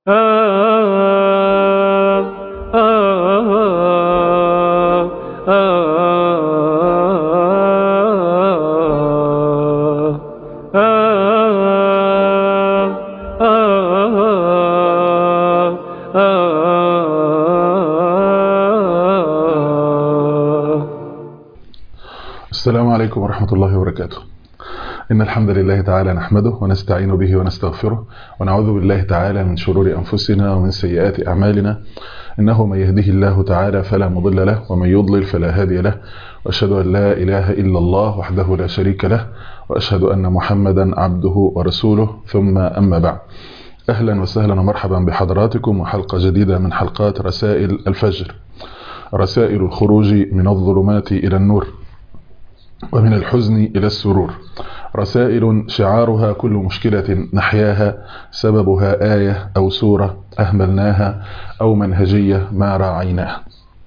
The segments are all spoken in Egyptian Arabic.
السلام عليكم ورحمة الله وبركاته إن الحمد لله تعالى نحمده ونستعين به ونستغفره ونعوذ بالله تعالى من شرور أنفسنا ومن سيئات أعمالنا إنه من يهده الله تعالى فلا مضل له ومن يضلل فلا هادي له وأشهد أن لا إله إلا الله وحده لا شريك له وأشهد أن محمدا عبده ورسوله ثم أما بعد أهلا وسهلا ومرحبا بحضراتكم وحلقة جديدة من حلقات رسائل الفجر رسائل الخروج من الظلمات إلى النور ومن الحزن إلى السرور رسائل شعارها كل مشكلة نحياها سببها آية أو سورة أهملناها أو منهجية ما راعيناها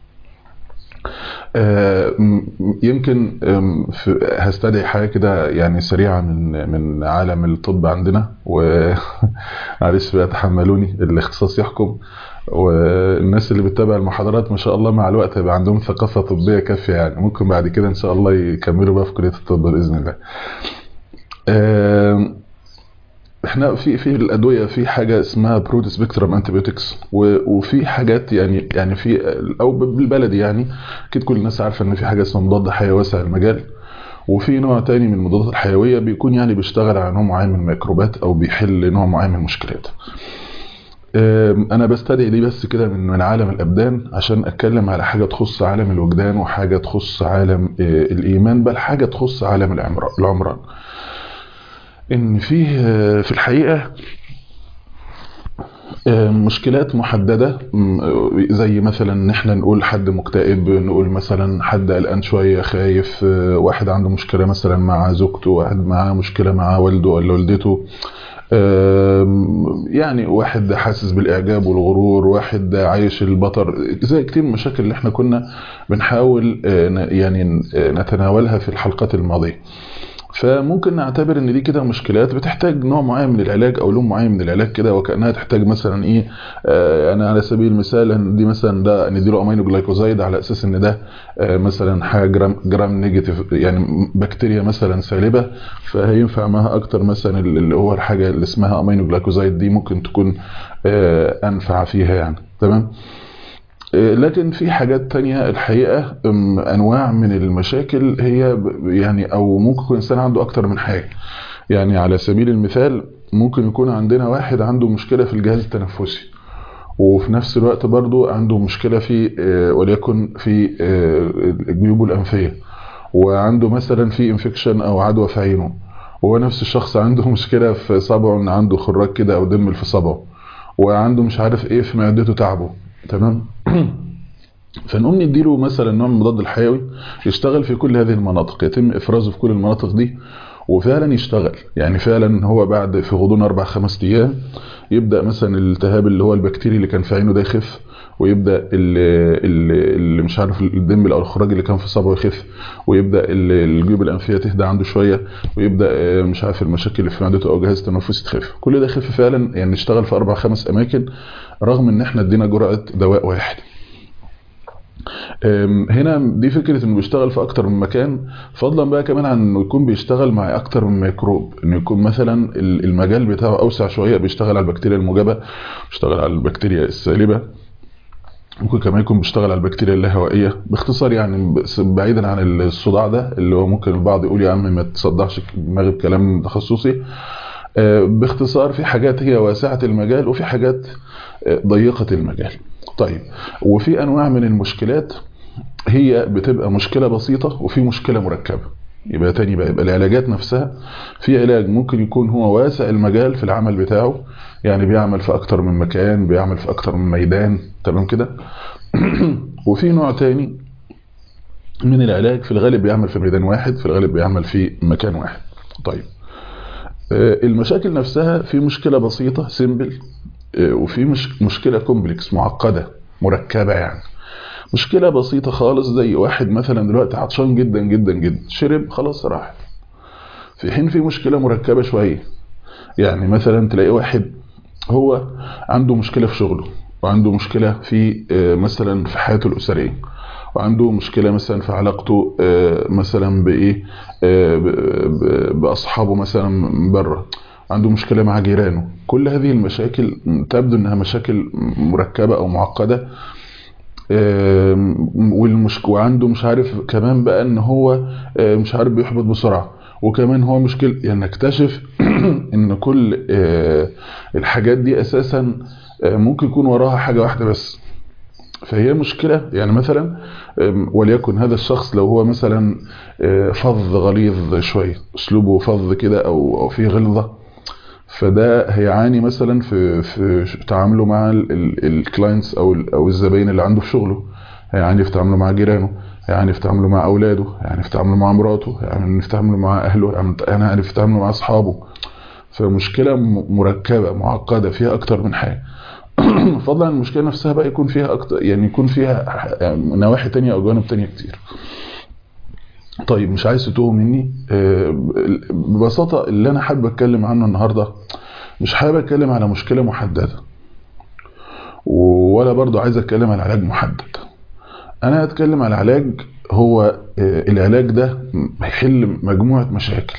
يمكن هستدعي حاجة كده يعني سريعة من من عالم الطب عندنا ومعلش بقى تحملوني الاختصاص يحكم والناس اللي بتتابع المحاضرات ما شاء الله مع الوقت هيبقى عندهم ثقافة طبية كافية يعني ممكن بعد كده ان شاء الله يكملوا بقى في كلية الطب بإذن الله احنا في في الادويه في حاجه اسمها برود سبيكترم انتيبيوتكس وفي حاجات يعني يعني في او بالبلدي يعني اكيد كل الناس عارفه ان في حاجه اسمها مضاد حيوي واسع المجال وفي نوع تاني من المضادات الحيويه بيكون يعني بيشتغل على نوع معين من الميكروبات او بيحل نوع معين من المشكلات انا بستدعي دي بس كده من من عالم الابدان عشان اتكلم على حاجه تخص عالم الوجدان وحاجه تخص عالم الايمان بل حاجه تخص عالم العمران ان فيه في الحقيقه مشكلات محددة زي مثلا ان احنا نقول حد مكتئب نقول مثلا حد قلقان شوية خايف واحد عنده مشكلة مثلا مع زوجته واحد معاه مشكلة مع والده ولا والدته يعني واحد حاسس بالاعجاب والغرور واحد عايش البطر زي كتير من المشاكل اللي احنا كنا بنحاول يعني نتناولها في الحلقات الماضيه فممكن نعتبر ان دي كده مشكلات بتحتاج نوع معين من العلاج او لون معين من العلاج كده وكانها تحتاج مثلا ايه آه انا على سبيل المثال ان دي مثلا ده نديله امينو جلايكوزايد على اساس ان ده آه مثلا حاجه جرام جرام نيجاتيف يعني بكتيريا مثلا سالبه فهينفع معاها اكتر مثلا اللي هو الحاجه اللي اسمها امينو جلايكوزايد دي ممكن تكون آه انفع فيها يعني تمام لكن في حاجات تانية الحقيقة أنواع من المشاكل هي يعني أو ممكن يكون إنسان عنده أكتر من حاجة يعني على سبيل المثال ممكن يكون عندنا واحد عنده مشكلة في الجهاز التنفسي وفي نفس الوقت برضو عنده مشكلة في وليكن في الجيوب الأنفية وعنده مثلا في انفكشن أو عدوى في عينه هو نفس الشخص عنده مشكلة في صبعه إن عنده خراج كده أو دم في صبعه وعنده مش عارف إيه في معدته تعبه تمام فنقوم نديله مثلا نوع من المضاد الحيوي يشتغل في كل هذه المناطق يتم افرازه في كل المناطق دي وفعلا يشتغل يعني فعلا هو بعد في غضون اربع خمس ايام يبدا مثلا الالتهاب اللي هو البكتيري اللي كان في عينه ده يخف ويبدا اللي, اللي مش عارف الدم او الخراج اللي كان في صبعه يخف ويبدا الجيوب الانفيه تهدى عنده شويه ويبدا مش عارف المشاكل اللي في معدته او جهاز التنفسي تخف كل ده يخف فعلا يعني نشتغل في اربع خمس اماكن رغم ان احنا ادينا جرعه دواء واحد هنا دي فكرة انه بيشتغل في اكتر من مكان فضلا بقى كمان عن انه يكون بيشتغل مع اكتر من ميكروب انه يكون مثلا المجال بتاعه اوسع شوية بيشتغل على البكتيريا الموجبة بيشتغل على البكتيريا السالبة ممكن كمان يكون بيشتغل على البكتيريا اللاهوائية باختصار يعني بعيدا عن الصداع ده اللي هو ممكن البعض يقول يا عم ما تصدعش دماغي بكلام تخصصي باختصار في حاجات هي واسعة المجال وفي حاجات ضيقة المجال طيب وفي انواع من المشكلات هي بتبقى مشكلة بسيطة وفي مشكلة مركبة يبقى تاني بقى يبقى العلاجات نفسها في علاج ممكن يكون هو واسع المجال في العمل بتاعه يعني بيعمل في اكتر من مكان بيعمل في اكتر من ميدان تمام كده وفي نوع تاني من العلاج في الغالب بيعمل في ميدان واحد في الغالب بيعمل في مكان واحد طيب المشاكل نفسها في مشكلة بسيطة سيمبل وفي مش مشكلة كومبلكس معقدة مركبة يعني مشكلة بسيطة خالص زي واحد مثلا دلوقتي عطشان جدا جدا جدا شرب خلاص راح في حين في مشكلة مركبة شوية يعني مثلا تلاقي واحد هو عنده مشكلة في شغله وعنده مشكلة في مثلا في حياته الأسرية وعنده مشكلة مثلا في علاقته مثلا بإيه بأصحابه مثلا بره عنده مشكلة مع جيرانه كل هذه المشاكل تبدو انها مشاكل مركبة او معقدة والمش... وعنده مش عارف كمان بقى ان هو مش عارف بيحبط بسرعة وكمان هو مشكلة يعني نكتشف ان كل الحاجات دي اساسا ممكن يكون وراها حاجة واحدة بس فهي مشكلة يعني مثلا وليكن هذا الشخص لو هو مثلا فظ غليظ شوية اسلوبه فظ كده او او فيه غلظة فده هيعاني مثلا في في تعامله مع الكلاينتس او او الزباين اللي عنده في شغله هيعاني في تعامله مع جيرانه هيعاني في تعامله مع اولاده هيعاني في تعامله مع مراته هيعاني في تعامله مع اهله هيعاني في تعامله مع اصحابه فمشكلة مركبة معقدة فيها اكتر من حاجة فضلا عن المشكلة نفسها بقى يكون فيها أكتر يعني يكون فيها نواحي تانية أو جوانب تانية كتير طيب مش عايز تتوه مني ببساطة اللي أنا حابب أتكلم عنه النهاردة مش حابب أتكلم على مشكلة محددة ولا برضو عايز أتكلم على علاج محدد أنا أتكلم على علاج هو العلاج ده هيحل مجموعة مشاكل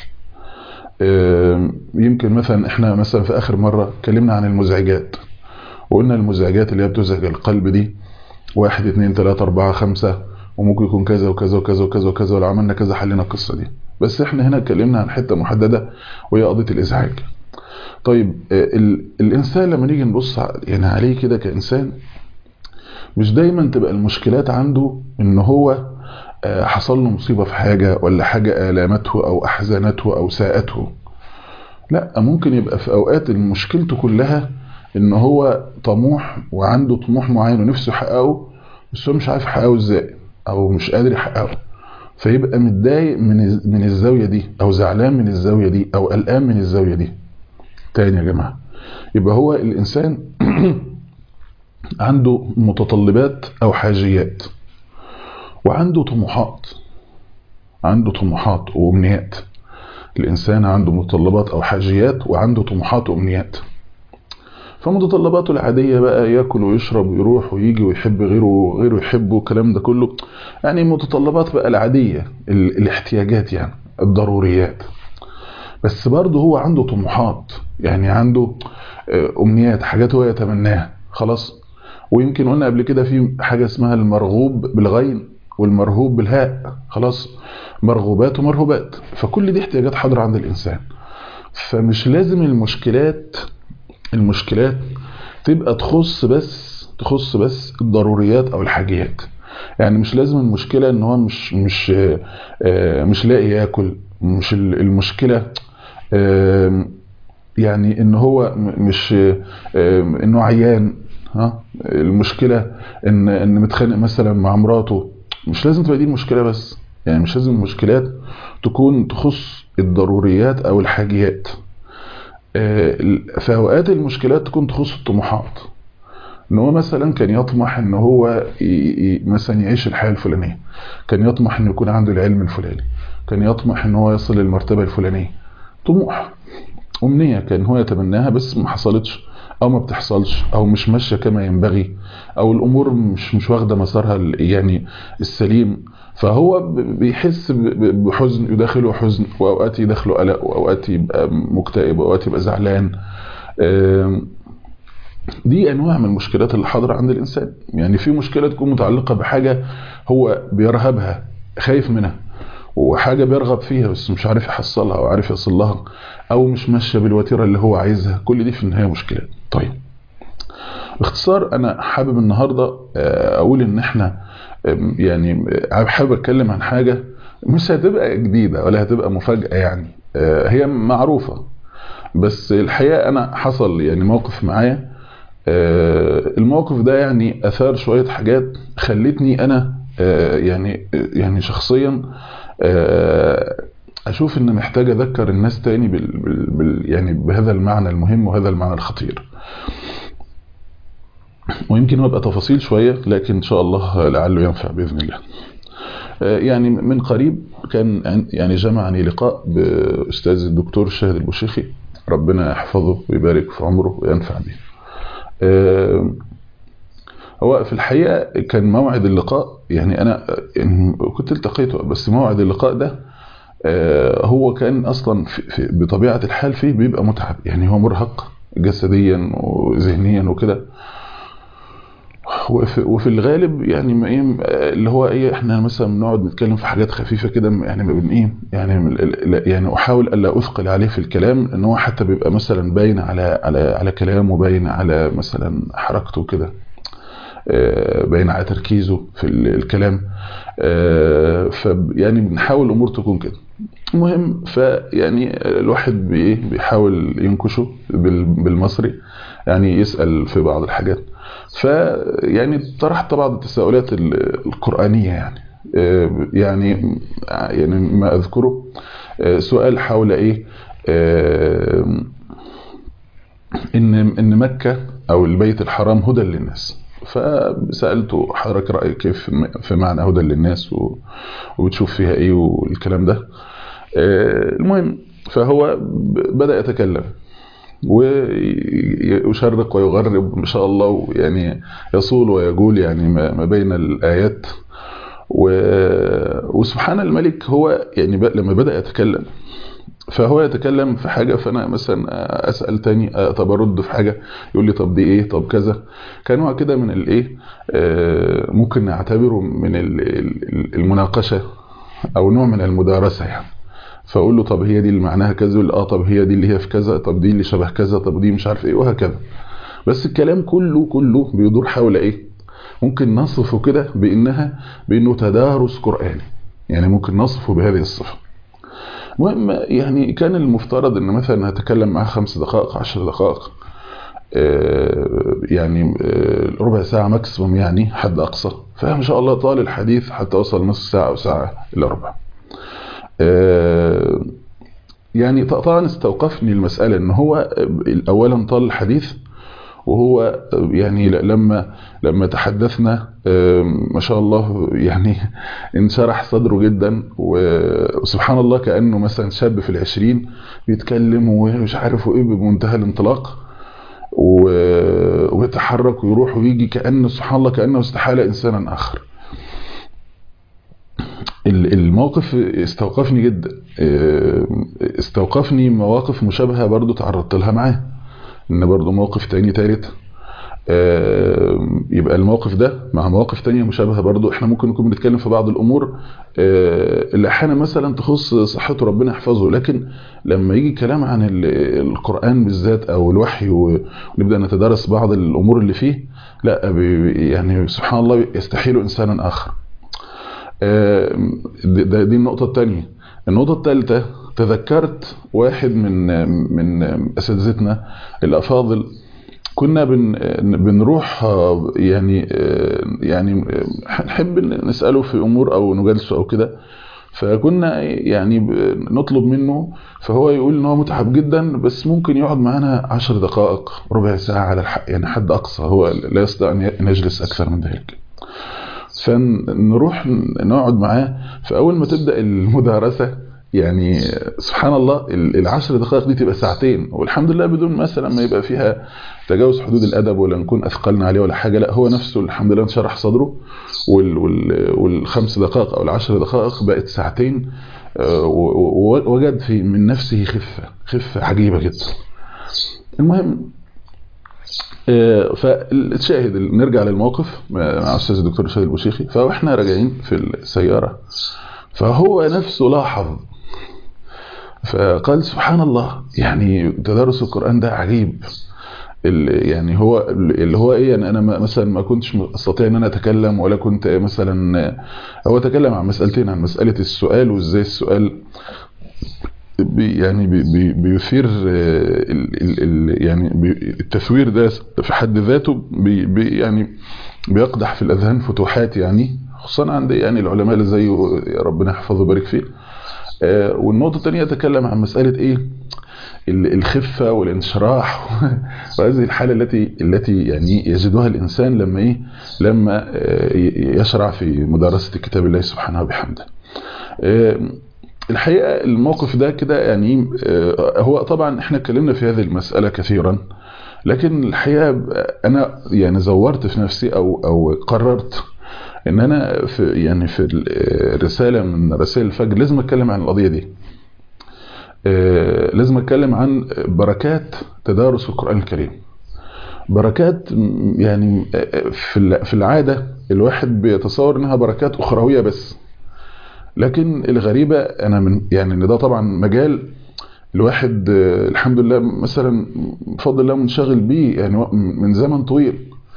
يمكن مثلا احنا مثلا في آخر مرة اتكلمنا عن المزعجات وقلنا المزعجات اللي هي بتزعج القلب دي واحد اتنين تلاتة اربعة خمسة وممكن يكون كذا وكذا وكذا وكذا وكذا ولو عملنا كذا حلينا القصة دي بس احنا هنا اتكلمنا عن حتة محددة وهي قضية الازعاج طيب ال الانسان لما نيجي نبص يعني عليه كده كانسان مش دايما تبقى المشكلات عنده ان هو حصل له مصيبة في حاجة ولا حاجة آلامته او احزنته او ساءته لا ممكن يبقى في اوقات مشكلته كلها ان هو طموح وعنده طموح معين ونفسه يحققه بس هو مش عارف يحققه ازاي او مش قادر يحققه فيبقى متضايق من من الزاويه دي او زعلان من الزاويه دي او قلقان من الزاويه دي تاني يا جماعه يبقى هو الانسان عنده متطلبات او حاجيات وعنده طموحات عنده طموحات وامنيات الانسان عنده متطلبات او حاجيات وعنده طموحات وامنيات فمتطلباته العادية بقى ياكل ويشرب ويروح ويجي ويحب غيره غيره يحبه الكلام ده كله يعني متطلبات بقى العادية الاحتياجات يعني الضروريات بس برضه هو عنده طموحات يعني عنده امنيات حاجات هو يتمناها خلاص ويمكن قلنا قبل كده في حاجة اسمها المرغوب بالغين والمرهوب بالهاء خلاص مرغوبات ومرهوبات فكل دي احتياجات حاضرة عند الإنسان فمش لازم المشكلات المشكلات تبقى تخص بس تخص بس الضروريات او الحاجيات يعني مش لازم المشكلة ان هو مش مش مش لاقي ياكل مش المشكلة يعني ان هو مش انه عيان ها المشكلة ان ان متخانق مثلا مع مراته مش لازم تبقى دي المشكلة بس يعني مش لازم المشكلات تكون تخص الضروريات او الحاجيات في اوقات المشكلات تكون تخص الطموحات ان هو مثلا كان يطمح ان هو مثلا يعيش الحياه الفلانيه كان يطمح انه يكون عنده العلم الفلاني كان يطمح ان هو يصل للمرتبه الفلانيه طموح امنيه كان هو يتمناها بس ما حصلتش او ما بتحصلش او مش ماشيه كما ينبغي او الامور مش مش واخده مسارها يعني السليم فهو بيحس بحزن يداخله حزن واوقات يداخله قلق واوقات يبقى مكتئب واوقات يبقى زعلان دي انواع من المشكلات اللي حاضره عند الانسان يعني في مشكله تكون متعلقه بحاجه هو بيرهبها خايف منها وحاجه بيرغب فيها بس مش عارف يحصلها او عارف يصل لها او مش ماشيه بالوتيره اللي هو عايزها كل دي في النهايه مشكلات طيب باختصار انا حابب النهارده اقول ان احنا يعني حابب اتكلم عن حاجه مش هتبقى جديده ولا هتبقى مفاجاه يعني هي معروفه بس الحقيقه انا حصل يعني موقف معايا الموقف ده يعني اثار شويه حاجات خلتني انا يعني يعني شخصيا اشوف ان محتاج اذكر الناس تاني بال بال يعني بهذا المعنى المهم وهذا المعنى الخطير ويمكن يبقى تفاصيل شوية لكن إن شاء الله لعله ينفع بإذن الله يعني من قريب كان يعني جمعني لقاء بأستاذ الدكتور الشاهد البوشيخي ربنا يحفظه ويبارك في عمره وينفع به هو في الحقيقة كان موعد اللقاء يعني أنا كنت التقيته بس موعد اللقاء ده هو كان أصلا في في بطبيعة الحال فيه بيبقى متعب يعني هو مرهق جسديا وذهنيا وكده وفي, وفي الغالب يعني ما ايه اللي هو ايه احنا مثلا بنقعد نتكلم في حاجات خفيفه كده يعني ما بين ايه يعني يعني احاول الا اثقل عليه في الكلام ان هو حتى بيبقى مثلا باين على على على كلامه باين على مثلا حركته كده باين على تركيزه في الكلام فيعني بنحاول الامور تكون كده المهم فيعني الواحد بايه بيحاول ينكشه بالمصري يعني يسال في بعض الحاجات فيعني طرحت بعض التساؤلات القرآنية يعني يعني يعني ما أذكره سؤال حول إيه إن إن مكة أو البيت الحرام هدى للناس فسألته حضرتك رأيك كيف في معنى هدى للناس وبتشوف فيها إيه والكلام ده المهم فهو بدأ يتكلم ويشرق ويغرب ما شاء الله يعني يصول ويقول يعني ما بين الآيات وسبحان الملك هو يعني لما بدأ يتكلم فهو يتكلم في حاجة فأنا مثلا أسأل تاني طب أرد في حاجة يقول لي طب دي إيه طب كذا كان نوع كده من الإيه ممكن نعتبره من المناقشة أو نوع من المدارسة يعني فاقول له طب هي دي اللي معناها كذا يقول اه طب هي دي اللي هي في كذا طب دي اللي شبه كذا طب دي مش عارف ايه وهكذا بس الكلام كله كله بيدور حول ايه ممكن نصفه كده بانها بانه تدارس قراني يعني ممكن نصفه بهذه الصفه المهم يعني كان المفترض ان مثلا هتكلم معاه خمس دقائق عشر دقائق يعني ربع ساعة ماكسيموم يعني حد أقصى فما شاء الله طال الحديث حتى وصل نصف ساعة أو ساعة إلا ربع يعني طبعا استوقفني المسألة ان هو اولا طال الحديث وهو يعني لما لما تحدثنا ما شاء الله يعني انشرح صدره جدا وسبحان الله كأنه مثلا شاب في العشرين بيتكلم ومش عارف ايه بمنتهى الانطلاق ويتحرك ويروح ويجي كأنه سبحان الله كأنه استحال إنسانا آخر الموقف استوقفني جدا استوقفني مواقف مشابهة برضو تعرضت لها معاه ان برضو موقف تاني تالت يبقى الموقف ده مع مواقف تانية مشابهة برضو احنا ممكن نكون بنتكلم في بعض الامور اللي احيانا مثلا تخص صحته ربنا يحفظه لكن لما يجي كلام عن القرآن بالذات او الوحي ونبدأ نتدرس بعض الامور اللي فيه لا يعني سبحان الله يستحيل انسانا اخر دي النقطة الثانية النقطة الثالثة تذكرت واحد من من اساتذتنا الافاضل كنا بن بنروح يعني يعني نحب نساله في امور او نجالسه او كده فكنا يعني نطلب منه فهو يقول ان هو متعب جدا بس ممكن يقعد معانا عشر دقائق ربع ساعة على الحق يعني حد اقصى هو لا يستطيع ان يجلس اكثر من ذلك فنروح نقعد معاه فاول ما تبدا المدارسه يعني سبحان الله العشر دقائق دي تبقى ساعتين والحمد لله بدون مثلا ما يبقى فيها تجاوز حدود الادب ولا نكون اثقلنا عليه ولا حاجه لا هو نفسه الحمد لله انشرح صدره وال وال والخمس دقائق او العشر دقائق بقت ساعتين ووجد في من نفسه خفه خفه عجيبه جدا المهم فالشاهد نرجع للموقف مع الاستاذ الدكتور شادي البوشيخي فاحنا راجعين في السياره فهو نفسه لاحظ فقال سبحان الله يعني تدرس القرآن ده عجيب يعني هو اللي هو ايه يعني انا مثلا ما كنتش استطيع ان انا اتكلم ولا كنت مثلا هو تكلم عن مسألتين عن مسألة السؤال وازاي السؤال بي يعني بي بيثير ال ال يعني التثوير ده في حد ذاته بي بي يعني بيقدح في الاذهان فتوحات يعني خصوصا عند يعني العلماء اللي زيه ربنا يحفظه ويبارك فيه والنقطة الثانية يتكلم عن مسألة ايه الخفة والانشراح وهذه الحالة التي التي يعني يجدها الإنسان لما ايه لما يشرع في مدارسة كتاب الله سبحانه وبحمده الحقيقة الموقف ده كده يعني هو طبعا احنا اتكلمنا في هذه المسألة كثيرا لكن الحقيقة انا يعني زورت في نفسي او او قررت ان انا في يعني في رسالة من رسائل الفجر لازم اتكلم عن القضية دي لازم اتكلم عن بركات تدارس القرآن الكريم بركات يعني في العادة الواحد بيتصور انها بركات اخروية بس لكن الغريبة انا من يعني ان ده طبعا مجال الواحد الحمد لله مثلا بفضل الله منشغل بيه يعني من زمن طويل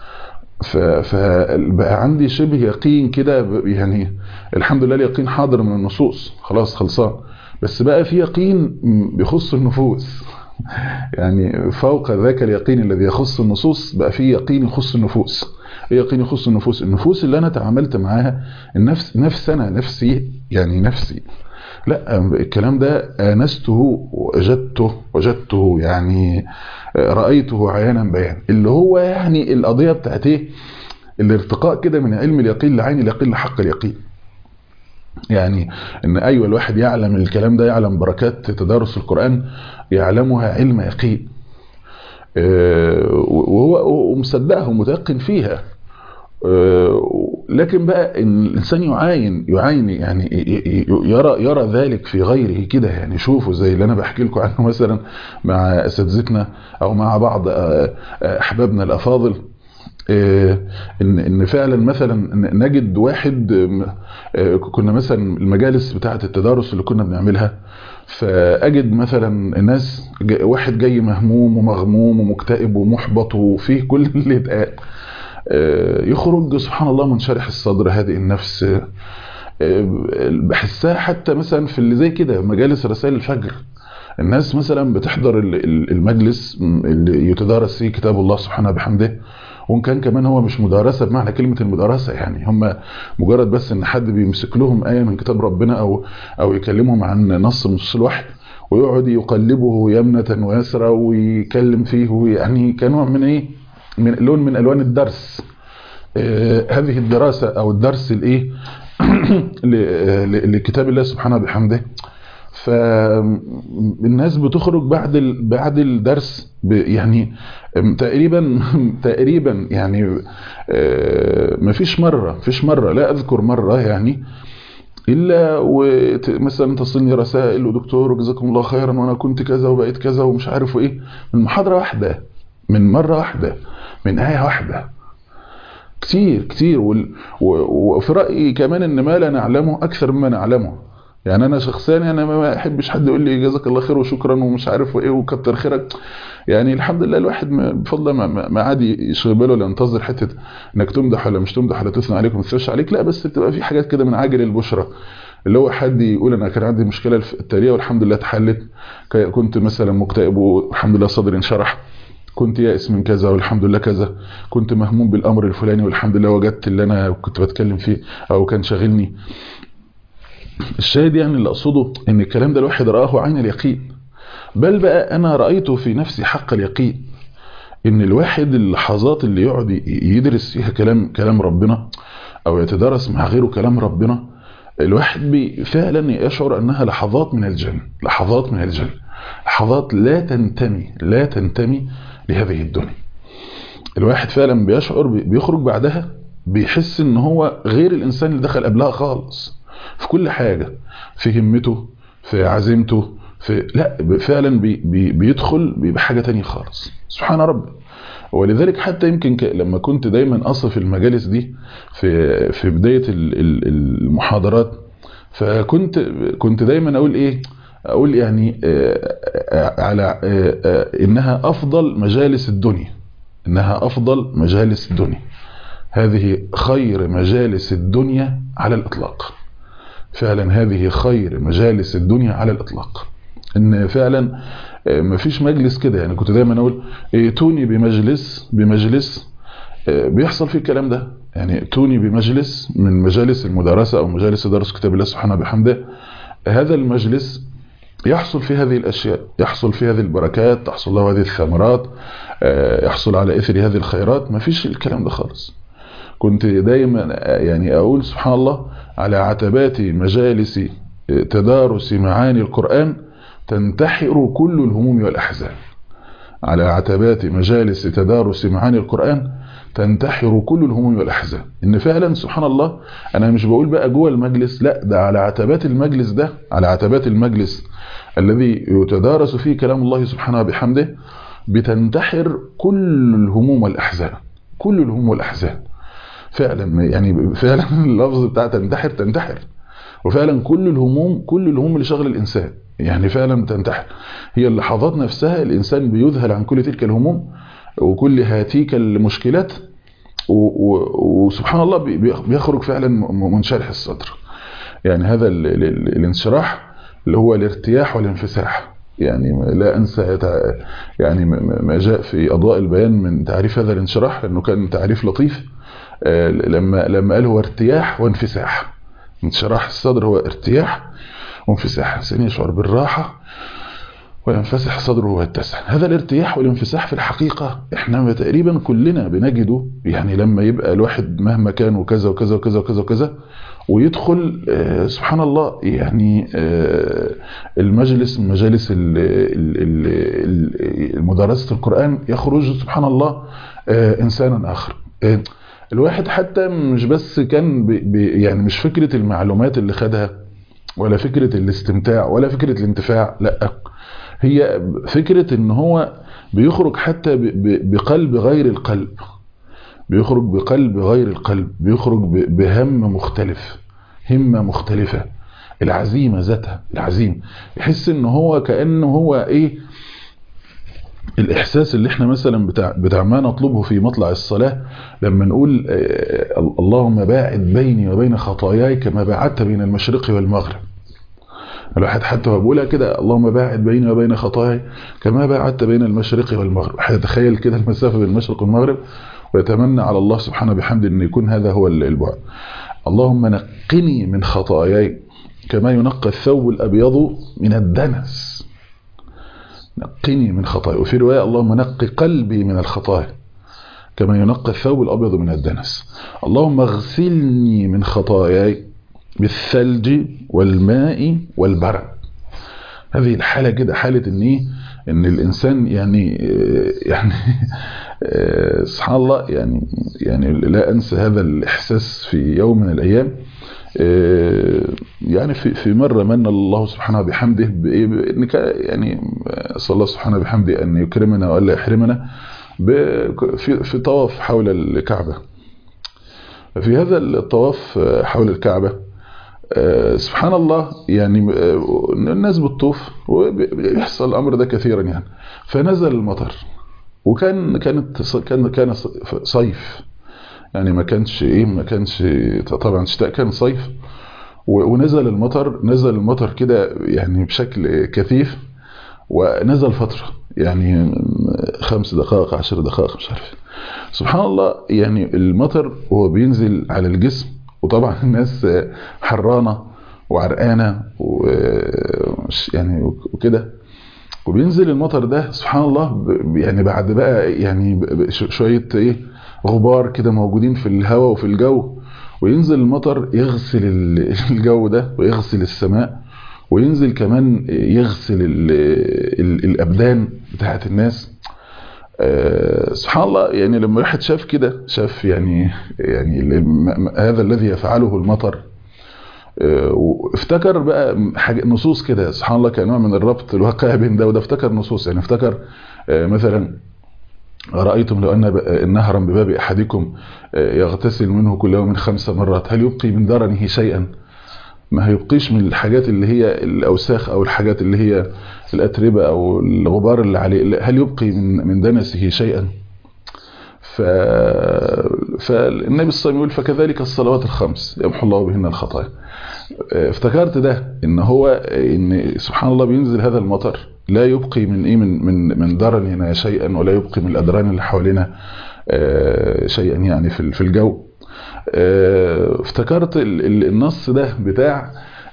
فبقى عندي شبه يقين كده يعني الحمد لله اليقين حاضر من النصوص خلاص خلصان بس بقى في يقين بيخص النفوس يعني فوق ذاك اليقين الذي يخص النصوص بقى في يقين يخص النفوس ايه يقين يخص النفوس النفوس اللي انا تعاملت معاها النفس نفس انا نفسي يعني نفسي لا الكلام ده انسته وجدته وجدته يعني رايته عيانا بيان اللي هو يعني القضيه بتاعت ايه الارتقاء كده من علم اليقين لعين اليقين لحق اليقين يعني ان ايوه الواحد يعلم الكلام ده يعلم بركات تدارس القرآن يعلمها علم يقين وهو مصدقها ومتيقن فيها لكن بقى ان الانسان يعاين يعاين يعني يرى يرى ذلك في غيره كده يعني شوفوا زي اللي انا بحكي لكم عنه مثلا مع اساتذتنا او مع بعض احبابنا الافاضل ان ان فعلا مثلا نجد واحد كنا مثلا المجالس بتاعه التدارس اللي كنا بنعملها فاجد مثلا الناس واحد جاي مهموم ومغموم ومكتئب ومحبط وفيه كل اللي اتقال يخرج سبحان الله منشرح الصدر هذه النفس بحسها حتى مثلا في اللي زي كده مجالس رسائل الفجر الناس مثلا بتحضر المجلس اللي يتدارس فيه كتاب الله سبحانه بحمده وان كان كمان هو مش مدارسه بمعنى كلمه المدارسه يعني هم مجرد بس ان حد بيمسك لهم ايه من كتاب ربنا او او يكلمهم عن نص من نصوص الوحي ويقعد يقلبه يمنه ويسرى ويكلم فيه يعني كنوع من ايه من لون من الوان الدرس آه هذه الدراسه او الدرس الايه لكتاب الله سبحانه بحمده فالناس بتخرج بعد بعد الدرس يعني تقريبا تقريبا يعني مفيش مره مفيش مره لا اذكر مره يعني الا ومثلا تصلني رسائل ودكتور وجزاكم الله خيرا وانا كنت كذا وبقيت كذا ومش عارف ايه من محاضره واحده من مره واحده من ايه واحده كتير كتير وفي رايي كمان ان ما لا نعلمه اكثر مما نعلمه يعني انا شخصيا انا ما احبش حد يقول لي جزاك الله خير وشكرا ومش عارف وايه وكتر خيرك يعني الحمد لله الواحد بفضل ما, ما عاد يشغل باله ولا ينتظر حته انك تمدح ولا مش تمدح ولا تثنى عليك وما تثناش عليك لا بس بتبقى في حاجات كده من عاجل البشرى اللي هو حد يقول انا كان عندي مشكله في التربيه والحمد لله اتحلت كنت مثلا مكتئب والحمد لله صدري انشرح كنت يائس من كذا والحمد لله كذا كنت مهموم بالامر الفلاني والحمد لله وجدت اللي انا كنت بتكلم فيه او كان شاغلني الشاهد يعني اللي اقصده ان الكلام ده الواحد رآه عين اليقين بل بقى انا رأيته في نفسي حق اليقين ان الواحد اللحظات اللي يقعد يدرس فيها كلام كلام ربنا او يتدرس مع غيره كلام ربنا الواحد فعلا يشعر انها لحظات من الجنة لحظات من الجنة لحظات لا تنتمي لا تنتمي لهذه الدنيا الواحد فعلا بيشعر بيخرج بعدها بيحس ان هو غير الانسان اللي دخل قبلها خالص في كل حاجة في همته في عزيمته في لا فعلا بي بي بيدخل بيبقى حاجة تانية خالص سبحان ربي ولذلك حتى يمكن لما كنت دايما اصف المجالس دي في في بداية المحاضرات فكنت كنت دايما اقول ايه اقول يعني على انها افضل مجالس الدنيا انها افضل مجالس الدنيا هذه خير مجالس الدنيا على الاطلاق فعلا هذه خير مجالس الدنيا على الاطلاق ان فعلا مفيش مجلس كده يعني كنت دايما اقول ائتوني بمجلس بمجلس بيحصل فيه الكلام ده يعني ائتوني بمجلس من مجالس المدارسة او مجالس درس كتاب الله سبحانه بحمده هذا المجلس يحصل في هذه الاشياء يحصل في هذه البركات تحصل له هذه الثمرات يحصل على اثر هذه الخيرات مفيش الكلام ده خالص كنت دايما يعني اقول سبحان الله على عتبات مجالس تدارس معاني القرآن تنتحر كل الهموم والأحزان على عتبات مجالس تدارس معاني القرآن تنتحر كل الهموم والأحزان إن فعلا سبحان الله أنا مش بقول بقى جوه المجلس لا ده على عتبات المجلس ده على عتبات المجلس الذي يتدارس فيه كلام الله سبحانه بحمده بتنتحر كل الهموم والأحزان كل الهموم والأحزان فعلا يعني فعلا اللفظ بتاع تنتحر تنتحر وفعلا كل الهموم كل الهموم اللي شغل الإنسان يعني فعلا تنتحر هي اللحظات نفسها الإنسان بيذهل عن كل تلك الهموم وكل هاتيك المشكلات وسبحان الله بيخرج فعلا منشرح الصدر يعني هذا الانشراح اللي هو الارتياح والانفساح يعني لا انسى يعني ما جاء في اضواء البيان من تعريف هذا الانشراح لانه كان تعريف لطيف لما لما قال هو ارتياح وانفساح انشراح الصدر هو ارتياح وانفساح الانسان يشعر بالراحه وينفسح صدره ويتسع هذا الارتياح والانفساح في الحقيقة احنا تقريبا كلنا بنجده يعني لما يبقى الواحد مهما كان وكذا وكذا وكذا وكذا وكذا ويدخل آه سبحان الله يعني آه المجلس من مجالس مدرسة القرآن يخرج سبحان الله آه إنسانا آخر الواحد حتى مش بس كان بي بي يعني مش فكرة المعلومات اللي خدها ولا فكرة الاستمتاع ولا فكرة الانتفاع لأ هي فكرة ان هو بيخرج حتى بقلب غير القلب بيخرج بقلب غير القلب بيخرج بهم مختلف همة مختلفة العزيمة ذاتها العزيمة يحس ان هو كأنه هو ايه الاحساس اللي احنا مثلا بتاع, بتاع ما نطلبه في مطلع الصلاة لما نقول اللهم باعد بيني وبين خطاياي كما باعدت بين المشرق والمغرب الواحد حتى هو بيقولها كده اللهم باعد بيني وبين خطاياي كما باعدت بين المشرق والمغرب هيتخيل كده المسافه بين المشرق والمغرب ويتمنى على الله سبحانه بحمد ان يكون هذا هو البعد اللهم نقني من خطاياي كما ينقى الثوب الابيض من الدنس نقني من خطاياي وفي روايه اللهم نقي قلبي من الخطايا كما ينقى الثوب الابيض من الدنس اللهم اغسلني من خطاياي بالثلج والماء والبرد هذه الحالة كده حالة ان ايه ان الانسان يعني يعني سبحان الله يعني يعني لا انسى هذا الاحساس في يوم من الايام يعني في في مره من الله سبحانه بحمده بايه ان يعني صلى الله سبحانه بحمده ان يكرمنا والا يحرمنا في في طواف حول الكعبه في هذا الطواف حول الكعبه سبحان الله يعني الناس بتطوف وبيحصل الامر ده كثيرا يعني فنزل المطر وكان كانت كان كان صيف يعني ما كانش ايه ما كانش طبعا شتاء كان صيف ونزل المطر نزل المطر كده يعني بشكل كثيف ونزل فتره يعني خمس دقائق عشر دقائق مش عارف سبحان الله يعني المطر وهو بينزل على الجسم وطبعا الناس حرانه وعرقانه ويعني وكده وبينزل المطر ده سبحان الله يعني بعد بقى يعني شويه ايه غبار كده موجودين في الهواء وفي الجو وينزل المطر يغسل الجو ده ويغسل السماء وينزل كمان يغسل ال ال الابدان بتاعت الناس أه سبحان الله يعني لما الواحد شاف كده شاف يعني يعني هذا الذي يفعله المطر أه وافتكر بقى حاجة نصوص كده سبحان الله كنوع من الربط الواقع بين ده وده افتكر نصوص يعني افتكر أه مثلا أرأيتم لو أن نهرا بباب أحدكم يغتسل منه كل يوم خمس مرات هل يبقي من درنه شيئا ما هيبقيش من الحاجات اللي هي الأوساخ أو الحاجات اللي هي الأتربة أو الغبار اللي عليه هل يبقي من من دنسه شيئا ف... فالنبي صلى الله عليه وسلم يقول فكذلك الصلوات الخمس يمحو الله بهن الخطايا افتكرت ده ان هو ان سبحان الله بينزل هذا المطر لا يبقي من ايه من من من درننا شيئا ولا يبقي من الادران اللي حوالينا شيئا يعني في في الجو افتكرت النص ده بتاع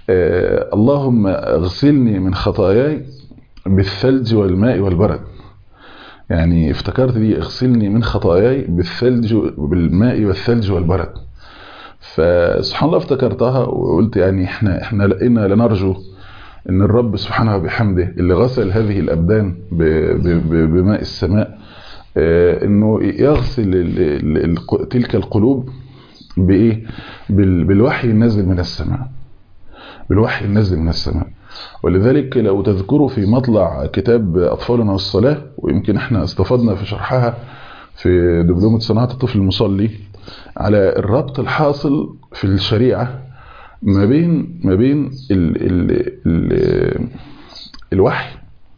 اللهم اغسلني من خطاياي بالثلج والماء والبرد يعني افتكرت دي اغسلني من خطاياي بالثلج بالماء والثلج والبرد فسبحان الله افتكرتها وقلت يعني احنا احنا لقينا لنرجو ان الرب سبحانه وبحمده اللي غسل هذه الابدان بماء السماء انه يغسل تلك القلوب بايه بالوحي النازل من السماء بالوحي النازل من السماء ولذلك لو تذكروا في مطلع كتاب اطفالنا والصلاه ويمكن احنا استفدنا في شرحها في دبلومه صناعه الطفل المصلي على الربط الحاصل في الشريعه ما بين ما بين ال ال ال الوحي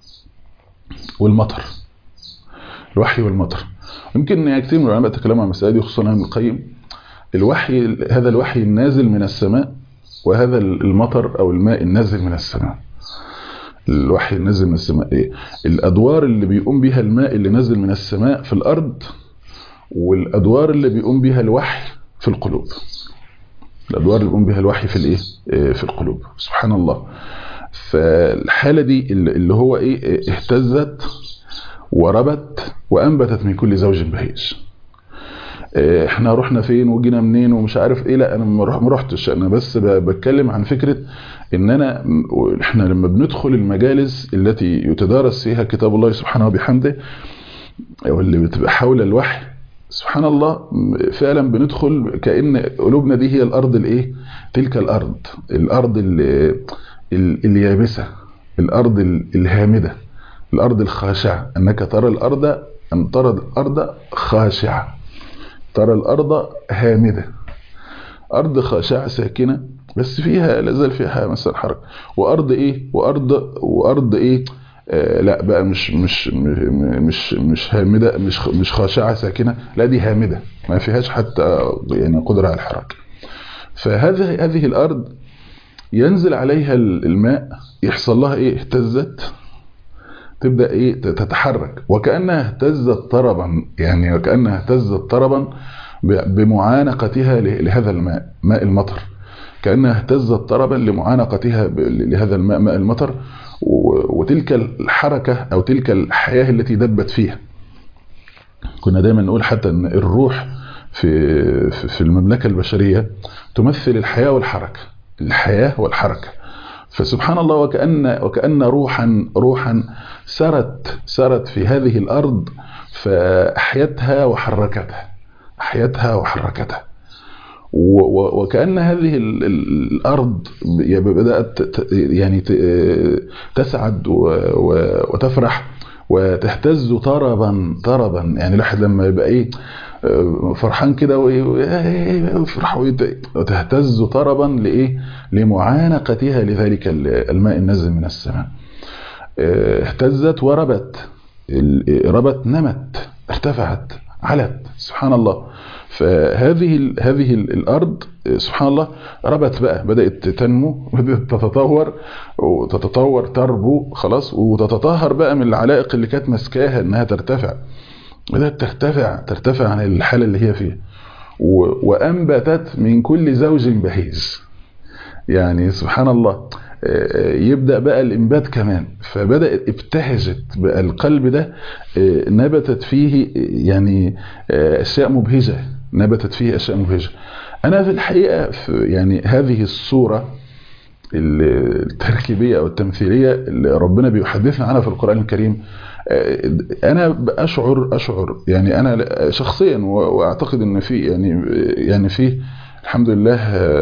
والمطر الوحي والمطر يمكن يعني كثير من العلماء تكلموا عن المسائل دي خصوصا ابن القيم الوحي هذا الوحي النازل من السماء وهذا المطر او الماء النازل من السماء الوحي النازل من السماء ايه الادوار اللي بيقوم بها الماء اللي نازل من السماء في الارض والادوار اللي بيقوم بها الوحي في القلوب الادوار اللي بيقوم بها الوحي في الايه في القلوب سبحان الله فالحاله دي اللي هو ايه اهتزت وربت وانبتت من كل زوج بهيج احنا رحنا فين وجينا منين ومش عارف ايه لا انا ما رحتش انا بس بتكلم عن فكره ان انا احنا لما بندخل المجالس التي يتدارس فيها كتاب الله سبحانه وبحمده واللي بتبقى حول الوحي سبحان الله فعلا بندخل كأن قلوبنا دي هي الأرض الإيه؟ تلك الأرض الأرض اليابسة الأرض الهامدة الأرض الخاشعة أنك ترى الأرض أن ترى الأرض خاشعة ترى الأرض هامدة أرض خاشعة ساكنة بس فيها لازال فيها مثلا حركة وأرض إيه وأرض وأرض إيه آه لا بقى مش مش مش مش هامده مش مش خاشعه ساكنه لا دي هامده ما فيهاش حتى يعني قدره على الحركه فهذه هذه الارض ينزل عليها الماء يحصل لها ايه اهتزت تبدا ايه تتحرك وكانها اهتزت طربا يعني وكانها اهتزت طربا بمعانقتها لهذا الماء ماء المطر كانها اهتزت طربا لمعانقتها لهذا الماء ماء المطر وتلك الحركة أو تلك الحياة التي دبت فيها كنا دايما نقول حتى أن الروح في في المملكة البشرية تمثل الحياة والحركة الحياة والحركة فسبحان الله وكأن وكأن روحا روحا سرت سرت في هذه الأرض فأحيتها وحركتها أحيتها وحركتها وكأن هذه الأرض بدأت يعني تسعد وتفرح وتهتز طربا طربا يعني الواحد لما يبقى ايه فرحان كده ويفرح وتهتز طربا لايه لمعانقتها لذلك الماء النازل من السماء اهتزت وربت ربت نمت ارتفعت علت سبحان الله فهذه هذه الارض سبحان الله ربت بقى بدات تنمو بدات تتطور وتتطور تربو خلاص وتتطهر بقى من العلائق اللي كانت ماسكاها انها ترتفع بدات ترتفع ترتفع عن الحاله اللي هي فيها وانبتت من كل زوج بهيج يعني سبحان الله يبدا بقى الانبات كمان فبدات ابتهجت بقى القلب ده نبتت فيه يعني اشياء مبهجه نبتت فيه اشياء مبهجه انا في الحقيقه في يعني هذه الصوره التركيبيه او التمثيليه اللي ربنا بيحدثنا عنها في القران الكريم انا اشعر اشعر يعني انا شخصيا واعتقد ان في يعني يعني في الحمد لله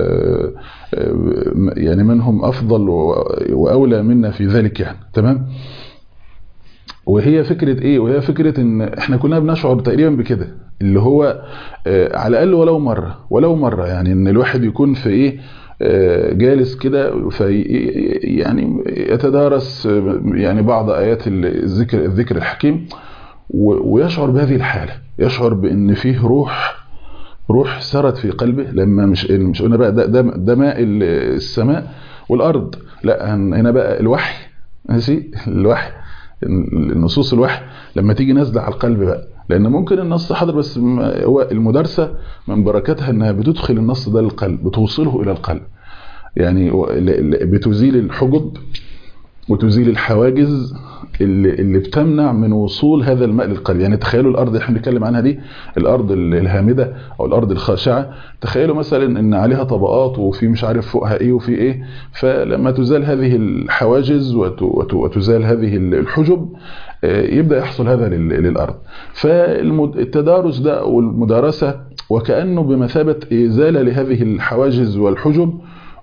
يعني من هم افضل واولى منا في ذلك يعني تمام وهي فكرة ايه وهي فكرة ان احنا كلنا بنشعر تقريبا بكده اللي هو على الاقل ولو مرة ولو مرة يعني ان الواحد يكون في ايه جالس كده في يعني يتدارس يعني بعض ايات الذكر الذكر الحكيم ويشعر بهذه الحالة يشعر بان فيه روح روح سرت في قلبه لما مش مش قلنا بقى ده ده, ده ماء السماء والارض لا هنا بقى الوحي ماشي الوحي النصوص الوحي لما تيجي نازله على القلب بقى لان ممكن النص حاضر بس هو المدارسه من بركاتها انها بتدخل النص ده للقلب بتوصله الى القلب يعني بتزيل الحجب وتزيل الحواجز اللي, اللي بتمنع من وصول هذا الماء للقلب يعني تخيلوا الارض اللي احنا بنتكلم عنها دي الارض الهامده او الارض الخاشعه تخيلوا مثلا ان عليها طبقات وفي مش عارف فوقها ايه وفي ايه فلما تزال هذه الحواجز وتزال هذه الحجب يبدا يحصل هذا للارض فالتدارس ده والمدارسه وكانه بمثابه ازاله لهذه الحواجز والحجب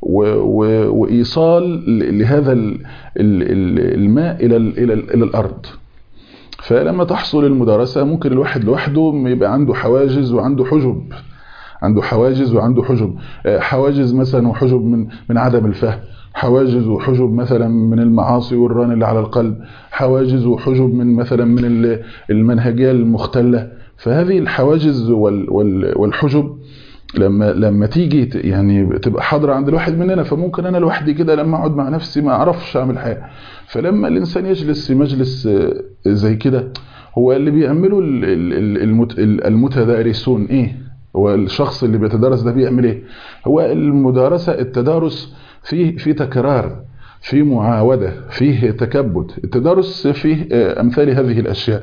وايصال لهذا الماء الى الى الى الارض فلما تحصل المدارسه ممكن الواحد لوحده يبقى عنده حواجز وعنده حجب عنده حواجز وعنده حجب حواجز مثلا وحجب من من عدم الفهم حواجز وحجب مثلا من المعاصي والران اللي على القلب حواجز وحجب من مثلا من المنهجيه المختله فهذه الحواجز والحجب لما لما تيجي يعني تبقى حاضره عند الواحد مننا فممكن انا لوحدي كده لما اقعد مع نفسي ما اعرفش اعمل حاجه فلما الانسان يجلس في مجلس زي كده هو اللي بيعمله المتدارسون ايه هو الشخص اللي بيتدرس ده بيعمل ايه هو المدارسه التدارس فيه في تكرار في معاوده فيه تكبد التدارس فيه امثال هذه الاشياء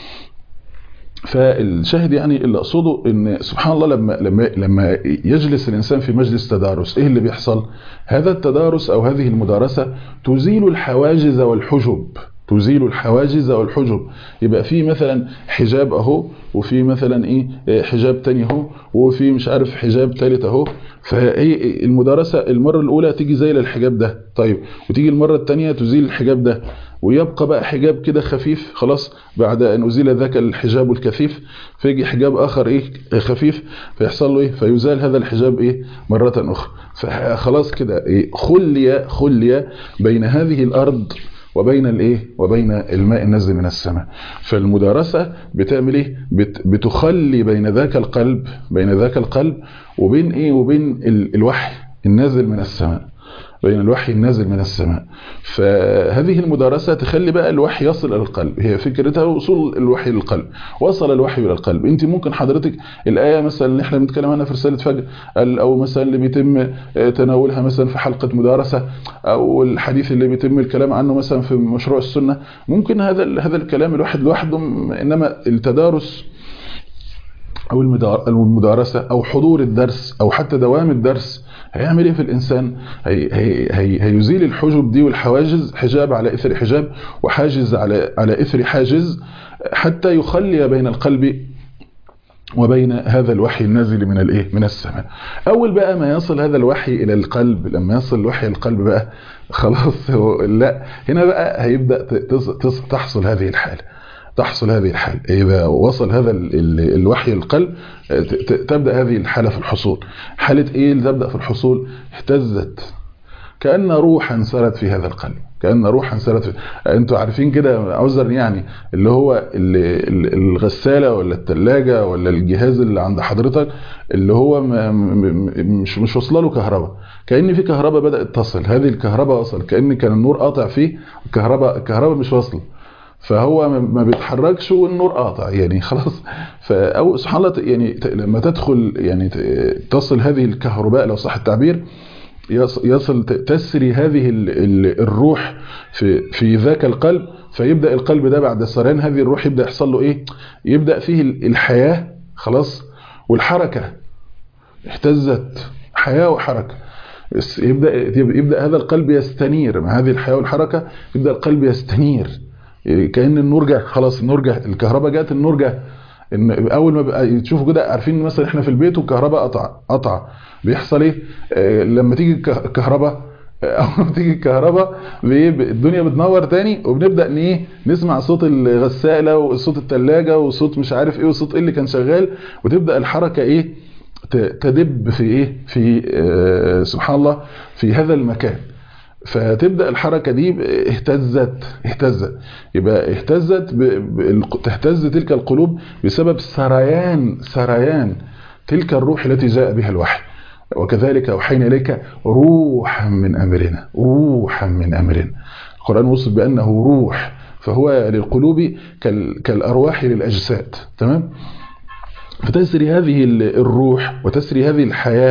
فالشاهد يعني اللي اقصده ان سبحان الله لما لما لما يجلس الانسان في مجلس تدارس ايه اللي بيحصل هذا التدارس او هذه المدارسه تزيل الحواجز والحجب تزيل الحواجز والحجب يبقى في مثلا حجاب اهو وفي مثلا ايه حجاب تاني اهو وفي مش عارف حجاب تالت اهو فهي المدارسه المره الاولى تيجي زي الحجاب ده طيب وتيجي المره الثانيه تزيل الحجاب ده ويبقى بقى حجاب كده خفيف خلاص بعد ان ازيل ذاك الحجاب الكثيف فيجي حجاب اخر ايه خفيف فيحصل له ايه فيزال هذا الحجاب ايه مره اخرى فخلاص كده ايه خلي خلي بين هذه الارض وبين الايه وبين الماء النازل من السماء فالمدارسه بتعمل ايه بت بتخلي بين ذاك القلب بين ذاك القلب وبين ايه وبين الوحي النازل من السماء بين الوحي النازل من السماء فهذه المدارسة تخلي بقى الوحي يصل إلى القلب هي فكرتها وصول الوحي للقلب وصل الوحي إلى القلب انت ممكن حضرتك الآية مثلا اللي احنا بنتكلم عنها في رسالة فجر أو مثلا اللي بيتم تناولها مثلا في حلقة مدارسة أو الحديث اللي بيتم الكلام عنه مثلا في مشروع السنة ممكن هذا هذا الكلام الواحد لوحده إنما التدارس أو المدارسة أو حضور الدرس أو حتى دوام الدرس هيعمل ايه في الانسان هي هي هي هيزيل الحجب دي والحواجز حجاب على اثر حجاب وحاجز على على اثر حاجز حتى يخلي بين القلب وبين هذا الوحي النازل من الايه من السماء اول بقى ما يصل هذا الوحي الى القلب لما يصل الوحي القلب بقى خلاص لا هنا بقى هيبدا تحصل هذه الحاله تحصل هذه الحالة إذا وصل هذا الوحي القلب تبدأ هذه الحالة في الحصول حالة إيه اللي تبدأ في الحصول اهتزت كأن روحا سرت في هذا القلب كأن روحا سرت في انتوا عارفين كده عذرا يعني اللي هو اللي الغسالة ولا الثلاجة ولا الجهاز اللي عند حضرتك اللي هو مش مش واصله له كهرباء كأن في كهرباء بدأت تصل هذه الكهرباء وصل كأن كان النور قاطع فيه الكهرباء الكهرباء مش واصله فهو ما بيتحركش والنور قاطع يعني خلاص فأو سبحان الله يعني لما تدخل يعني تصل هذه الكهرباء لو صح التعبير يصل تسري هذه الروح في في ذاك القلب فيبدا القلب ده بعد سريان هذه الروح يبدا يحصل له ايه يبدا فيه الحياه خلاص والحركه اهتزت حياه وحركه يبدا يبدا هذا القلب يستنير مع هذه الحياه والحركه يبدا القلب يستنير كأن النور جه خلاص النور جه الكهرباء جت النور جه ان اول ما بقى تشوفوا كده عارفين مثلا احنا في البيت والكهرباء قطع قطع بيحصل ايه آه لما تيجي الكهرباء اول ما تيجي الكهرباء الدنيا بتنور تاني وبنبدا ان ايه نسمع صوت الغساله وصوت الثلاجه وصوت مش عارف ايه وصوت ايه اللي كان شغال وتبدا الحركه ايه تدب في ايه في آه سبحان الله في هذا المكان فتبدا الحركه دي اهتزت اهتزت يبقى اهتزت ب... ب... تهتز تلك القلوب بسبب سريان سريان تلك الروح التي جاء بها الوحي وكذلك اوحينا اليك روحا من امرنا روحا من امرنا القران وصف بانه روح فهو للقلوب كال... كالارواح للاجساد تمام فتسري هذه الروح وتسري هذه الحياه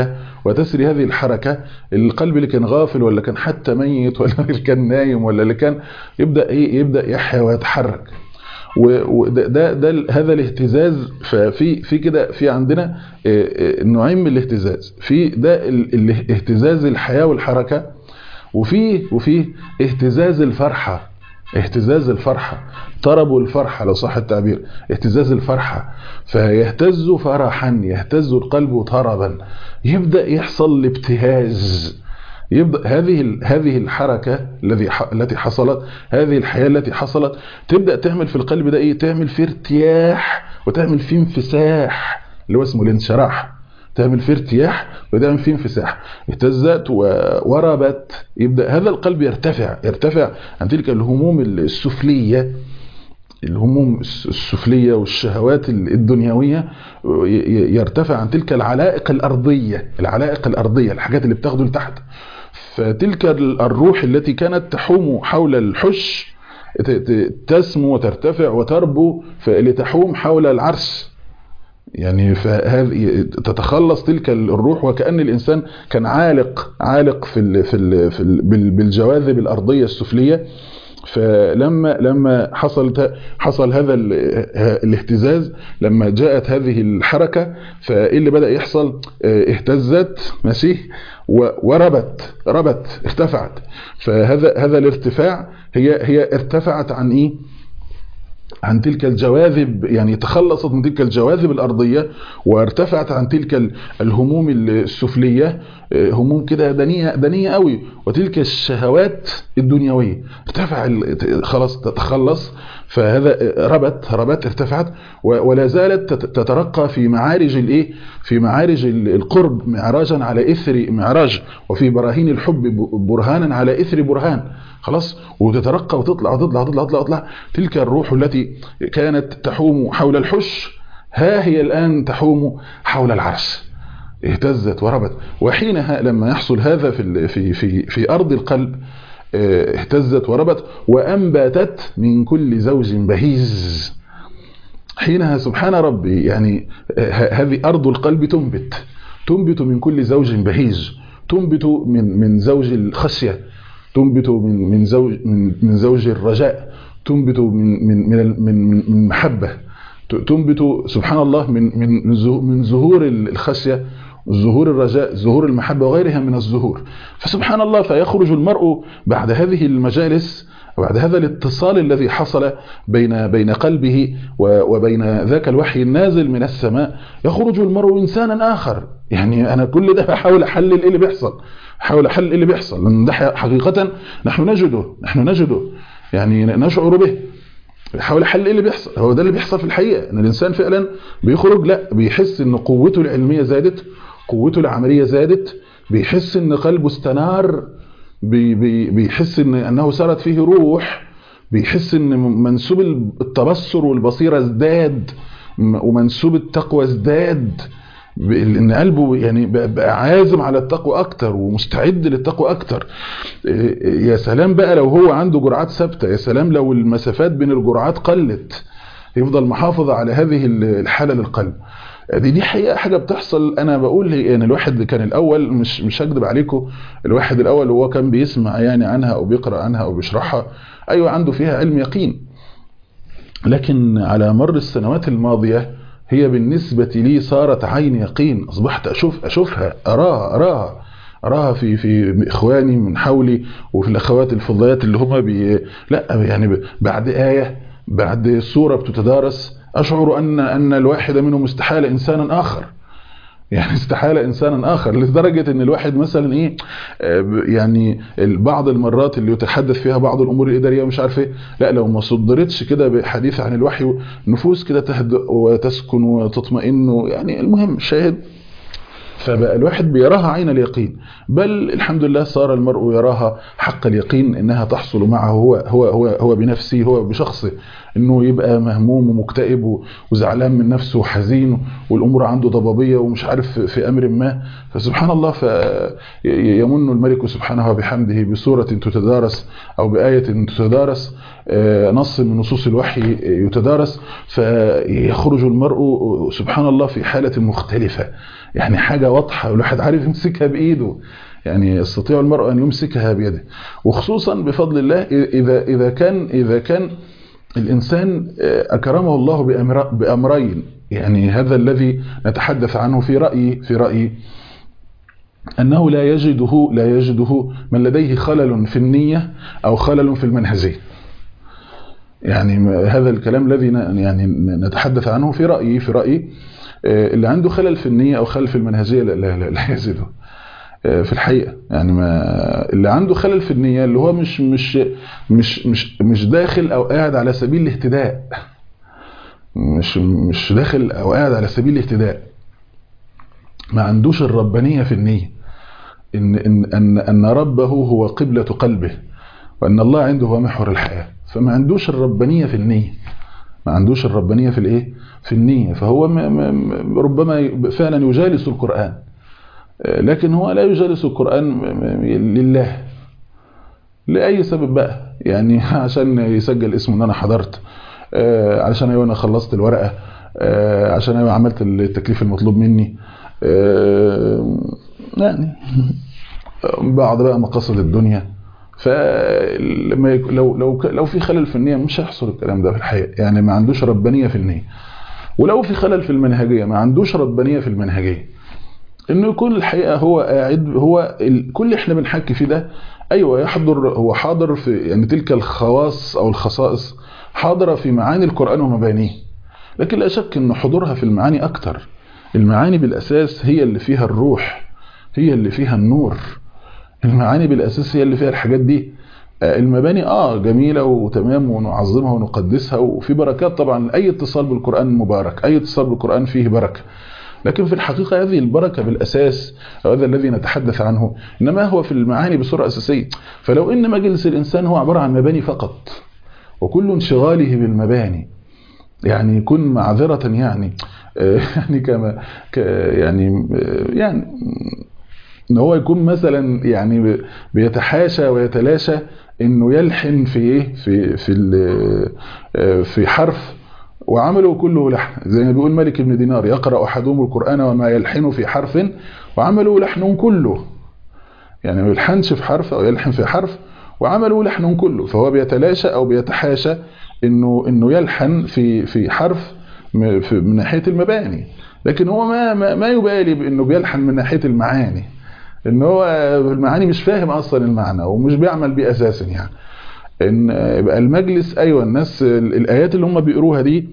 وتسري هذه الحركة القلب اللي كان غافل ولا كان حتى ميت ولا اللي كان نايم ولا اللي كان يبدأ ايه يبدأ يحيا ويتحرك وده ده, ده هذا الاهتزاز ففي في كده في عندنا نوعين من الاهتزاز في ده الاهتزاز الحياة والحركة وفي وفي اهتزاز الفرحة اهتزاز الفرحة طرب الفرحة لو صح التعبير اهتزاز الفرحة فيهتز فرحا يهتز القلب طربا يبدأ يحصل الابتهاج يبدأ هذه هذه الحركة الذي التي حصلت هذه الحياة التي حصلت تبدأ تعمل في القلب ده ايه تعمل فيه ارتياح وتعمل فيه انفساح اللي هو اسمه الانشراح تعمل فيه ارتياح وتعمل فيه انفساح اهتزت وربت يبدأ هذا القلب يرتفع يرتفع عن تلك الهموم السفلية الهموم السفلية والشهوات الدنيوية يرتفع عن تلك العلائق الأرضية العلائق الأرضية الحاجات اللي بتاخده لتحت فتلك الروح التي كانت تحوم حول الحش تسمو وترتفع وتربو لتحوم حول العرش يعني فهذه تتخلص تلك الروح وكأن الإنسان كان عالق عالق في ال في ال في ال بالجواذب الأرضية السفلية فلما لما حصل حصل هذا الاهتزاز لما جاءت هذه الحركة فايه اللي بدأ يحصل اهتزت ماشي وربت ربت ارتفعت فهذا هذا الارتفاع هي هي ارتفعت عن ايه عن تلك الجواذب يعني تخلصت من تلك الجواذب الأرضية وارتفعت عن تلك الهموم السفلية هموم كده دنية دنية قوي وتلك الشهوات الدنيوية ارتفع خلاص تتخلص فهذا ربت ربت ارتفعت ولا زالت تترقى في معارج الايه في معارج القرب معراجا على اثر معراج وفي براهين الحب برهانا على اثر برهان خلاص وتترقى وتطلع وتطلع وتطلع وتطلع, وتطلع تلك الروح التي كانت تحوم حول الحش ها هي الآن تحوم حول العرش اهتزت وربت وحينها لما يحصل هذا في في في في أرض القلب اهتزت وربت وأنبتت من كل زوج بهيز حينها سبحان ربي يعني هذه أرض القلب تنبت تنبت من كل زوج بهيج تنبت من من زوج الخشية تنبت من من زوج من من زوج الرجاء تنبت من من من من, من محبة تنبت سبحان الله من من من زهور الخشية ظهور الرجاء ظهور المحبة وغيرها من الزهور فسبحان الله فيخرج المرء بعد هذه المجالس وبعد هذا الاتصال الذي حصل بين بين قلبه وبين ذاك الوحي النازل من السماء يخرج المرء إنسانا آخر يعني أنا كل ده بحاول أحلل إيه اللي بيحصل حاول أحلل إيه اللي بيحصل لأن ده حقيقة نحن نجده نحن نجده يعني نشعر به بيحاول يحل ايه اللي بيحصل هو ده اللي بيحصل في الحقيقه ان الانسان فعلا بيخرج لا بيحس ان قوته العلميه زادت قوته العمليه زادت بيحس ان قلبه استنار بي بي بيحس ان انه سرت فيه روح بيحس ان منسوب التبصر والبصيره ازداد ومنسوب التقوى ازداد ان قلبه يعني بقى عازم على التقوى اكتر ومستعد للتقوى اكتر يا سلام بقى لو هو عنده جرعات ثابته يا سلام لو المسافات بين الجرعات قلت يفضل محافظ على هذه الحاله للقلب دي دي حقيقه حاجه بتحصل انا بقول ان يعني الواحد كان الاول مش مش هكذب عليكم الواحد الاول هو كان بيسمع يعني عنها او بيقرا عنها او بيشرحها ايوه عنده فيها علم يقين لكن على مر السنوات الماضيه هي بالنسبة لي صارت عين يقين أصبحت أشوف أشوفها أراها أراها أراها في في إخواني من حولي وفي الأخوات الفضليات اللي هم بي لا يعني بعد آية بعد سورة بتتدارس أشعر أن أن الواحد منهم استحال إنسانا آخر يعني استحالة إنسانا آخر لدرجة أن الواحد مثلا إيه يعني بعض المرات اللي يتحدث فيها بعض الأمور الإدارية مش عارف إيه لا لو ما صدرتش كده بحديث عن الوحي نفوس كده تهدأ وتسكن وتطمئن يعني المهم شاهد فبقى الواحد بيراها عين اليقين بل الحمد لله صار المرء يراها حق اليقين انها تحصل معه هو هو هو هو بنفسه هو بشخصه انه يبقى مهموم ومكتئب وزعلان من نفسه وحزين والامور عنده ضبابيه ومش عارف في امر ما فسبحان الله فيمن الملك سبحانه وبحمده بسوره تتدارس او بايه تتدارس نص من نصوص الوحي يتدارس فيخرج المرء سبحان الله في حاله مختلفه يعني حاجه واضحه والواحد عارف يمسكها بايده يعني يستطيع المرء ان يمسكها بيده وخصوصا بفضل الله اذا اذا كان اذا كان الانسان اكرمه الله بأمر بامرين يعني هذا الذي نتحدث عنه في رايي في رايي انه لا يجده لا يجده من لديه خلل في النيه او خلل في المنهجيه يعني هذا الكلام الذي يعني نتحدث عنه في رايي في رايي اللي عنده خلل في النيه او خلل في المنهجيه لا لا, لا, لا يجده في الحقيقه يعني ما اللي عنده خلل في النيه اللي هو مش مش مش مش مش داخل او قاعد على سبيل الاهتداء مش مش داخل او قاعد على سبيل الاهتداء ما عندوش الربانيه في النيه ان ان ان ان ربه هو قبله قلبه وان الله عنده هو محور الحياه فما عندوش الربانيه في النيه ما عندوش الربانيه في الايه في النيه فهو ربما فعلا يجالس القران لكن هو لا يجالس القرآن لله لأي سبب بقى يعني عشان يسجل اسمه ان انا حضرت علشان ايوه انا خلصت الورقة عشان ايوه عملت التكليف المطلوب مني يعني بعض بقى مقاصد الدنيا فلما لو لو لو في خلل في النيه مش هيحصل الكلام ده في الحقيقه يعني ما عندوش ربانيه في النيه ولو في خلل في المنهجيه ما عندوش ربانيه في المنهجيه انه يكون الحقيقه هو قاعد هو كل احنا بنحكي فيه ده ايوه يحضر هو حاضر في يعني تلك الخواص او الخصائص حاضره في معاني القران ومبانيه لكن لا شك ان حضورها في المعاني اكتر المعاني بالاساس هي اللي فيها الروح هي اللي فيها النور المعاني بالاساس هي اللي فيها الحاجات دي المباني اه جميله وتمام ونعظمها ونقدسها وفي بركات طبعا اي اتصال بالقران مبارك اي اتصال بالقران فيه بركه لكن في الحقيقة هذه البركة بالأساس أو هذا الذي نتحدث عنه إنما هو في المعاني بصورة أساسية فلو إن مجلس الإنسان هو عبارة عن مباني فقط وكل انشغاله بالمباني يعني يكون معذرة يعني يعني كما يعني يعني ان هو يكون مثلا يعني بيتحاشى ويتلاشى انه يلحن في ايه في في في حرف وعمله كله لحن زي ما بيقول مالك بن دينار يقرأ أحدهم القرآن وما يلحن في حرف وعمله لحن كله يعني ما يلحنش في حرف أو يلحن في حرف وعمله لحن كله فهو بيتلاشى أو بيتحاشى إنه إنه يلحن في في حرف من ناحية المباني لكن هو ما ما, ما يبالي بإنه بيلحن من ناحية المعاني إن هو المعاني مش فاهم أصلا المعنى ومش بيعمل بيه أساسا يعني ان يبقى المجلس ايوه الناس الايات اللي هم بيقروها دي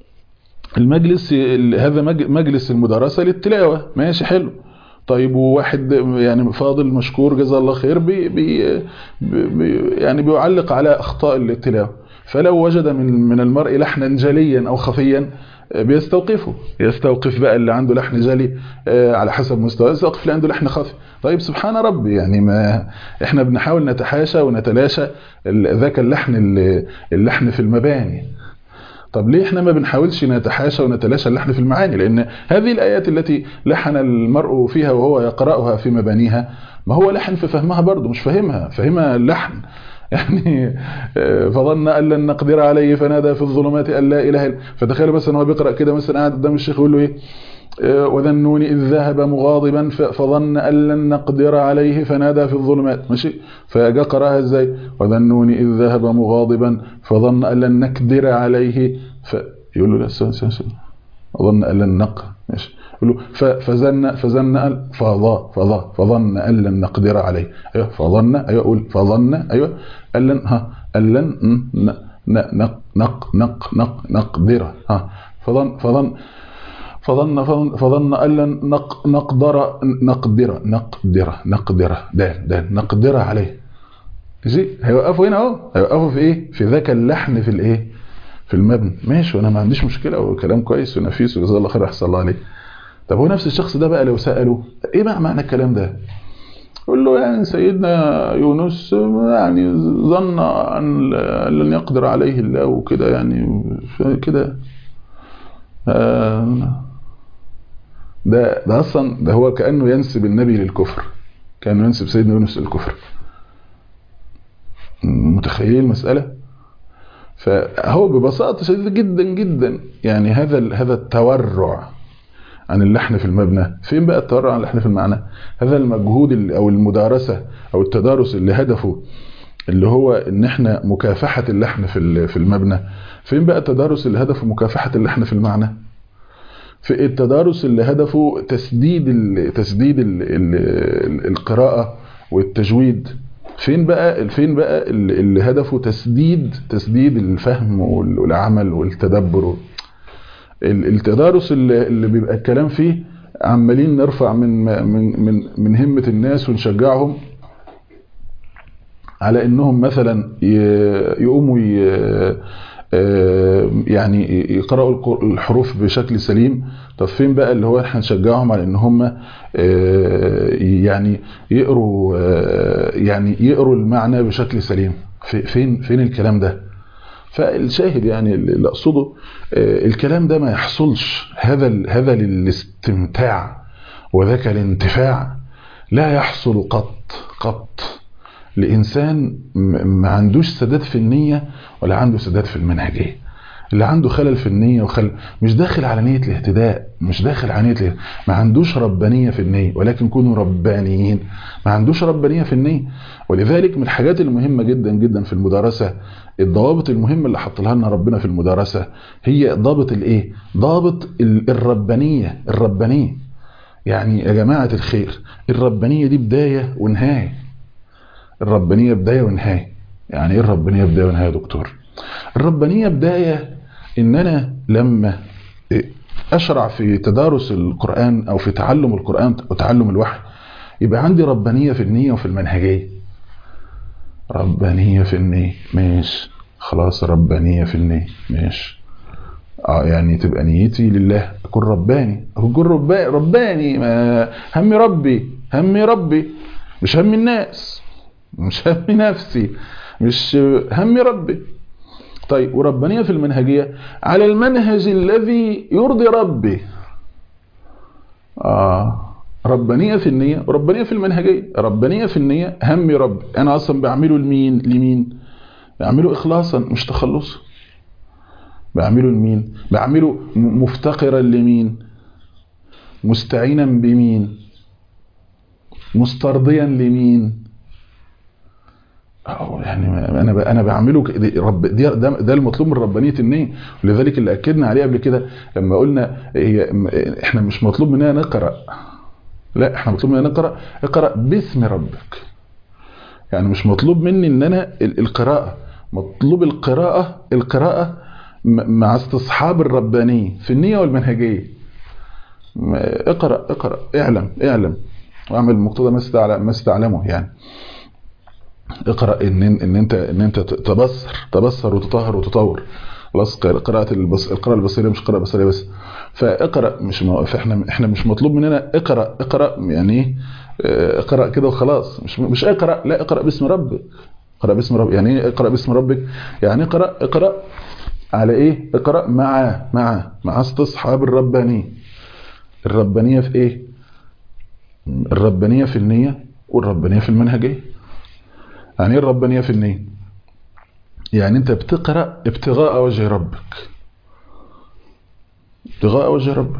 المجلس هذا مجلس المدرسه للتلاوه ماشي حلو طيب وواحد يعني فاضل مشكور جزاه الله خير بي بي بي يعني بيعلق على اخطاء التلاوه فلو وجد من من المرء لحنا جليا او خفيا بيستوقفه يستوقف بقى اللي عنده لحن جلي على حسب مستواه يستوقف اللي عنده لحن خفي طيب سبحان ربي يعني ما احنا بنحاول نتحاشى ونتلاشى ذاك اللحن اللحن في المباني طب ليه احنا ما بنحاولش نتحاشى ونتلاشى اللحن في المعاني لان هذه الايات التي لحن المرء فيها وهو يقراها في مبانيها ما هو لحن في فهمها برضه مش فاهمها فاهمها اللحن يعني فظن ان لن نقدر عليه فنادى في الظلمات ان لا اله الا فتخيل مثلا هو بيقرا كده مثلا قاعد قدام الشيخ يقول له ايه وذنون إذ ذهب مغاضبا فظن أن لن نقدر عليه فنادى في الظلمات ماشي فجاء قراها ازاي وذنون إذ ذهب مغاضبا فظن أن لن نقدر عليه فيقول له لا استنى استنى أظن أن لن نق ماشي يقول له فزن فزن فضا فضا فظن أن لن نقدر عليه أيوه فظن أيوه قول فظن أيوه أن لن ها أن لن نق نق نق نق نقدر ها فظن فظن فظن فظن أن لن نق نقدر نقدر نقدر نقدر دال دال نقدر عليه زي هيوقفوا هنا اهو هيوقفوا في ايه في ذاك اللحن في الايه في المبنى ماشي وانا ما عنديش مشكله وكلام كويس ونفيس وجزاه الله خير احسن الله عليه طب هو نفس الشخص ده بقى لو ساله ايه بقى معنى الكلام ده يقول له يعني سيدنا يونس يعني ظن ان لن يقدر عليه الله وكده يعني كده ده ده اصلا ده هو كانه ينسب النبي للكفر كانه ينسب سيدنا يونس للكفر متخيلين المساله فهو ببساطه شديده جدا جدا يعني هذا هذا التورع عن اللحن في المبنى فين بقى التورع عن اللحن في المعنى هذا المجهود او المدارسه او التدارس اللي هدفه اللي هو ان احنا مكافحه اللحن في في المبنى فين بقى التدارس اللي هدفه مكافحه اللحن في المعنى في التدارس اللي هدفه تسديد ال تسديد ال ال القراءه والتجويد فين بقى فين بقى اللي هدفه تسديد تسديد الفهم والعمل والتدبر التدارس اللي, اللي بيبقى الكلام فيه عمالين نرفع من من من من همه الناس ونشجعهم على انهم مثلا يقوموا يعني يقرأوا الحروف بشكل سليم طب فين بقى اللي هو احنا نشجعهم على ان هم يعني يقروا يعني يقروا المعنى بشكل سليم فين فين الكلام ده فالشاهد يعني اللي اقصده الكلام ده ما يحصلش هذا هذا الاستمتاع وذاك الانتفاع لا يحصل قط قط لإنسان ما عندوش سداد في النية ولا عنده سداد في المنهجية اللي عنده خلل في النية وخلل مش داخل على نية الاهتداء مش داخل على نية الاهتداء ما عندوش ربانية في النية ولكن كونوا ربانيين ما عندوش ربانية في النية ولذلك من الحاجات المهمة جدا جدا في المدارسة الضوابط المهمة اللي حط لها لنا ربنا في المدارسة هي ضابط الايه ضابط الربانية الربانية يعني يا جماعة الخير الربانية دي بداية ونهاية الربانية بداية ونهاية يعني ايه الربانية بداية ونهاية يا دكتور الربانية بداية ان انا لما اشرع في تدارس القرآن او في تعلم القرآن وتعلم الوحي يبقى عندي ربانية في النية وفي المنهجية ربانية في النية ماشي خلاص ربانية في النية ماشي اه يعني تبقى نيتي لله اكون رباني اكون رباني رباني ما همي ربي همي ربي مش همي الناس مش همي نفسي مش همي ربي طيب وربانية في المنهجية على المنهج الذي يرضي ربي آه ربانية في النية وربانية في المنهجية ربانية في النية همي ربي أنا أصلا بعمله لمين لمين بعمله إخلاصا مش تخلصا بعمله لمين بعمله مفتقرا لمين مستعينا بمين مسترضيا لمين يعني انا انا بعمله رب دي ده, ده المطلوب من ربانيه النيه ولذلك اللي اكدنا عليه قبل كده لما قلنا هي احنا مش مطلوب مننا نقرا لا احنا مطلوب مننا نقرا اقرا باسم ربك يعني مش مطلوب مني ان انا القراءه مطلوب القراءه القراءه مع استصحاب الربانيه في النيه والمنهجيه اقرا اقرا اعلم اعلم واعمل مقتضى ما استعلمه يعني اقرا ان ان انت ان انت تبصر تبصر وتطهر وتطور خلاص قراءه البص... القراءه البصريه مش قراءه بصريه بس فاقرا مش م... فاحنا احنا مش مطلوب مننا اقرا اقرا يعني ايه اقرا كده وخلاص مش مش اقرا لا اقرا باسم ربك اقرا باسم ربك يعني ايه اقرا باسم ربك يعني اقرا اقرا على ايه اقرا مع مع مع استصحاب الربانيه الربانيه في ايه الربانيه في النيه والربانيه في المنهجيه يعني ايه الربانية في النية يعني انت بتقرأ ابتغاء وجه ربك ابتغاء وجه ربك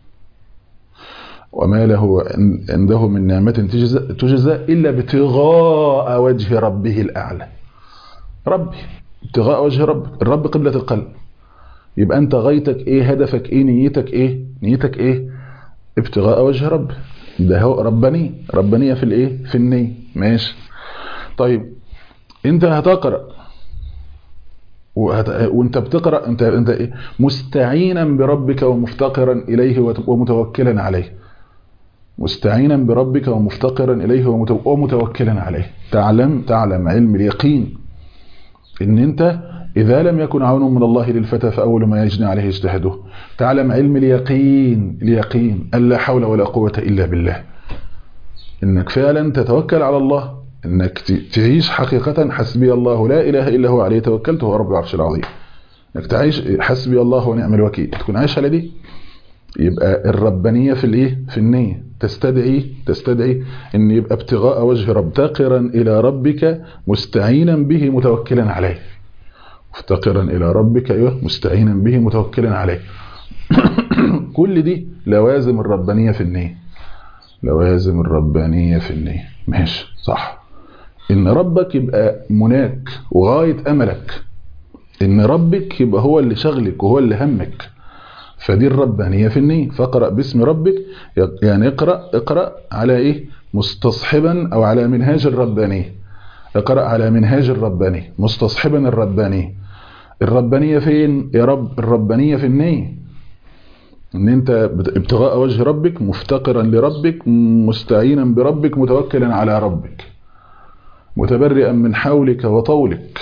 وما له عنده من نعمة تجزى, تجزى إلا ابتغاء وجه ربه الأعلى ربي ابتغاء وجه ربك الرب قبلة القلب يبقى انت غايتك ايه هدفك ايه نيتك ايه نيتك ايه ابتغاء وجه ربك ده هو ربانية ربانية في الايه في النية ماشي طيب انت هتقرا وهت... وانت بتقرا انت انت ايه مستعينا بربك ومفتقرا اليه ومتوكلا عليه مستعينا بربك ومفتقرا اليه ومتوكلا عليه تعلم تعلم علم اليقين ان انت اذا لم يكن عون من الله للفتى فاول ما يجني عليه اجتهاده تعلم علم اليقين اليقين ان لا حول ولا قوه الا بالله انك فعلا تتوكل على الله انك تعيش حقيقة حسبي الله لا اله الا هو عليه توكلت هو رب العرش العظيم انك تعيش حسبي الله ونعم الوكيل تكون عايش على دي يبقى الربانية في الايه في النية تستدعي تستدعي ان يبقى ابتغاء وجه رب تقرا الى ربك مستعينا به متوكلا عليه مفتقرا الى ربك ايوه مستعينا به متوكلا عليه كل دي لوازم الربانية في النية لوازم الربانية في النية ماشي صح ان ربك يبقى مناك وغاية املك ان ربك يبقى هو اللي شغلك وهو اللي همك فدي الربانية في النية فاقرأ باسم ربك يعني اقرأ اقرأ على ايه مستصحبا او على منهاج الربانية اقرأ على منهاج الربانية مستصحبا الربانية الربانية فين يا رب الربانية في النية ان انت ابتغاء وجه ربك مفتقرا لربك مستعينا بربك متوكلا على ربك متبرئا من حولك وطولك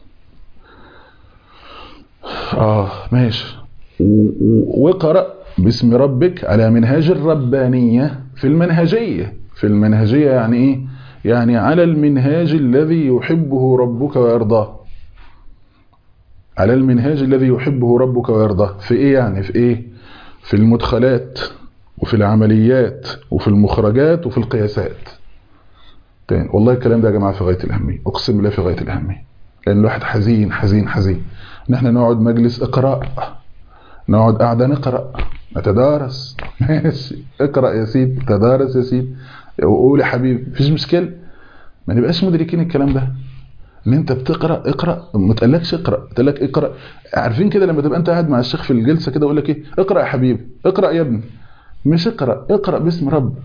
اه ماشي واقرأ باسم ربك على منهاج الربانية في المنهجية في المنهجية يعني ايه يعني على المنهاج الذي يحبه ربك ويرضاه على المنهاج الذي يحبه ربك ويرضاه في ايه يعني في ايه في المدخلات وفي العمليات وفي المخرجات وفي القياسات تاني والله الكلام ده يا جماعة في غاية الأهمية أقسم بالله في غاية الأهمية لأن الواحد حزين حزين حزين إن احنا نقعد مجلس إقراء نقعد قاعدة نقرأ نتدارس ماشي اقرأ يا سيدي تدارس يا سيدي وقول يا حبيبي مفيش مشكلة ما نبقاش مدركين الكلام ده ان انت بتقرا اقرا ما تقلكش اقرا لك اقرا عارفين كده لما تبقى انت قاعد مع الشيخ في الجلسه كده يقول لك ايه اقرا يا حبيبي اقرا يا ابني مش اقرا اقرا باسم ربك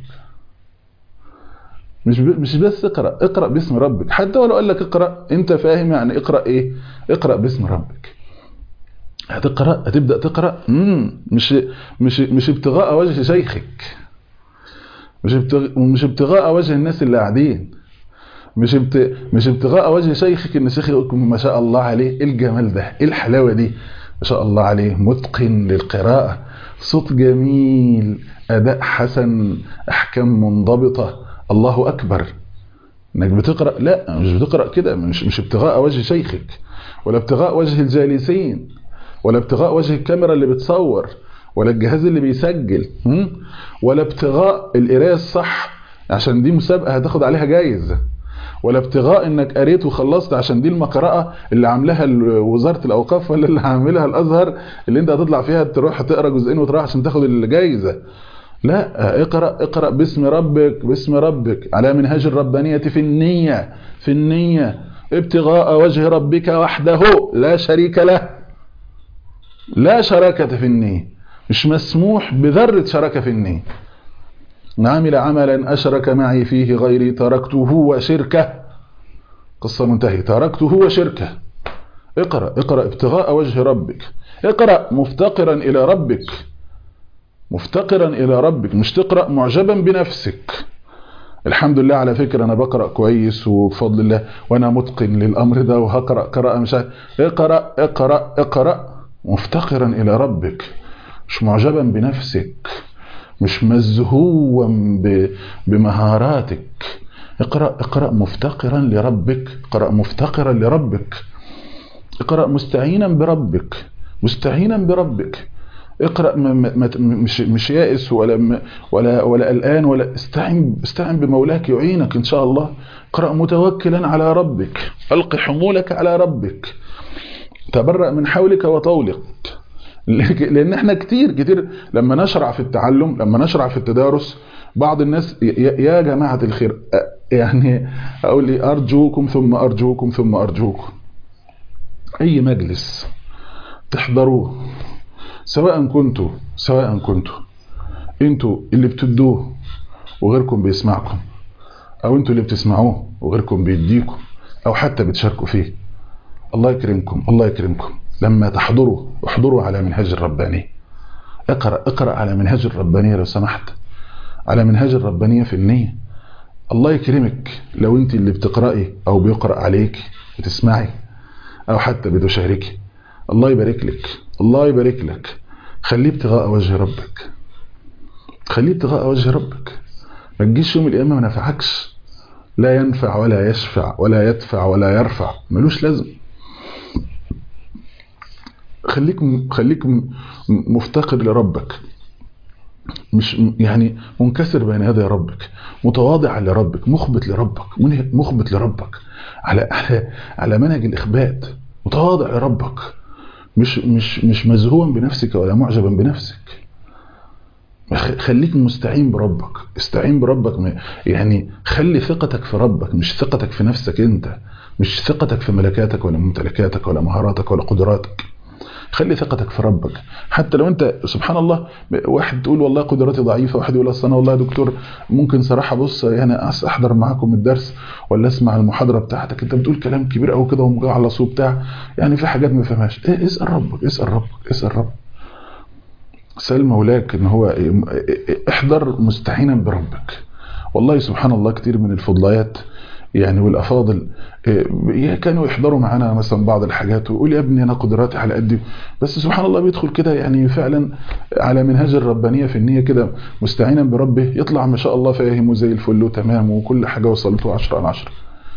مش مش بس اقرا اقرا باسم ربك حتى ولو قال لك اقرا انت فاهم يعني اقرا ايه اقرا باسم ربك هتقرا هتبدا تقرا امم مش مش مش ابتغاء وجه شيخك مش ابتغاء مش ابتغاء وجه الناس اللي قاعدين مش ابت... مش ابتغاء وجه شيخك ان شيخ يقول ما شاء الله عليه ايه الجمال ده ايه الحلاوه دي ما شاء الله عليه متقن للقراءه صوت جميل اداء حسن احكام منضبطه الله اكبر انك بتقرا لا مش بتقرا كده مش مش ابتغاء وجه شيخك ولا ابتغاء وجه الجالسين ولا ابتغاء وجه الكاميرا اللي بتصور ولا الجهاز اللي بيسجل ولا ابتغاء القرايه الصح عشان دي مسابقه هتاخد عليها جايزه ولا ابتغاء انك قريت وخلصت عشان دي المقرأة اللي عاملاها وزارة الاوقاف ولا اللي عاملها الازهر اللي انت هتطلع فيها تروح تقرا جزئين وتروح عشان تاخد الجايزة لا اقرأ اقرأ باسم ربك باسم ربك على منهاج الربانية في النية في النية ابتغاء وجه ربك وحده لا شريك له لا شراكة في النية مش مسموح بذرة شراكة في النية عمل عملا أشرك معي فيه غيري تركته وشركه قصة منتهية تركته وشركه اقرأ اقرأ ابتغاء وجه ربك اقرأ مفتقرا إلى ربك مفتقرا إلى ربك مش تقرأ معجبا بنفسك الحمد لله على فكرة أنا بقرأ كويس وبفضل الله وأنا متقن للأمر ده وهقرأ قراءة مش اقرأ اقرأ اقرأ مفتقرا إلى ربك مش معجبا بنفسك مش مزهوا بمهاراتك اقرأ اقرأ مفتقرا لربك اقرأ مفتقرا لربك اقرأ مستعينا بربك مستعينا بربك اقرأ مش مش يائس ولا ولا ولا قلقان ولا استعن استعن بمولاك يعينك ان شاء الله اقرأ متوكلا على ربك الق حمولك على ربك تبرأ من حولك وطولك لان احنا كتير كتير لما نشرع في التعلم لما نشرع في التدارس بعض الناس يا جماعة الخير يعني اقول لي ارجوكم ثم ارجوكم ثم ارجوكم اي مجلس تحضروه سواء كنتوا سواء كنتوا انتوا اللي بتدوه وغيركم بيسمعكم او انتوا اللي بتسمعوه وغيركم بيديكم او حتى بتشاركوا فيه الله يكرمكم الله يكرمكم لما تحضروا احضروا على منهاج الرباني اقرأ اقرأ على منهاج الربانية لو سمحت على منهاج الربانية في النية الله يكرمك لو انت اللي بتقرأي او بيقرأ عليك بتسمعي او حتى بتشاركي الله يبارك لك الله يبارك لك خليه ابتغاء وجه ربك خليه ابتغاء وجه ربك ما تجيش يوم القيامه ما نفعكش لا ينفع ولا يشفع ولا يدفع ولا يرفع ملوش لازم خليك خليك مفتقر لربك مش يعني منكسر بين يدي ربك متواضع لربك مخبت لربك مخبت لربك على على على منهج الاخبات متواضع لربك مش مش مش مزهوا بنفسك ولا معجبا بنفسك خليك مستعين بربك استعين بربك يعني خلي ثقتك في ربك مش ثقتك في نفسك انت مش ثقتك في ملكاتك ولا ممتلكاتك ولا مهاراتك ولا قدراتك خلي ثقتك في ربك حتى لو انت سبحان الله واحد تقول والله قدراتي ضعيفه واحد يقول اصل انا والله يا دكتور ممكن صراحه بص يعني احضر معاكم الدرس ولا اسمع المحاضره بتاعتك انت بتقول كلام كبير قوي كده ومجعلص وبتاع يعني في حاجات ما فهمهاش إيه اسال ربك اسال ربك اسال ربك سال مولاك ان هو احضر مستعينا بربك والله سبحان الله كتير من الفضليات يعني والافاضل كانوا يحضروا معانا مثلا بعض الحاجات ويقول يا ابني انا قدراتي على قدي بس سبحان الله بيدخل كده يعني فعلا على منهاج الربانيه في النيه كده مستعينا بربه يطلع ما شاء الله فاهم وزي الفل وتمام وكل حاجه وصلته 10 على 10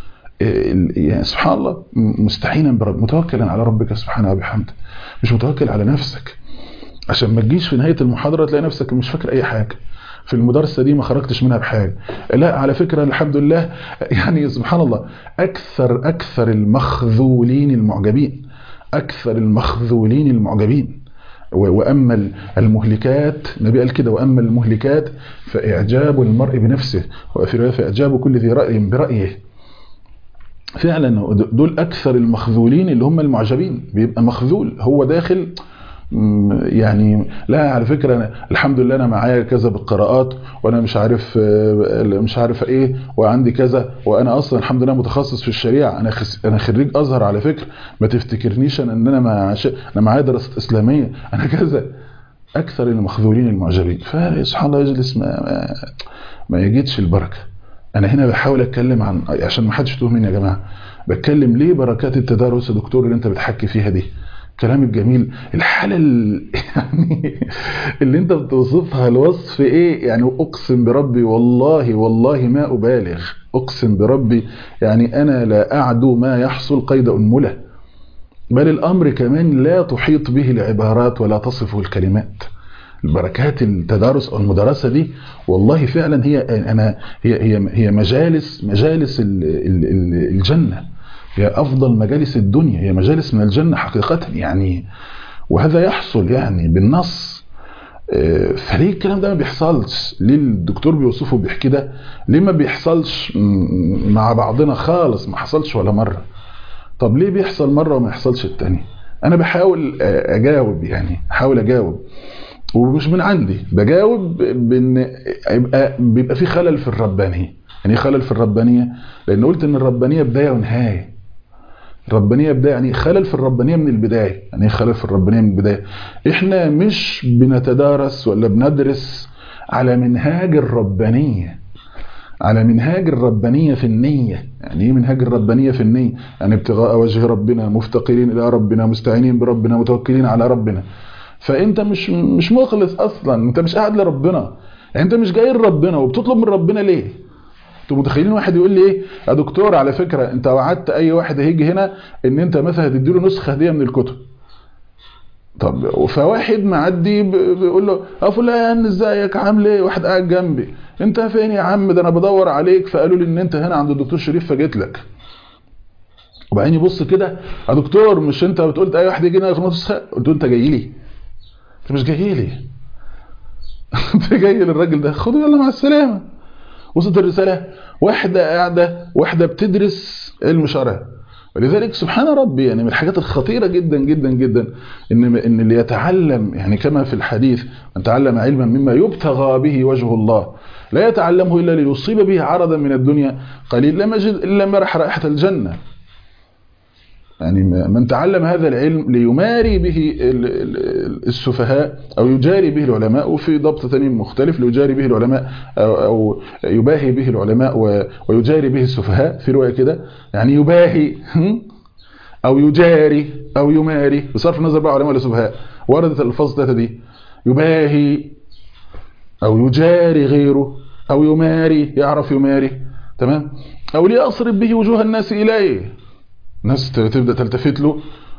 يعني سبحان الله مستعينا برب متوكلا على ربك سبحانه وبحمده مش متوكل على نفسك عشان ما تجيش في نهايه المحاضره تلاقي نفسك مش فاكر اي حاجه في المدرسة دي ما خرجتش منها بحاجة لا على فكرة الحمد لله يعني سبحان الله أكثر أكثر المخذولين المعجبين أكثر المخذولين المعجبين وأما المهلكات النبي قال كده وأما المهلكات فإعجاب المرء بنفسه وفي رواية فإعجاب كل ذي رأي برأيه فعلا دول أكثر المخذولين اللي هم المعجبين بيبقى مخذول هو داخل يعني لا على فكرة أنا الحمد لله أنا معايا كذا بالقراءات وأنا مش عارف مش عارف إيه وعندي كذا وأنا أصلا الحمد لله متخصص في الشريعة أنا أنا خريج أزهر على فكرة ما تفتكرنيش أنا إن أنا مع أنا معايا دراسة إسلامية أنا كذا أكثر المخذولين المعجبين فسبحان الله يجلس ما ما, ما يجدش البركة أنا هنا بحاول أتكلم عن عشان ما حدش يتوه مني يا جماعة بتكلم ليه بركات التدارس يا دكتور اللي أنت بتحكي فيها دي الكلام الجميل الحالة يعني اللي انت بتوصفها الوصف ايه يعني اقسم بربي والله والله ما ابالغ اقسم بربي يعني انا لا اعدو ما يحصل قيد انملة بل الامر كمان لا تحيط به العبارات ولا تصفه الكلمات البركات التدارس او المدرسه دي والله فعلا هي انا هي هي هي مجالس مجالس الجنه هي أفضل مجالس الدنيا هي مجالس من الجنة حقيقة يعني وهذا يحصل يعني بالنص فليه الكلام ده ما بيحصلش ليه الدكتور بيوصفه بيحكي ده ليه ما بيحصلش مع بعضنا خالص ما حصلش ولا مرة طب ليه بيحصل مرة وما يحصلش التاني انا بحاول اجاوب يعني احاول اجاوب ومش من عندي بجاوب بان يبقى بيبقى في خلل في الربانيه يعني خلل في الربانيه لان قلت ان الربانيه بدايه ونهايه الربانية بداية يعني خلل في الربانية من البداية يعني خلل في الربانية من البداية احنا مش بنتدارس ولا بندرس على منهاج الربانية على منهاج الربانية في النية يعني ايه منهاج الربانية في النية يعني ابتغاء وجه ربنا مفتقرين الى ربنا مستعينين بربنا متوكلين على ربنا فانت مش مش مخلص اصلا انت مش قاعد لربنا يعني انت مش جاي لربنا وبتطلب من ربنا ليه انتوا متخيلين واحد يقول لي ايه يا دكتور على فكرة انت وعدت اي واحد هيجي هنا ان انت مثلا هتديله نسخة هدية من الكتب طب فواحد معدي بيقول له اه فلان ازيك عامل ايه واحد قاعد جنبي انت فين يا عم ده انا بدور عليك فقالوا لي ان انت هنا عند الدكتور شريف فجيت لك وبعدين يبص كده يا دكتور مش انت بتقول اي واحد يجي هنا ياخد نسخه قلت له انت جاي لي انت مش جاي لي انت جاي للراجل ده خده يلا مع السلامه وصلت الرسالة واحدة قاعدة واحدة بتدرس علم شرع ولذلك سبحان ربي يعني من الحاجات الخطيرة جدا جدا جدا ان ان اللي يتعلم يعني كما في الحديث من تعلم علما مما يبتغى به وجه الله لا يتعلمه الا ليصيب به عرضا من الدنيا قليل لم يجد الا مرح رائحة الجنة يعني من تعلم هذا العلم ليماري به السفهاء أو يجاري به العلماء وفي ضبط ثاني مختلف ليجاري به العلماء أو يباهي به العلماء ويجاري به السفهاء في رواية كده يعني يباهي أو يجاري أو يماري بصرف النظر بقى علماء ولا سفهاء وردت الألفاظ الثلاثة دي يباهي أو يجاري غيره او يماري يعرف يماري تمام او ليصرف به وجوه الناس اليه الناس تبدا تلتفت له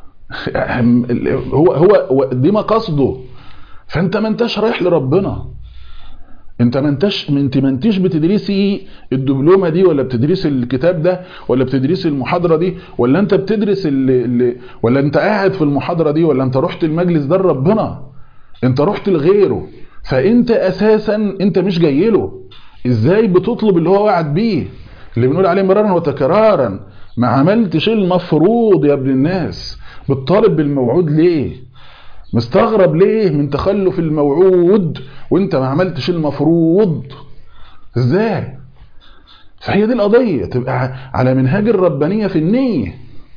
هو هو دي مقاصده فانت ما انتش رايح لربنا انت ما انتش انت ما انتش بتدرسي الدبلومه دي ولا بتدرسي الكتاب ده ولا بتدرسي المحاضره دي ولا انت بتدرس اللي اللي ولا انت قاعد في المحاضره دي ولا انت رحت المجلس ده لربنا انت رحت لغيره فانت اساسا انت مش جاي له ازاي بتطلب اللي هو وعد بيه اللي بنقول عليه مرارا وتكرارا ما عملتش المفروض يا ابن الناس بتطالب بالموعود ليه مستغرب ليه من تخلف الموعود وانت ما عملتش المفروض ازاي فهي دي القضية تبقى على منهاج الربانية في النية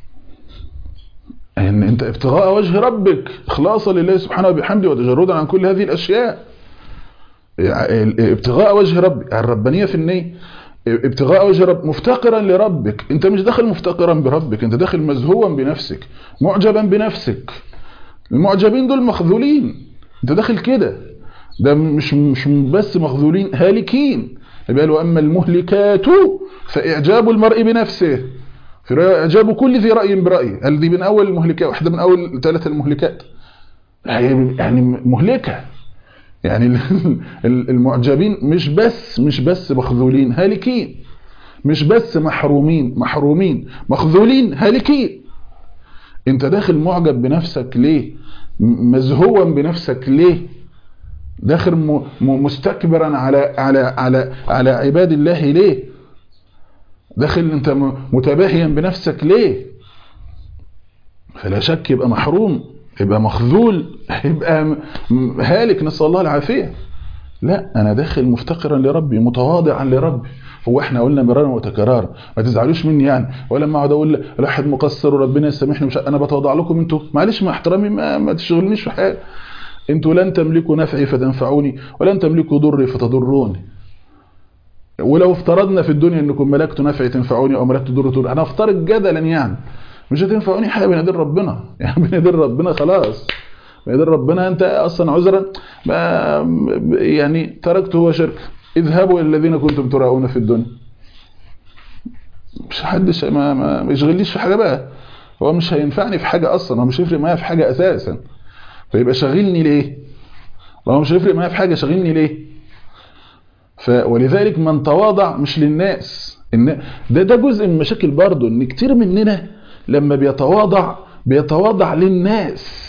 ان انت ابتغاء وجه ربك اخلاصا لله سبحانه وبحمده وتجردا عن كل هذه الاشياء ابتغاء وجه ربك الربانية في النية ابتغاء وجه رب مفتقرا لربك انت مش داخل مفتقرا بربك انت داخل مزهوا بنفسك معجبا بنفسك المعجبين دول مخذولين انت داخل كده ده مش مش بس مخذولين هالكين يبقى له اما المهلكات فاعجاب المرء بنفسه في اعجاب كل ذي راي برايه قال دي من اول المهلكات واحده من اول ثلاثه المهلكات يعني مهلكه يعني المعجبين مش بس مش بس مخذولين هالكين مش بس محرومين محرومين مخذولين هالكين انت داخل معجب بنفسك ليه مزهوا بنفسك ليه داخل مستكبرا على على على على عباد الله ليه داخل انت متباهيا بنفسك ليه فلا شك يبقى محروم يبقى مخذول يبقى هالك نسال الله العافيه لا انا داخل مفتقرا لربي متواضعا لربي هو احنا قلنا مرارا وتكرارا ما تزعلوش مني يعني ولما اقعد اقول الواحد مقصر وربنا يسامحني مش انا بتواضع لكم انتوا معلش مع احترامي ما, ما تشغلنيش في حاجه انتوا لن تملكوا نفعي فتنفعوني ولن تملكوا ضري فتضروني ولو افترضنا في الدنيا انكم ملكتوا نفعي تنفعوني او ملكتوا ضري تضروني انا افترض جدلا يعني مش هتنفعوني حاجه بين ايدين ربنا يعني بين ايدين ربنا خلاص بين ايدين ربنا انت اصلا عذرا يعني تركته هو شرك اذهبوا الى الذين كنتم تراؤون في الدنيا مش حدش ما, ما يشغلنيش في حاجه بقى هو مش هينفعني في حاجه اصلا هو مش هيفرق معايا في حاجه اساسا فيبقى شاغلني ليه هو مش هيفرق معايا في حاجه شاغلني ليه ف ولذلك من تواضع مش للناس ان ده ده جزء من مشاكل برضه ان كتير مننا لما بيتواضع بيتواضع للناس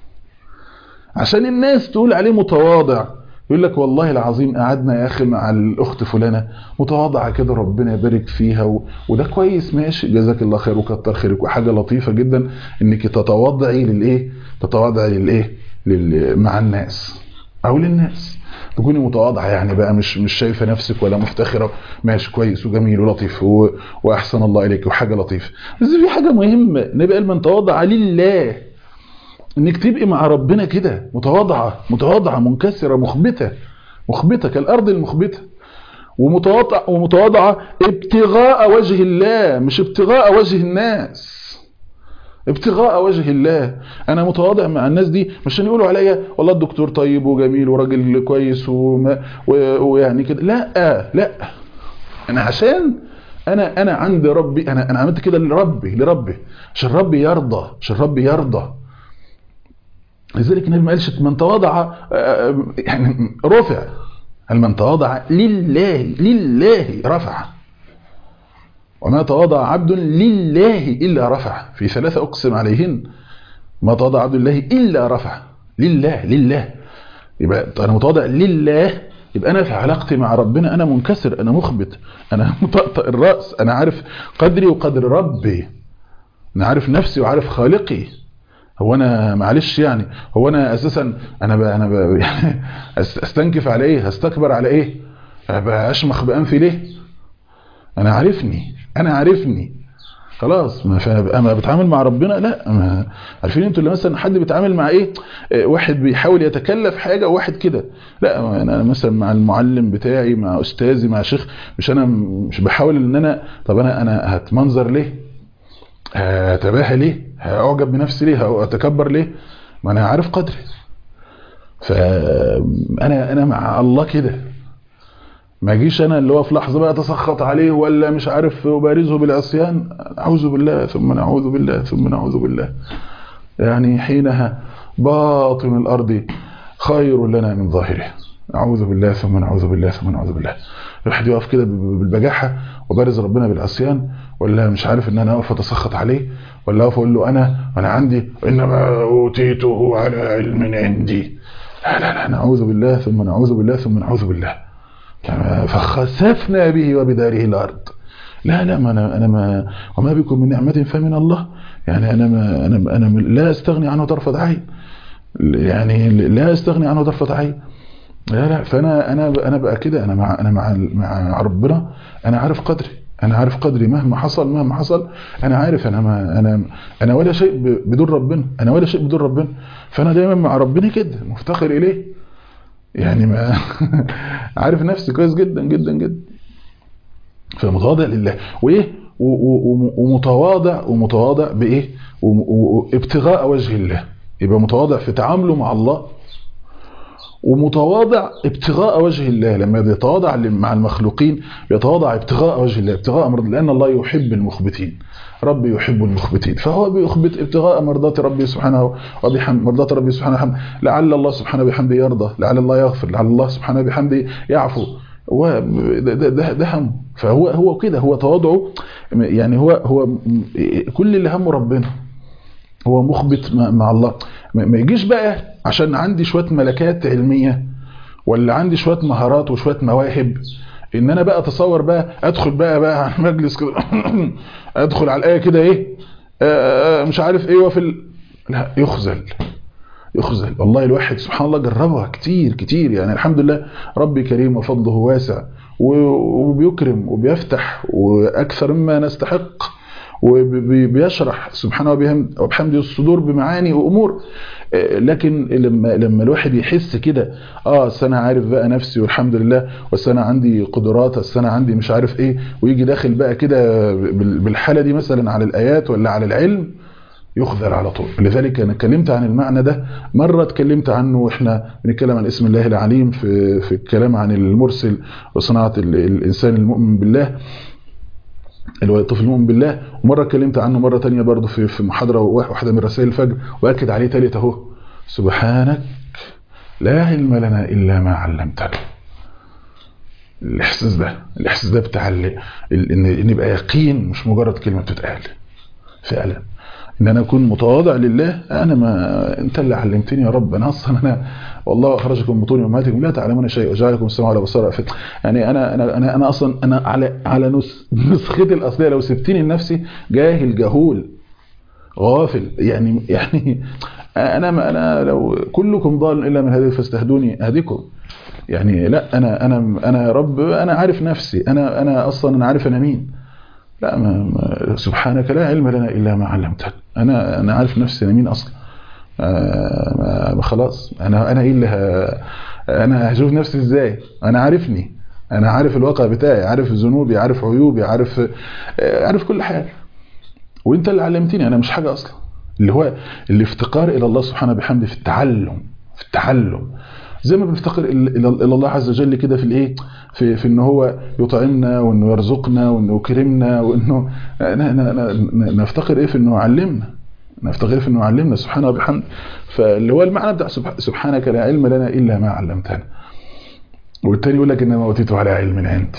عشان الناس تقول عليه متواضع يقول لك والله العظيم قعدنا يا اخي مع الاخت فلانه متواضعه كده ربنا يبارك فيها و... وده كويس ماشي جزاك الله خير وكتر خيرك وحاجه لطيفه جدا انك تتواضعي للايه تتواضعي للايه لل... مع الناس او للناس تكوني متواضعه يعني بقى مش مش شايفه نفسك ولا مفتخره ماشي كويس وجميل ولطيف و... واحسن الله اليك وحاجه لطيفه بس في حاجه مهمه نبقى من تواضع لله انك تبقي مع ربنا كده متواضعه متواضعه منكسره مخبته مخبته كالارض المخبته ومتواضع ومتواضعه ابتغاء وجه الله مش ابتغاء وجه الناس ابتغاء وجه الله انا متواضع مع الناس دي مش عشان يقولوا عليا والله الدكتور طيب وجميل وراجل كويس وما ويعني كده لا لا انا عشان انا انا عند ربي انا انا عملت كده لربي لربي عشان ربي يرضى عشان ربي يرضى لذلك النبي ما قالش من تواضع يعني رفع هل من تواضع لله لله رفع وما تواضع عبد لله إلا رفع في ثلاثة أقسم عليهن ما تواضع عبد الله إلا رفع لله لله يبقى أنا متواضع لله يبقى أنا في علاقتي مع ربنا أنا منكسر أنا مخبت أنا مطأطئ الرأس أنا عارف قدري وقدر ربي أنا عارف نفسي وعارف خالقي هو انا معلش يعني هو انا اساسا انا ب انا ب يعني استنكف على ايه هستكبر على ايه ابقى اشمخ بانفي ليه انا عارفني انا عارفني خلاص ما انا بتعامل مع ربنا لا ما عارفين انتوا اللي مثلا حد بيتعامل مع ايه واحد بيحاول يتكلف حاجه وواحد كده لا انا مثلا مع المعلم بتاعي مع استاذي مع شيخ مش انا مش بحاول ان انا طب انا انا هتمنظر ليه هتباهى ليه هأعجب بنفسي ليه هأتكبر ليه ما أنا عارف قدري فأنا أنا مع الله كده ما اجيش انا اللي هو في لحظه بقى اتسخط عليه ولا مش عارف ابارزه بالعصيان اعوذ بالله ثم نعوذ بالله ثم نعوذ بالله يعني حينها باطن الارض خير لنا من ظاهره اعوذ بالله ثم نعوذ بالله ثم نعوذ بالله الواحد يقف كده بالبجاحه وبارز ربنا بالعصيان ولا مش عارف ان انا اقف اتسخط عليه ولا اقف اقول له انا انا عندي انما اوتيته على علم عندي لا لا لا نعوذ بالله ثم نعوذ بالله ثم نعوذ بالله فخسفنا به وبداره الارض لا لا ما انا انا ما وما بكم من نعمه فمن الله يعني انا ما انا انا لا استغني عنه طرفه عين يعني لا استغني عنه طرفه عين لا لا فانا انا انا بقى كده انا مع انا مع مع ربنا انا عارف قدري انا عارف قدري مهما حصل مهما حصل انا عارف انا ما انا انا ولا شيء بدون ربنا انا ولا شيء بدون ربنا فانا دايما مع ربنا كده مفتقر اليه يعني ما عارف نفسي كويس جدا جدا جدا فمتواضع لله وايه ومتواضع ومتواضع بايه وابتغاء وجه الله يبقى متواضع في تعامله مع الله ومتواضع ابتغاء وجه الله لما يتواضع مع المخلوقين يتواضع ابتغاء وجه الله ابتغاء مرض لأن الله يحب المخبتين ربي يحب المخبتين فهو بيخبت ابتغاء مرضات ربي سبحانه وبحمد مرضات ربي سبحانه وبحمده لعل الله سبحانه بحمده يرضى لعل الله يغفر لعل الله سبحانه بحمده يعفو هو ده, ده, ده هم فهو هو كده هو تواضعه يعني هو هو كل اللي همه ربنا هو مخبت مع الله ما يجيش بقى عشان عندي شوية ملكات علمية ولا عندي شوية مهارات وشوية مواهب ان انا بقى اتصور بقى ادخل بقى بقى على مجلس كده ادخل على الايه كده ايه آآ آآ مش عارف ايه وفي ال... لا يخزل يخزل والله الواحد سبحان الله جربها كتير كتير يعني الحمد لله ربي كريم وفضله واسع وبيكرم وبيفتح واكثر مما نستحق وبيشرح سبحانه وبحمده الصدور بمعاني وامور لكن لما لما الواحد يحس كده اه انا عارف بقى نفسي والحمد لله بس انا عندي قدرات بس انا عندي مش عارف ايه ويجي داخل بقى كده بالحاله دي مثلا على الايات ولا على العلم يخذل على طول لذلك انا اتكلمت عن المعنى ده مره اتكلمت عنه واحنا بنتكلم عن اسم الله العليم في في الكلام عن المرسل وصناعه الانسان المؤمن بالله اللي هو الطفل المؤمن بالله ومره اتكلمت عنه مره تانية برضه في في محاضره واحده من رسائل الفجر واكد عليه تالت اهو سبحانك لا علم لنا الا ما علمتنا الاحساس ده الاحساس ده بتاع ان ان يبقى يقين مش مجرد كلمه بتتقال فعلا ان انا اكون متواضع لله انا ما انت اللي علمتني يا رب انا اصلا انا والله اخرجكم من بطون امهاتكم لا تعلمون شيء وجعلكم السماء والابصار يعني انا انا انا انا اصلا انا على على نسختي الاصليه لو سبتني لنفسي جاهل جهول غافل يعني يعني انا ما انا لو كلكم ضال الا من هذه فاستهدوني اهدكم يعني لا انا انا انا يا رب انا عارف نفسي انا انا اصلا انا عارف انا مين لا ما ما سبحانك لا علم لنا الا ما علمتنا انا انا عارف نفسي انا مين اصلا آه خلاص انا انا ايه اللي انا هشوف نفسي ازاي انا عارفني انا عارف الواقع بتاعي عارف ذنوبي عارف عيوبي عارف عارف كل حاجه وانت اللي علمتني انا مش حاجه اصلا اللي هو الافتقار الى الله سبحانه بحمده في التعلم في التعلم زي ما بنفتقر الى الله عز وجل كده في الايه في في ان هو يطعمنا وانه يرزقنا وانه يكرمنا وانه نفتقر ايه في انه يعلمنا نفتقر في انه يعلمنا سبحانه وبحمده فاللي هو المعنى بتاع سبحانك لا علم لنا الا ما علمتنا والتاني يقول لك انما اوتيته على علم عندي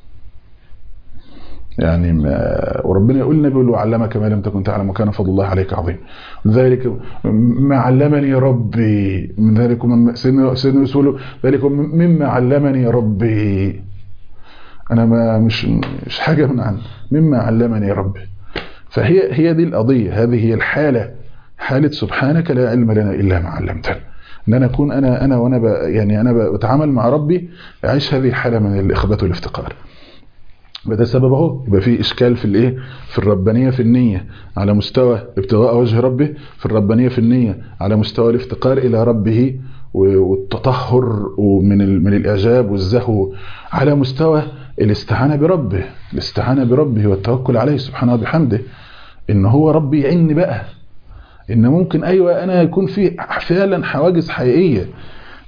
يعني ما وربنا يقول النبي يقول له علمك ما لم تكن تعلم وكان فضل الله عليك عظيم ذلك ما علمني ربي من ذلك سيدنا سيدنا يقول ذلك مما علمني ربي انا ما مش مش حاجه من عندي مما علمني ربي فهي هي دي القضيه هذه هي الحاله حاله سبحانك لا علم لنا الا ما علمتنا ان انا اكون انا انا وانا يعني انا بتعامل مع ربي اعيش هذه الحاله من الاخبات والافتقار ده سبب اهو يبقى في اشكال في الايه في الربانيه في النيه على مستوى ابتغاء وجه ربه في الربانيه في النيه على مستوى الافتقار الى ربه والتطهر ومن من الاعجاب والزهو على مستوى الاستعانه بربه الاستعانه بربه والتوكل عليه سبحانه وبحمده ان هو ربي يعني بقى ان ممكن ايوه انا يكون في فعلا حواجز حقيقيه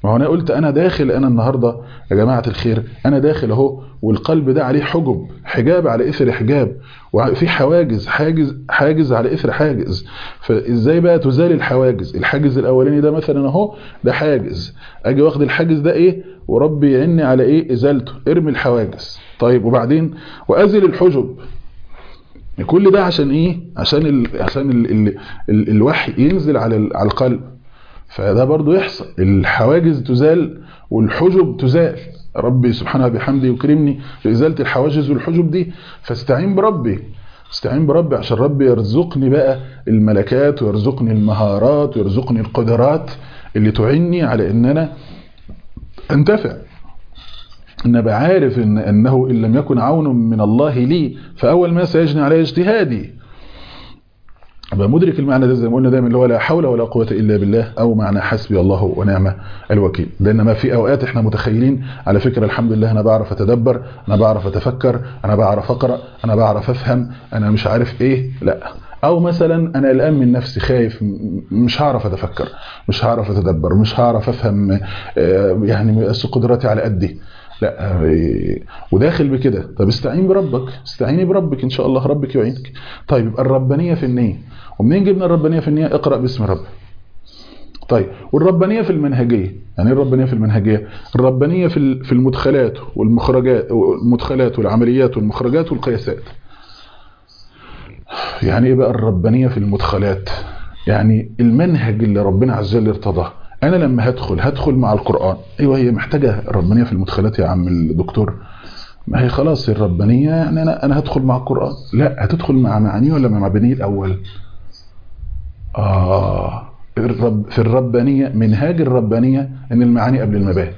ما هو انا قلت انا داخل انا النهارده يا جماعه الخير انا داخل اهو والقلب ده عليه حجب حجاب على اثر حجاب وفي حواجز حاجز حاجز على اثر حاجز فازاي بقى تزال الحواجز الحاجز الاولاني ده مثلا اهو ده حاجز اجي واخد الحاجز ده ايه وربي يعني على ايه ازالته ارمي الحواجز طيب وبعدين وازل الحجب كل ده عشان ايه عشان ال عشان ال ال ال الوحي ينزل على على القلب فده برضو يحصل الحواجز تزال والحجب تزال ربي سبحانه وبحمده يكرمني بإزالة الحواجز والحجب دي فاستعين بربي استعين بربي عشان ربي يرزقني بقى الملكات ويرزقني المهارات ويرزقني القدرات اللي تعني على ان انا انتفع ان ابقى عارف إن انه ان لم يكن عون من الله لي فاول ما سيجني علي اجتهادي ابقى مدرك المعنى ده زي ما قلنا دايما اللي هو لا حول ولا قوه الا بالله او معنى حسبي الله ونعم الوكيل لان ما في اوقات احنا متخيلين على فكره الحمد لله انا بعرف اتدبر انا بعرف اتفكر انا بعرف اقرا انا بعرف افهم انا مش عارف ايه لا او مثلا انا قلقان من نفسي خايف مش هعرف اتفكر مش هعرف اتدبر مش هعرف افهم يعني قدراتي على قدي لا وداخل بكده طب استعين بربك استعيني بربك ان شاء الله ربك يعينك طيب يبقى الربانيه في النيه ومنين جبنا الربانيه في النيه اقرا باسم ربك طيب والربانيه في المنهجيه يعني ايه الربانيه في المنهجيه الربانيه في في المدخلات والمخرجات المدخلات والعمليات والمخرجات والقياسات يعني ايه بقى الربانيه في المدخلات يعني المنهج اللي ربنا عز وجل ارتضاه انا لما هدخل هدخل مع القرآن ايوه هي محتاجة الربانية في المدخلات يا عم الدكتور ما هي خلاص الربانية يعني انا انا هدخل مع القرآن لا هتدخل مع معانيه ولا مع مبانيه الاول اه الرب في الربانية منهاج الربانية ان المعاني قبل المباني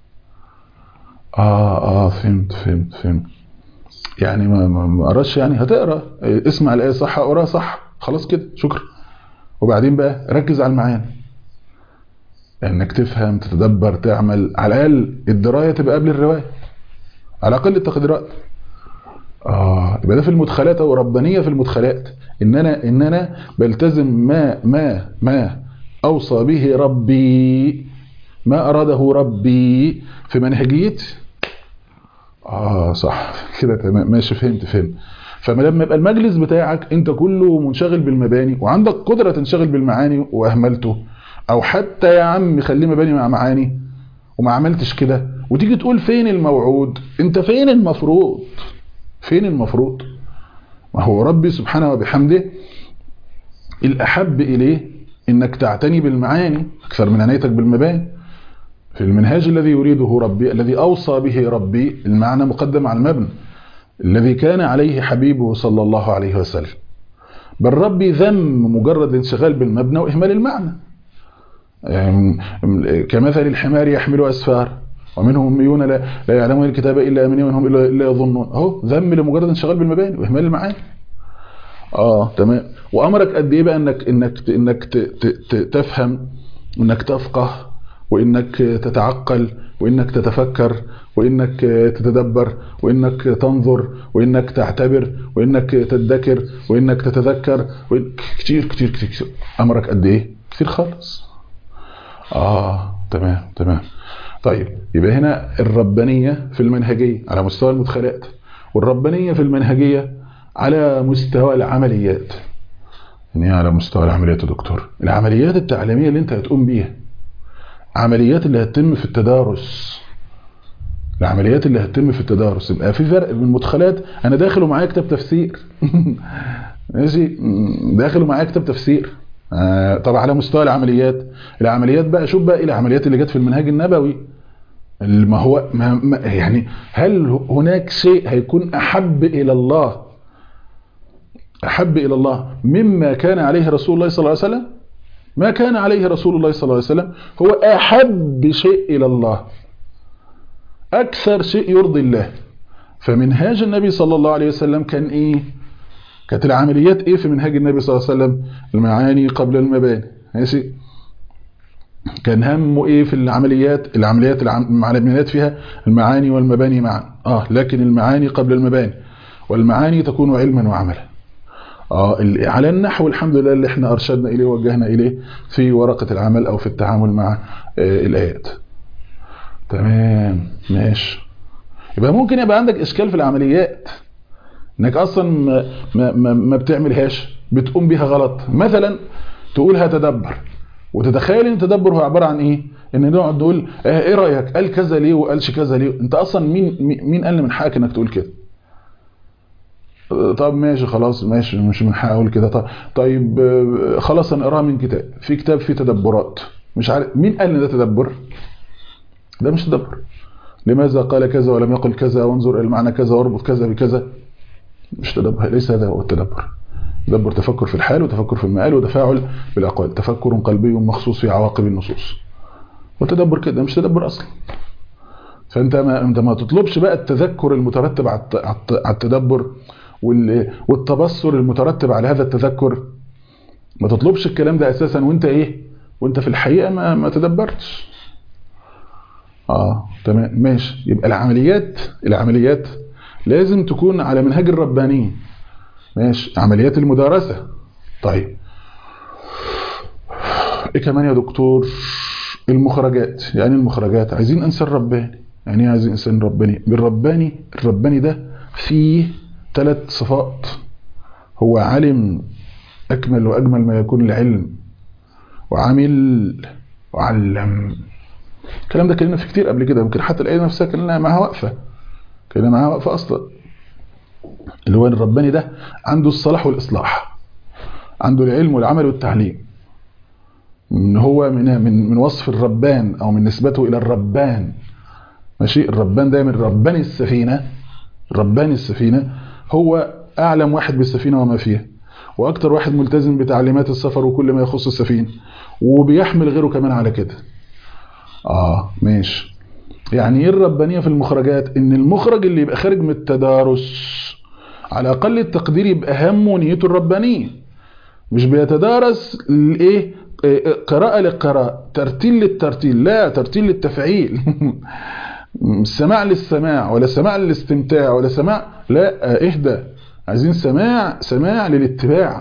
اه اه فهمت فهمت فهمت يعني ما ما قراش يعني هتقرا اسمع الايه صح اقراها صح خلاص كده شكرا وبعدين بقى ركز على المعاني انك تفهم تتدبر تعمل على الاقل الدرايه تبقى قبل الروايه على اقل التقديرات اه يبقى ده في المدخلات او ربانيه في المدخلات ان انا ان انا بلتزم ما ما ما اوصى به ربي ما اراده ربي في منهجيتي اه صح كده تمام ماشي فهمت فهمت فما لما يبقى المجلس بتاعك انت كله منشغل بالمباني وعندك قدره تنشغل بالمعاني واهملته او حتى يا عم خليه مباني مع معاني وما عملتش كده وتيجي تقول فين الموعود انت فين المفروض فين المفروض ما هو ربي سبحانه وبحمده الاحب اليه انك تعتني بالمعاني اكثر من عنايتك بالمباني في المنهاج الذي يريده ربي الذي اوصى به ربي المعنى مقدم على المبنى الذي كان عليه حبيبه صلى الله عليه وسلم بل ربي ذم مجرد انشغال بالمبنى واهمال المعنى كمثل الحمار يحمل أسفار ومنهم أميون لا, لا يعلمون الكتاب إلا أمني ومنهم إلا يظنون أهو ذم لمجرد انشغال بالمباني وإهمال المعاني اه تمام وأمرك قد إيه بقى إنك إنك إنك تفهم وإنك تفقه وإنك تتعقل وإنك تتفكر وإنك تتدبر وإنك تنظر وإنك تعتبر وإنك تتذكر وإنك تتذكر وإن... كتير كتير كتير كتير أمرك قد إيه كتير خالص آه تمام تمام طيب يبقى هنا الربانية في المنهجية على مستوى المدخلات والربانية في المنهجية على مستوى العمليات يعني على مستوى العمليات يا دكتور العمليات التعليمية اللي انت هتقوم بيها عمليات اللي هتتم في التدارس العمليات اللي هتتم في التدارس يبقى في فرق بين المدخلات انا داخل ومعايا كتاب تفسير ماشي داخل ومعايا كتاب تفسير آه طب على مستوى العمليات العمليات بقى شوف بقى ايه العمليات اللي جت في المنهاج النبوي ما هو ما يعني هل هناك شيء هيكون احب الى الله احب الى الله مما كان عليه رسول الله صلى الله عليه وسلم ما كان عليه رسول الله صلى الله عليه وسلم هو احب شيء الى الله اكثر شيء يرضي الله فمنهاج النبي صلى الله عليه وسلم كان ايه كانت العمليات ايه في منهاج النبي صلى الله عليه وسلم المعاني قبل المباني ماشي كان همه ايه في العمليات العمليات العمليات فيها المعاني والمباني معا اه لكن المعاني قبل المباني والمعاني تكون علما وعملا اه على النحو الحمد لله اللي احنا ارشدنا اليه ووجهنا اليه في ورقة العمل او في التعامل مع آه الايات تمام ماشي يبقى ممكن يبقى عندك اشكال في العمليات انك اصلا ما, ما, ما, ما بتعملهاش بتقوم بيها غلط مثلا تقول هتدبر وتتخيل ان التدبر هو عباره عن ايه ان نقعد نقول اه ايه رايك قال كذا ليه وقالش كذا ليه انت اصلا مين مين قال من حقك انك تقول كده طب ماشي خلاص ماشي مش من حقي اقول كده طب طيب خلاص انا اقراها من كتاب في كتاب فيه تدبرات مش عارف مين قال ان ده تدبر ده مش تدبر لماذا قال كذا ولم يقل كذا وانظر الى المعنى كذا واربط كذا بكذا مش تدبر ليس هذا هو التدبر تدبر تفكر في الحال وتفكر في المآل وتفاعل بالاقوال تفكر قلبي مخصوص في عواقب النصوص وتدبر كده مش تدبر اصلا فانت ما انت ما تطلبش بقى التذكر المترتب على التدبر والتبصر المترتب على هذا التذكر ما تطلبش الكلام ده اساسا وانت ايه وانت في الحقيقه ما, ما تدبرتش اه تمام ماشي يبقى العمليات العمليات لازم تكون على منهج الرباني ماشي عمليات المدارسه طيب ايه كمان يا دكتور المخرجات يعني المخرجات عايزين انسان رباني يعني ايه عايزين انسان رباني بالرباني الرباني ده فيه ثلاث صفات هو علم اكمل واجمل ما يكون العلم وعمل وعلم الكلام ده كلمنا فيه كتير قبل كده يمكن حتى الايه نفسها كلنا معاها واقفه كلنا معاها واقفه اصلا اللي هو الرباني ده عنده الصلاح والاصلاح عنده العلم والعمل والتعليم ان هو من من من وصف الربان او من نسبته الى الربان ماشي الربان ده من رباني السفينه رباني السفينه هو اعلم واحد بالسفينه وما فيها واكتر واحد ملتزم بتعليمات السفر وكل ما يخص السفينه وبيحمل غيره كمان على كده اه ماشي يعني ايه الربانيه في المخرجات ان المخرج اللي يبقى خارج من التدارس على اقل التقدير يبقى همه نيته الربانيه مش بيتدارس الايه قراءة للقراءة ترتيل للترتيل لا ترتيل للتفعيل سماع للسماع ولا سماع للاستمتاع ولا سماع لا اهدى عايزين سماع سماع للاتباع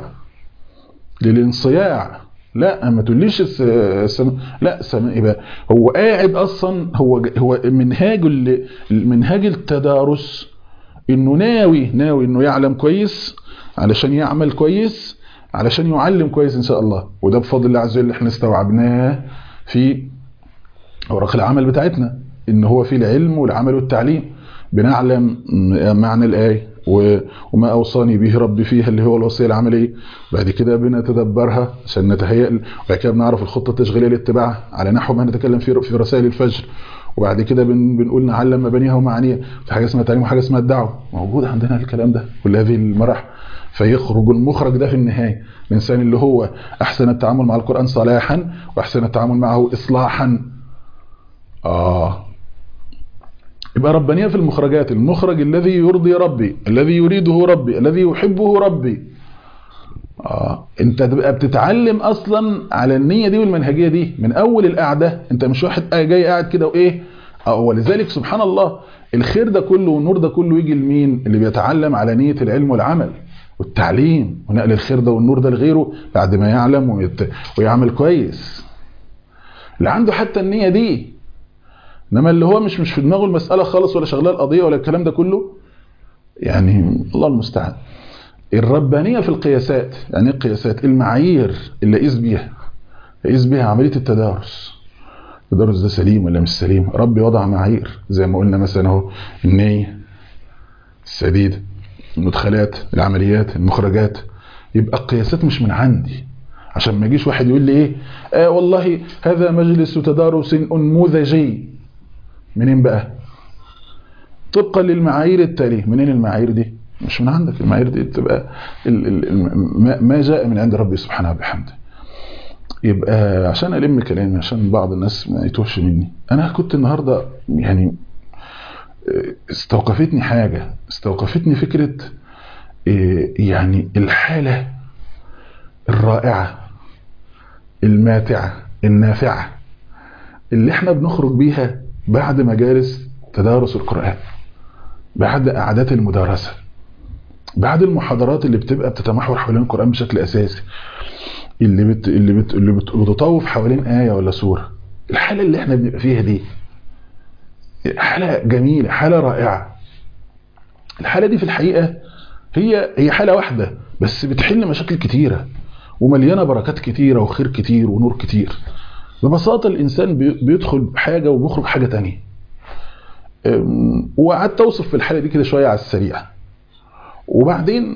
للانصياع لا ما تقوليش السم... لا سم... يبقى هو قاعد اصلا هو هو منهاج منهاج التدارس انه ناوي ناوي انه يعلم كويس علشان يعمل كويس علشان يعلم كويس ان شاء الله وده بفضل الله عز وجل احنا استوعبناه في اوراق العمل بتاعتنا ان هو في العلم والعمل والتعليم بنعلم معنى الايه وما اوصاني به ربي فيها اللي هو الوصيه العمليه بعد كده بنتدبرها عشان نتهيأ وبعد كده بنعرف الخطه التشغيليه للاتباع على نحو ما نتكلم فيه في رسائل الفجر وبعد كده بن بنقول نعلم مبانيها ومعانيها في حاجه اسمها تعليم وحاجه اسمها الدعوه موجود عندنا الكلام ده كل هذه المراحل فيخرج المخرج ده في النهايه الانسان اللي هو احسن التعامل مع القران صلاحا واحسن التعامل معه اصلاحا اه يبقى ربانيه في المخرجات المخرج الذي يرضي ربي الذي يريده ربي الذي يحبه ربي اه انت تبقى بتتعلم اصلا على النيه دي والمنهجيه دي من اول القعده انت مش واحد جاي قاعد كده وايه اه ولذلك سبحان الله الخير ده كله والنور ده كله يجي لمين اللي بيتعلم على نيه العلم والعمل والتعليم ونقل الخير ده والنور ده لغيره بعد ما يعلم ويت... ويعمل كويس اللي عنده حتى النيه دي انما اللي هو مش مش في دماغه المساله خالص ولا شغلاه القضيه ولا الكلام ده كله يعني الله المستعان الربانيه في القياسات يعني ايه القياسات المعايير اللي قيس بيها قيس بيها عمليه التدارس التدارس ده سليم ولا مش سليم ربي وضع معايير زي ما قلنا مثلا اهو النيه السديد المدخلات العمليات المخرجات يبقى القياسات مش من عندي عشان ما يجيش واحد يقول لي ايه آه والله هذا مجلس تدارس انموذجي منين بقى طبقا للمعايير التاليه منين المعايير دي مش من عندك المعايير دي تبقى ال ال ما جاء من عند ربي سبحانه وبحمده يبقى عشان الم كلامي عشان بعض الناس ما يتوهش مني انا كنت النهارده يعني استوقفتني حاجه استوقفتني فكره يعني الحاله الرائعه الماتعه النافعه اللي احنا بنخرج بيها بعد مجالس تدارس القرآن بعد قعدات المدارسة بعد المحاضرات اللي بتبقى بتتمحور حوالين القرآن بشكل أساسي اللي بت اللي بت اللي بت بتطوف حوالين آية ولا سورة الحالة اللي احنا بنبقى فيها دي حالة جميلة حالة رائعة الحالة دي في الحقيقة هي هي حالة واحدة بس بتحل مشاكل كتيرة ومليانة بركات كتيرة وخير كتير ونور كتير ببساطة الإنسان بيدخل بحاجة وبيخرج حاجة تانية وقعدت أوصف في الحالة دي كده شوية على السريع وبعدين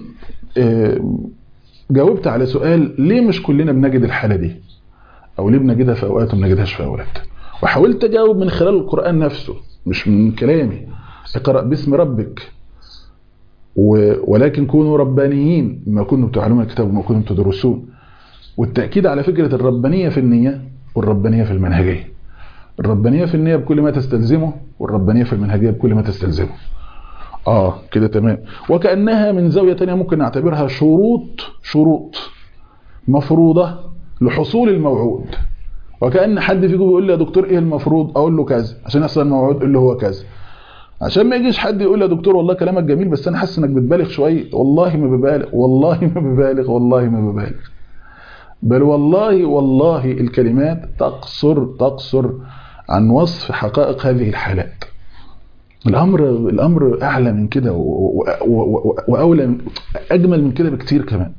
جاوبت على سؤال ليه مش كلنا بنجد الحالة دي أو ليه بنجدها في أوقات وما بنجدهاش في أوقات وحاولت أجاوب من خلال القرآن نفسه مش من كلامي اقرأ باسم ربك ولكن كونوا ربانيين بما كنتم تعلمون الكتاب وما كنتم تدرسون والتأكيد على فكرة الربانية في النية والربانية في المنهجية الربانية في النية بكل ما تستلزمه والربانية في المنهجية بكل ما تستلزمه اه كده تمام وكأنها من زاوية تانية ممكن نعتبرها شروط شروط مفروضة لحصول الموعود وكأن حد فيكم بيقول لي يا دكتور ايه المفروض اقول له كذا عشان يحصل الموعود اللي هو كذا عشان ما يجيش حد يقول لي يا دكتور والله كلامك جميل بس انا حاسس انك بتبالغ شويه والله ما ببالغ والله ما ببالغ والله ما ببالغ بل والله والله الكلمات تقصر تقصر عن وصف حقائق هذه الحالات الامر الامر اعلى من كده واولى من اجمل من كده بكتير كمان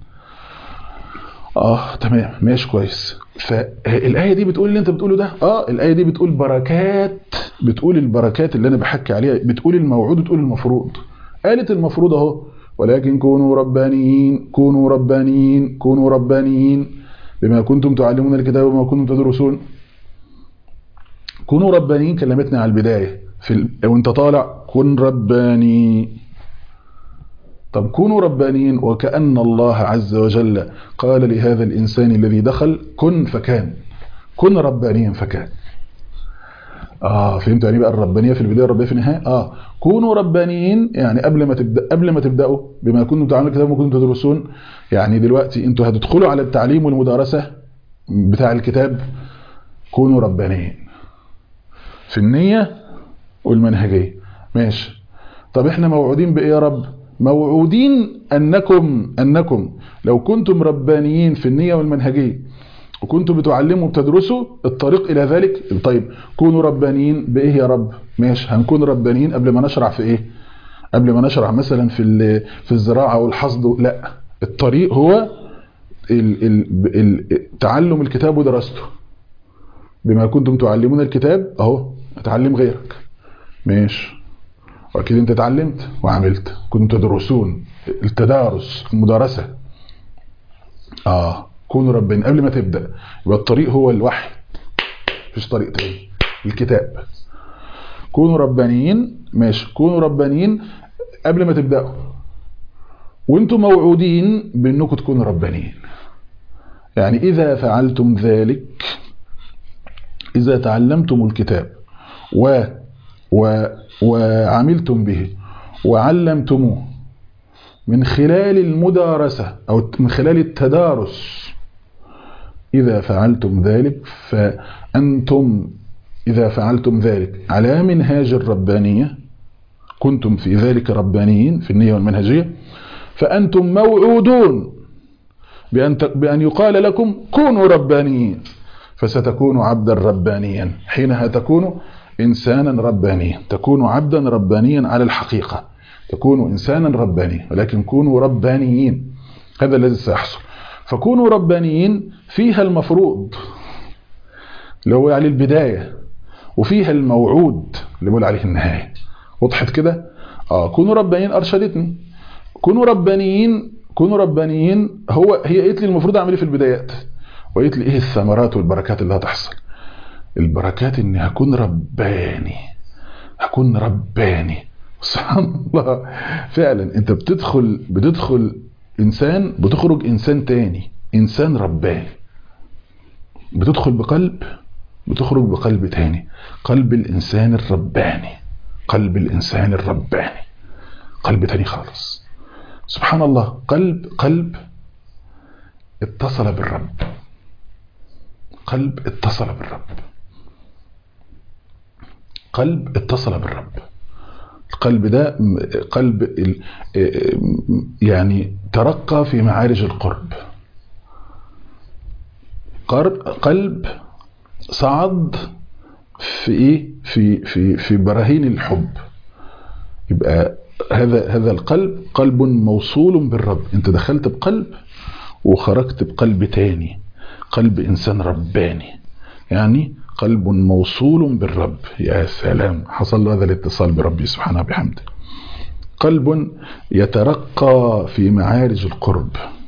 اه تمام ماشي كويس فالايه دي بتقول اللي انت بتقوله ده اه الايه دي بتقول بركات بتقول البركات اللي انا بحكي عليها بتقول الموعود وتقول المفروض قالت المفروض اهو ولكن كونوا ربانيين كونوا ربانيين كونوا ربانيين بما كنتم تعلمون الكتاب وما كنتم تدرسون كونوا ربانيين كلمتنا على البدايه في ال... وانت طالع كن رباني طب كونوا ربانيين وكأن الله عز وجل قال لهذا الإنسان الذي دخل كن فكان كن ربانيا فكان اه فهمتوا يعني بقى الربانيه في البدايه الربانيه في النهايه اه كونوا ربانيين يعني قبل ما تبدا قبل ما تبداوا بما كنتم تعملون الكتاب وما كنتم تدرسون يعني دلوقتي انتوا هتدخلوا على التعليم والمدارسه بتاع الكتاب كونوا ربانيين في النيه والمنهجيه ماشي طب احنا موعودين بايه يا رب موعودين انكم انكم لو كنتم ربانيين في النيه والمنهجيه وكنتم بتعلموا وبتدرسوا الطريق الى ذلك طيب كونوا ربانيين بايه يا رب ماشي هنكون ربانيين قبل ما نشرع في ايه قبل ما نشرع مثلا في في الزراعه والحصد لا الطريق هو ال ال ال تعلم الكتاب ودراسته بما كنتم تعلمون الكتاب اهو اتعلم غيرك ماشي واكيد انت اتعلمت وعملت كنتم تدرسون التدارس المدارسه اه كونوا ربانيين قبل ما تبدا يبقى الطريق هو الوحي مفيش طريق تاني الكتاب كونوا ربانيين ماشي كونوا ربانيين قبل ما تبداوا وانتم موعودين بانكم تكونوا ربانيين يعني اذا فعلتم ذلك اذا تعلمتم الكتاب و و وعملتم به وعلمتموه من خلال المدارسة أو من خلال التدارس إذا فعلتم ذلك فأنتم إذا فعلتم ذلك على منهاج الربانية كنتم في ذلك ربانيين في النية والمنهجية فأنتم موعودون بأن, بأن يقال لكم كونوا ربانيين فستكونوا عبدا ربانيا حينها تكونوا إنسانا ربانيا تكون عبدا ربانيا على الحقيقة تكونوا إنسانا ربانيا ولكن كونوا ربانيين هذا الذي سيحصل فكونوا ربانيين فيها المفروض اللي هو يعني البداية وفيها الموعود اللي بقول عليه النهاية وضحت كده آه كونوا ربانيين أرشدتني كونوا ربانيين كونوا ربانيين هو هي قالت لي المفروض أعمل ايه في البدايات وقالت لي إيه الثمرات والبركات اللي هتحصل البركات اني هكون رباني هكون رباني سبحان الله فعلا انت بتدخل بتدخل انسان بتخرج انسان تاني انسان رباني بتدخل بقلب بتخرج بقلب تاني قلب الانسان الرباني قلب الانسان الرباني قلب تاني خالص سبحان الله قلب قلب اتصل بالرب قلب اتصل بالرب قلب اتصل بالرب القلب ده قلب يعني ترقى في معارج القرب قلب صعد في ايه في في في براهين الحب يبقى هذا هذا القلب قلب موصول بالرب انت دخلت بقلب وخرجت بقلب تاني قلب انسان رباني يعني قلب موصول بالرب يا سلام حصل له هذا الاتصال بربي سبحانه وبحمده قلب يترقى في معارج القرب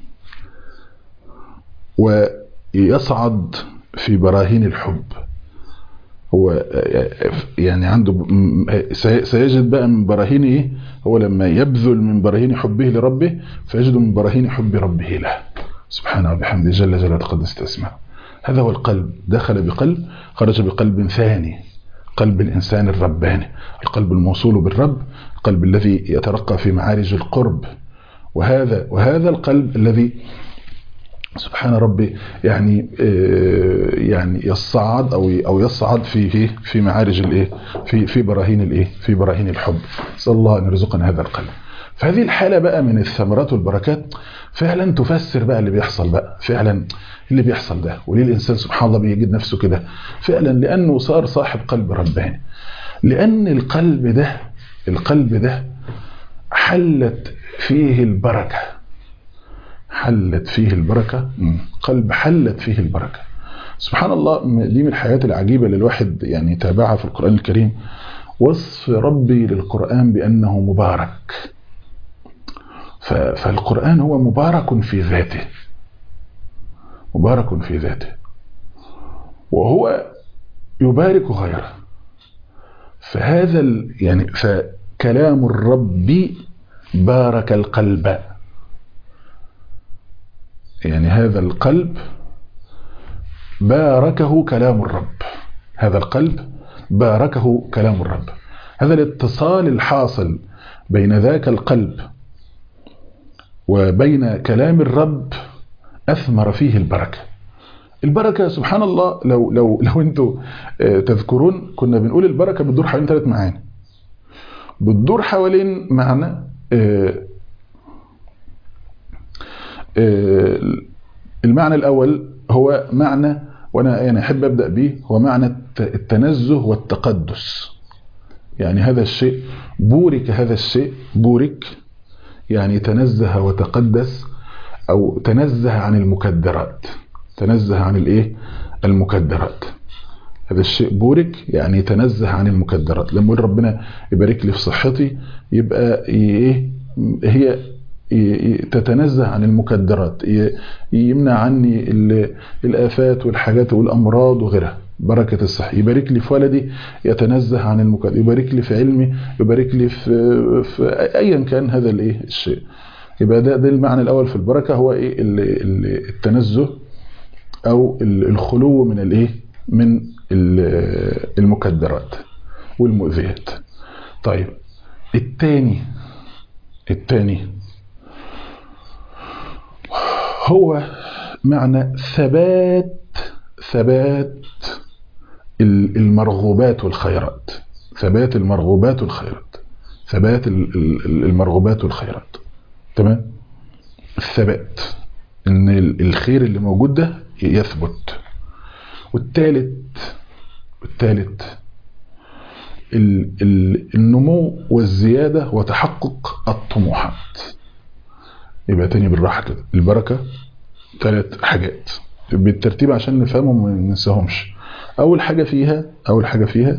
ويصعد في براهين الحب هو يعني عنده سيجد بقى من براهين ايه هو لما يبذل من براهين حبه لربه فيجد من براهين حب ربه له سبحانه وبحمده جل جلاله تقدس اسمه هذا هو القلب دخل بقلب خرج بقلب ثاني قلب الإنسان الرباني القلب الموصول بالرب القلب الذي يترقى في معارج القرب وهذا وهذا القلب الذي سبحان ربي يعني يعني يصعد او او يصعد في في معارج الايه في في براهين الايه في براهين الحب صلى الله ان يرزقنا هذا القلب فهذه الحاله بقى من الثمرات والبركات فعلا تفسر بقى اللي بيحصل بقى فعلا اللي بيحصل ده وليه الانسان سبحان الله بيجد نفسه كده فعلا لانه صار صاحب قلب رباني لان القلب ده القلب ده حلت فيه البركه حلت فيه البركه قلب حلت فيه البركه سبحان الله دي من الحاجات العجيبه اللي الواحد يعني يتابعها في القران الكريم وصف ربي للقران بانه مبارك فالقرآن هو مبارك في ذاته مبارك في ذاته وهو يبارك غيره فهذا يعني فكلام الرب بارك القلب يعني هذا القلب باركه كلام الرب هذا القلب باركه كلام الرب هذا الاتصال الحاصل بين ذاك القلب وبين كلام الرب أثمر فيه البركة البركة سبحان الله لو لو لو انتوا تذكرون كنا بنقول البركة بتدور حوالين ثلاث معاني بتدور حوالين معنى المعنى الأول هو معنى وأنا يعني أحب أبدأ به هو معنى التنزه والتقدس يعني هذا الشيء بورك هذا الشيء بورك يعني تنزه وتقدس او تنزه عن المكدرات تنزه عن الايه المكدرات هذا الشيء بورك يعني تنزه عن المكدرات لما يقول ربنا يبارك لي في صحتي يبقى ايه هي تتنزه عن المكدرات يمنع عني الافات والحاجات والامراض وغيرها بركة الصحة يبارك لي في ولدي يتنزه عن المكدر يبارك لي في علمي يبارك لي في, في ايا كان هذا الايه الشيء يبقى ده ده المعنى الاول في البركه هو ايه التنزه او الخلو من الايه من المكدرات والمؤذيات طيب الثاني الثاني هو معنى ثبات ثبات المرغوبات والخيرات ثبات المرغوبات والخيرات ثبات المرغوبات والخيرات تمام الثبات ان الخير اللي موجود ده يثبت والثالث والثالث النمو والزيادة وتحقق الطموحات يبقى تاني بالراحة كده البركة ثلاث حاجات بالترتيب عشان نفهمهم وما ننساهمش اول حاجة فيها اول حاجة فيها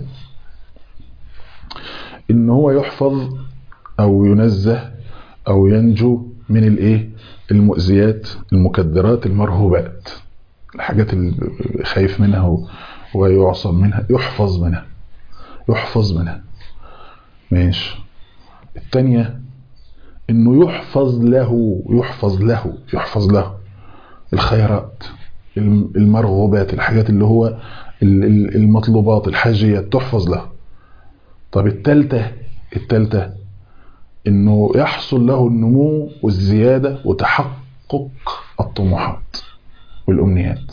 ان هو يحفظ او ينزه او ينجو من الايه المؤذيات المكدرات المرهوبات الحاجات اللي خايف منها ويعصم منها يحفظ منها يحفظ منها ماشي الثانية انه يحفظ له يحفظ له يحفظ له الخيرات المرغوبات الحاجات اللي هو المطلوبات الحاجيات تحفظ له طب الثالثة الثالثة انه يحصل له النمو والزيادة وتحقق الطموحات والامنيات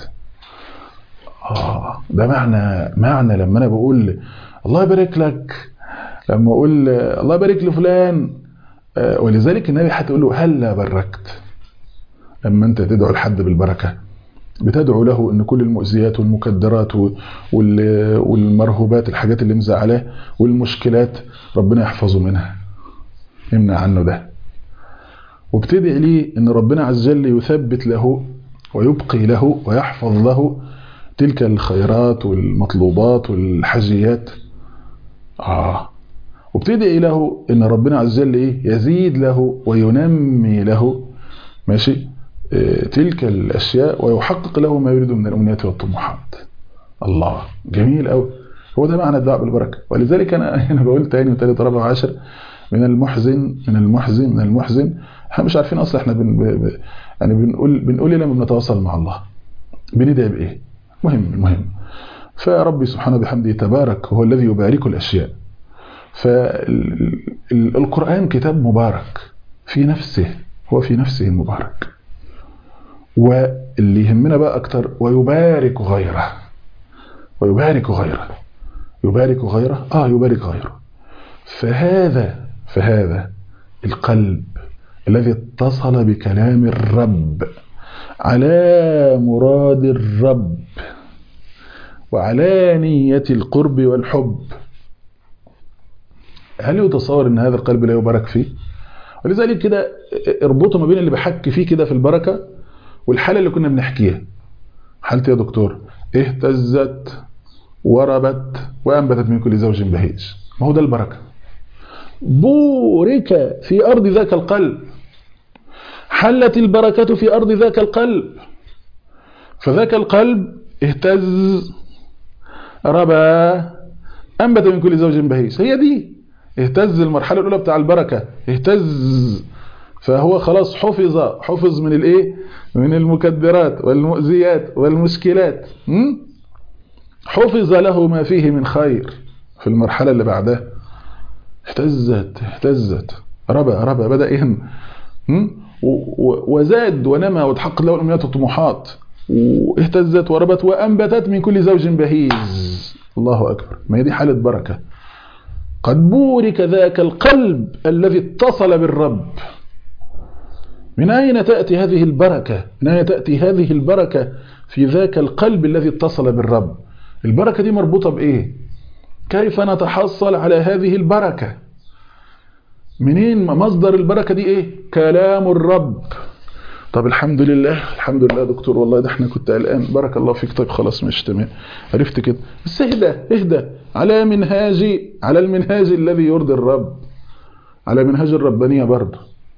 اه ده معنى معنى لما انا بقول الله يبارك لك لما اقول الله يبارك لفلان آه ولذلك النبي حتى يقول له هلا بركت لما انت تدعو لحد بالبركه بتدعو له ان كل المؤذيات والمكدرات والمرهوبات الحاجات اللي مزعلاه والمشكلات ربنا يحفظه منها يمنع عنه ده وبتدعي ليه ان ربنا عز وجل يثبت له ويبقي له ويحفظ له تلك الخيرات والمطلوبات والحاجيات آه وبتدعي له ان ربنا عز وجل ايه يزيد له وينمي له ماشي اه تلك الاشياء ويحقق له ما يريد من الامنيات والطموحات الله جميل قوي هو ده معنى الدعاء بالبركه ولذلك انا انا بقول تاني وتالت ورابع وعاشر من المحزن من المحزن من المحزن احنا مش عارفين اصلا احنا بن ب... يعني بنقول بنقول لما بنتواصل مع الله بندعي بايه مهم المهم فربي سبحانه بحمده تبارك هو الذي يبارك الاشياء فالقرآن كتاب مبارك في نفسه هو في نفسه مبارك واللي يهمنا بقى أكتر ويبارك غيره ويبارك غيره يبارك غيره آه يبارك غيره فهذا فهذا القلب الذي اتصل بكلام الرب على مراد الرب وعلى نية القرب والحب هل يتصور ان هذا القلب لا يبارك فيه ولذلك كده اربطوا ما بين اللي بحكي فيه كده في البركة والحالة اللي كنا بنحكيها حالتي يا دكتور اهتزت وربت وانبتت من كل زوج بهيج ما هو ده البركة بورك في ارض ذاك القلب حلت البركة في ارض ذاك القلب فذاك القلب اهتز ربى انبت من كل زوج بهيج هي دي اهتز المرحلة الأولى بتاع البركة اهتز فهو خلاص حفظ حفظ من الايه من المكدرات والمؤذيات والمشكلات م? حفظ له ما فيه من خير في المرحلة اللي بعدها اهتزت اهتزت ربى ربى بدأ يهم وزاد ونمى وتحقق له الأمنيات والطموحات واهتزت وربت وأنبتت من كل زوج بهيج الله أكبر ما هي دي حالة بركة قد بورك ذاك القلب الذي اتصل بالرب من أين تأتي هذه البركة من أين تأتي هذه البركة في ذاك القلب الذي اتصل بالرب البركة دي مربوطة بإيه كيف نتحصل على هذه البركة منين مصدر البركة دي إيه كلام الرب طب الحمد لله الحمد لله دكتور والله ده احنا كنت قلقان بارك الله فيك طيب خلاص مش تمام عرفت كده بس اهدى اهدى على منهاج على المنهاج الذي يرضي الرب على منهاج الربانية برضه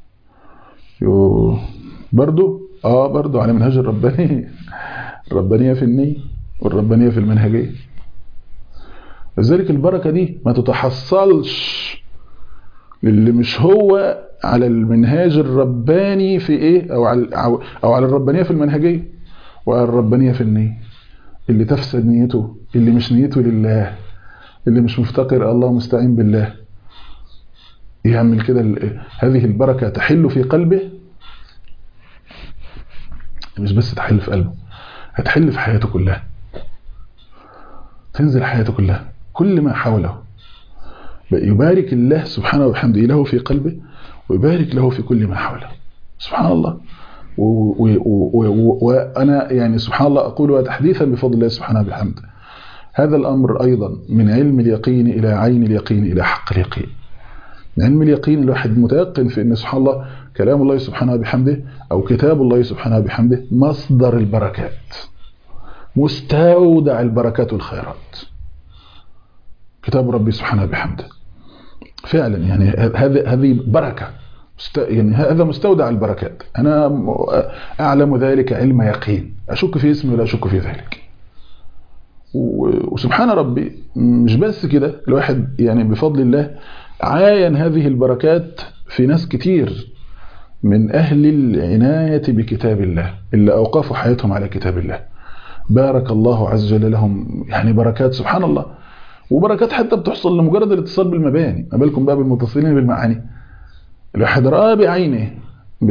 يو برضه اه برضه على منهاج الربانية الربانية في النية والربانية في المنهجية لذلك البركة دي ما تتحصلش للي مش هو على المنهاج الرباني في ايه او على او على الربانيه في المنهجيه وعلى الربانيه في النيه اللي تفسد نيته اللي مش نيته لله اللي مش مفتقر الله مستعين بالله يعمل كده هذه البركه تحل في قلبه مش بس تحل في قلبه هتحل في حياته كلها تنزل حياته كلها كل ما حوله يبارك الله سبحانه وبحمده له في قلبه ويبارك له في كل ما حوله سبحان الله وأنا يعني سبحان الله أقولها تحديثا بفضل الله سبحانه وبحمده هذا الأمر أيضا من علم اليقين إلى عين اليقين إلى حق اليقين من علم اليقين الواحد متيقن في أن سبحان الله كلام الله سبحانه وبحمده أو كتاب الله سبحانه وبحمده مصدر البركات مستودع البركات والخيرات كتاب ربي سبحانه وبحمده فعلا يعني هذه هذه بركة يعني هذا مستودع البركات أنا أعلم ذلك علم يقين أشك في اسمي ولا أشك في ذلك وسبحان ربي مش بس كده الواحد يعني بفضل الله عاين هذه البركات في ناس كتير من أهل العناية بكتاب الله اللي أوقفوا حياتهم على كتاب الله بارك الله عز وجل لهم يعني بركات سبحان الله وبركات حتى بتحصل لمجرد الاتصال بالمباني ما بالكم بقى بالمتصلين بالمعاني الواحد رأى بعينه ب...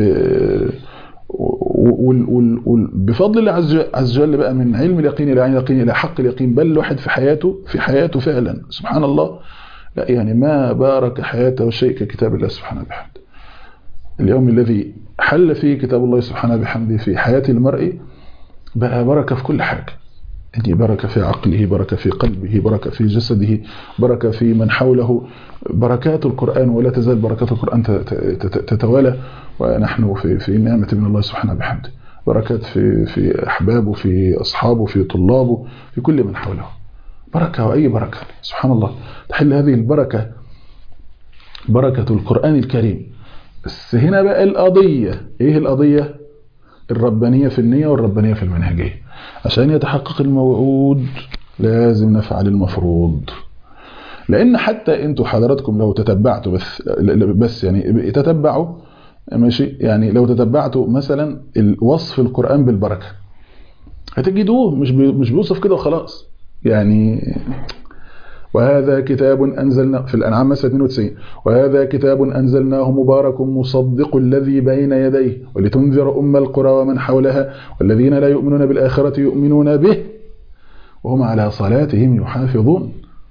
وال... وال... وال... بفضل الله عز وجل بقى من علم اليقين الى عين اليقين الى حق اليقين بل الواحد في حياته في حياته فعلا سبحان الله لا يعني ما بارك حياته شيء ككتاب الله سبحانه وبحمده اليوم الذي حل فيه كتاب الله سبحانه وبحمده في حياة المرء بقى بركة في كل حاجة دي بركة في عقله بركة في قلبه بركة في جسده بركة في من حوله بركات القرآن ولا تزال بركات القرآن تتوالى ونحن في في نعمة من الله سبحانه بحمده بركات في في أحبابه في أصحابه في طلابه في كل من حوله بركة وأي بركة سبحان الله تحل هذه البركة بركة القرآن الكريم بس هنا بقى القضية إيه القضية الربانية في النية والربانية في المنهجية عشان يتحقق الموعود لازم نفعل المفروض لأن حتى أنتوا حضراتكم لو تتبعتوا بس بس يعني تتبعوا ماشي يعني لو تتبعتوا مثلا وصف القرآن بالبركة هتجدوه مش مش بيوصف كده وخلاص يعني وهذا كتاب أنزلنا في الأنعام مثلا 92 وهذا كتاب أنزلناه مبارك مصدق الذي بين يديه ولتنذر أم القرى ومن حولها والذين لا يؤمنون بالآخرة يؤمنون به وهم على صلاتهم يحافظون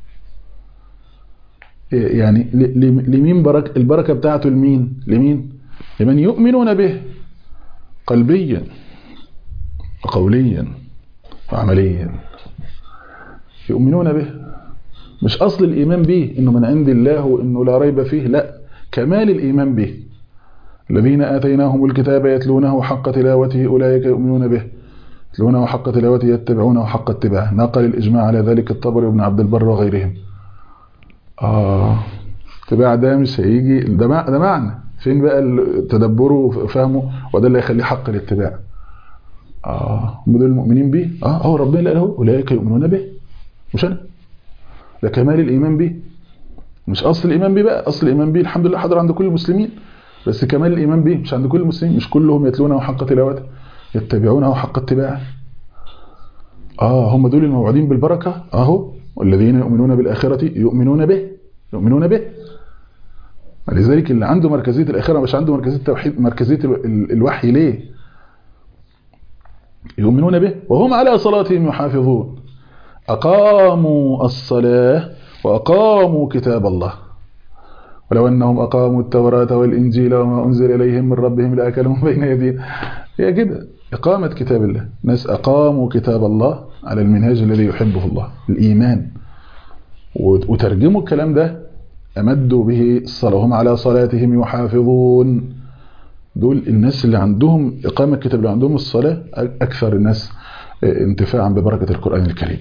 يعني لمين برك البركة بتاعته لمين لمين لمن يؤمنون به قلبيا وقوليا وعمليا يؤمنون به مش أصل الإيمان به إنه من عند الله وإنه لا ريب فيه لا كمال الإيمان به الذين آتيناهم الكتاب يتلونه حق تلاوته أولئك يؤمنون به يتلونه حق تلاوته يتبعونه حق اتباعه نقل الإجماع على ذلك الطبري وابن عبد البر وغيرهم آه اتباع ده مش هيجي ده, ده معنى فين بقى تدبره وفهمه وده اللي هيخليه حق الاتباع اه هم دول المؤمنين به اه هو ربنا قال له اولئك يؤمنون به مش انا ده كمال الايمان به مش اصل الايمان به بقى اصل الايمان به الحمد لله حاضر عند كل المسلمين بس كمال الايمان به مش عند كل المسلمين مش كلهم يتلونه حق تلاوته يتبعونه حق اتباعه اه هم دول الموعودين بالبركه اهو والذين يؤمنون بالاخره يؤمنون به يؤمنون به لذلك اللي عنده مركزيه الاخره مش عنده مركزيه التوحيد مركزيه الوحي ليه يؤمنون به وهم على صلاتهم يحافظون أقاموا الصلاة وأقاموا كتاب الله ولو أنهم أقاموا التوراة والإنجيل وما أنزل إليهم من ربهم لأكلهم بين يديهم هي كده إقامة كتاب الله ناس أقاموا كتاب الله على المنهاج الذي يحبه الله الإيمان وترجموا الكلام ده أمدوا به الصلاة وهم على صلاتهم يحافظون دول الناس اللي عندهم إقامة كتاب اللي عندهم الصلاة أكثر الناس انتفاعا ببركة القرآن الكريم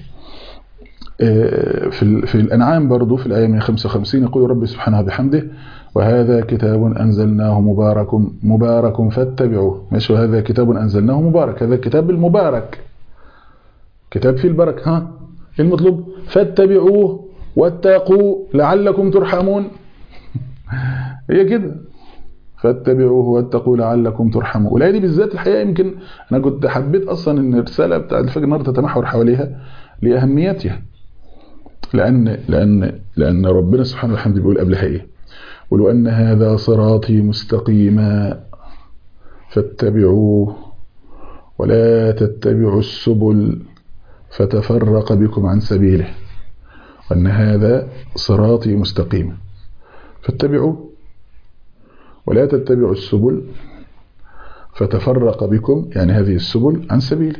في في الأنعام برضو في الآية 155 يقول ربي سبحانه بحمده وهذا كتاب أنزلناه مبارك مبارك فاتبعوه ماشي وهذا كتاب أنزلناه مبارك هذا الكتاب المبارك كتاب فيه البركة ها المطلوب فاتبعوه واتقوا لعلكم ترحمون هي كده فاتبعوه واتقوا لعلكم ترحمون والآية دي بالذات الحقيقة يمكن أنا كنت حبيت أصلا أن الرسالة بتاع الفجر النهارده تتمحور حواليها لأهميتها لأن لأن لأن ربنا سبحانه وتعالى بيقول قبلها إيه؟ ولو أن هذا صراطي مستقيما فاتبعوه ولا تتبعوا السبل فتفرق بكم عن سبيله وأن هذا صراطي مستقيما فاتبعوه ولا تتبعوا السبل فتفرق بكم يعني هذه السبل عن سبيله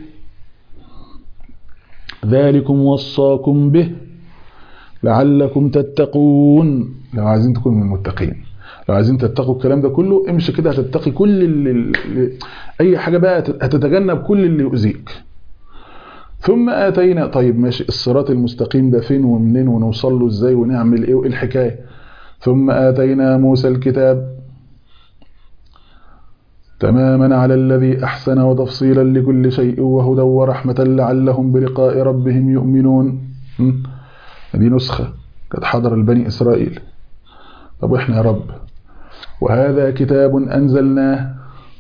ذلكم وصاكم به لعلكم تتقون لو عايزين تكونوا من المتقين لو عايزين تتقوا الكلام ده كله امشي كده هتتقي كل اللي, اللي اي حاجه بقى هتتجنب كل اللي يؤذيك ثم اتينا طيب ماشي الصراط المستقيم ده فين ومنين ونوصل له ازاي ونعمل ايه وايه الحكايه ثم اتينا موسى الكتاب تماما على الذي أحسن وتفصيلا لكل شيء وهدى ورحمة لعلهم بلقاء ربهم يؤمنون دي نسخة قد حضر البني إسرائيل طب وإحنا يا رب وهذا كتاب أنزلناه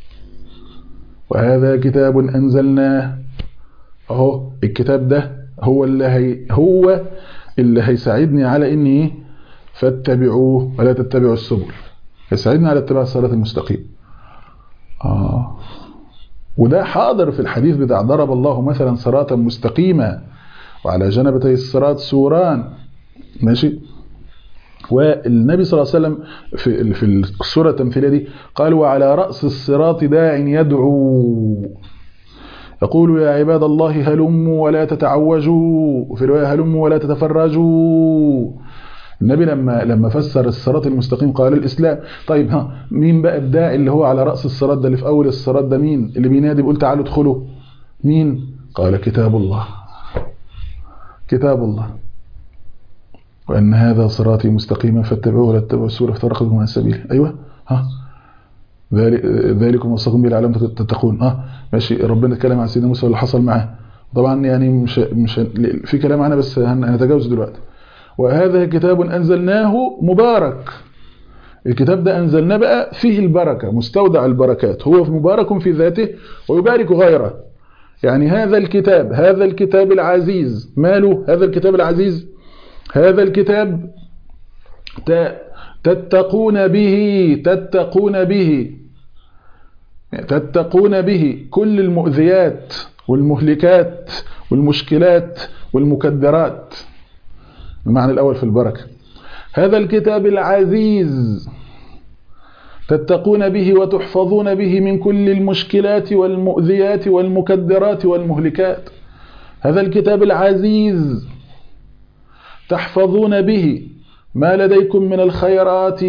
وهذا كتاب أنزلناه أهو الكتاب ده هو اللي هي هو اللي هيساعدني على إني فاتبعوه ولا تتبعوا السبل هيساعدني على اتباع الصراط المستقيم آه. وده حاضر في الحديث بتاع ضرب الله مثلا صراطا مستقيما وعلى جنبتي الصراط سوران ماشي والنبي صلى الله عليه وسلم في في السوره التمثيليه دي قال وعلى راس الصراط داع يدعو يقول يا عباد الله هلموا ولا تتعوجوا وفي رواية هلموا ولا تتفرجوا النبي لما لما فسر الصراط المستقيم قال الإسلام طيب ها مين بقى الداعي اللي هو على رأس الصراط ده اللي في أول الصراط ده مين اللي بينادي بيقول تعالوا ادخلوا مين قال كتاب الله كتاب الله وأن هذا صراطي مستقيما فاتبعوه ولا تتبعوا السبل فتفرق بكم عن سبيله أيوه ها ذلك ذلكم وصاكم به لعلكم تتقون اه ماشي ربنا اتكلم عن سيدنا موسى واللي حصل معاه طبعا يعني مش مش في كلام عنها بس هنتجاوز دلوقتي وهذا كتاب انزلناه مبارك الكتاب ده انزلناه بقى فيه البركه مستودع البركات هو مبارك في ذاته ويبارك غيره يعني هذا الكتاب هذا الكتاب العزيز ماله هذا الكتاب العزيز هذا الكتاب تتقون به تتقون به تتقون به كل المؤذيات والمهلكات والمشكلات والمكدرات المعنى الأول في البركة هذا الكتاب العزيز تتقون به وتحفظون به من كل المشكلات والمؤذيات والمكدرات والمهلكات هذا الكتاب العزيز تحفظون به ما لديكم من الخيرات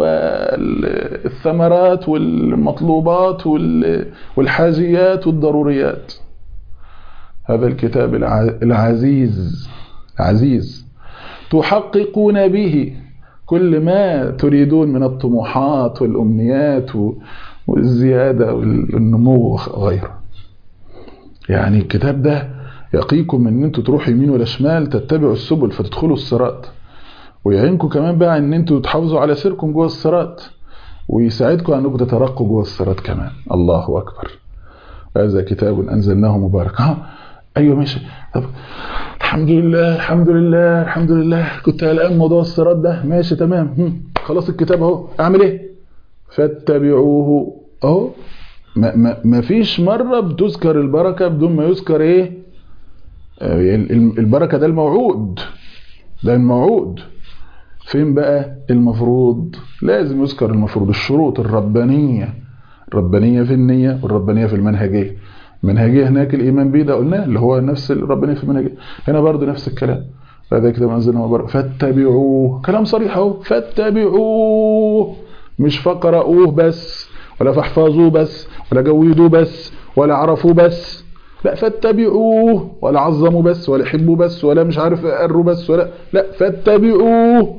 والثمرات والمطلوبات والحاجيات والضروريات هذا الكتاب العزيز عزيز تحققون به كل ما تريدون من الطموحات والأمنيات والزيادة والنمو وغيره يعني الكتاب ده يقيكم من ان انتوا تروحوا يمين ولا شمال تتبعوا السبل فتدخلوا الصراط ويعينكم كمان بقى ان انتوا تحافظوا على سيركم جوه الصراط ويساعدكم انكم تترقوا جوه الصراط كمان الله اكبر هذا كتاب انزلناه مبارك ها ايوه ماشي طب الحمد لله الحمد لله الحمد لله كنت قلقان موضوع الصراط ده ماشي تمام خلاص الكتاب اهو اعمل ايه فاتبعوه اهو ما, ما, ما فيش مره بتذكر البركه بدون ما يذكر ايه البركه ده الموعود ده الموعود فين بقى المفروض لازم يذكر المفروض الشروط الربانية الربانية في النية والربانية في المنهجية المنهجية هناك الإيمان به ده قلناه اللي هو نفس الربانية في المنهجية هنا برضو نفس الكلام هذا كتاب أنزلنا مبارك فاتبعوه كلام صريح اهو فاتبعوه مش فقرأوه بس ولا فاحفظوه بس ولا جودوه بس ولا عرفوه بس لا فاتبعوه ولا عظموا بس ولا حبوا بس ولا مش عارف قروا بس ولا لا فاتبعوه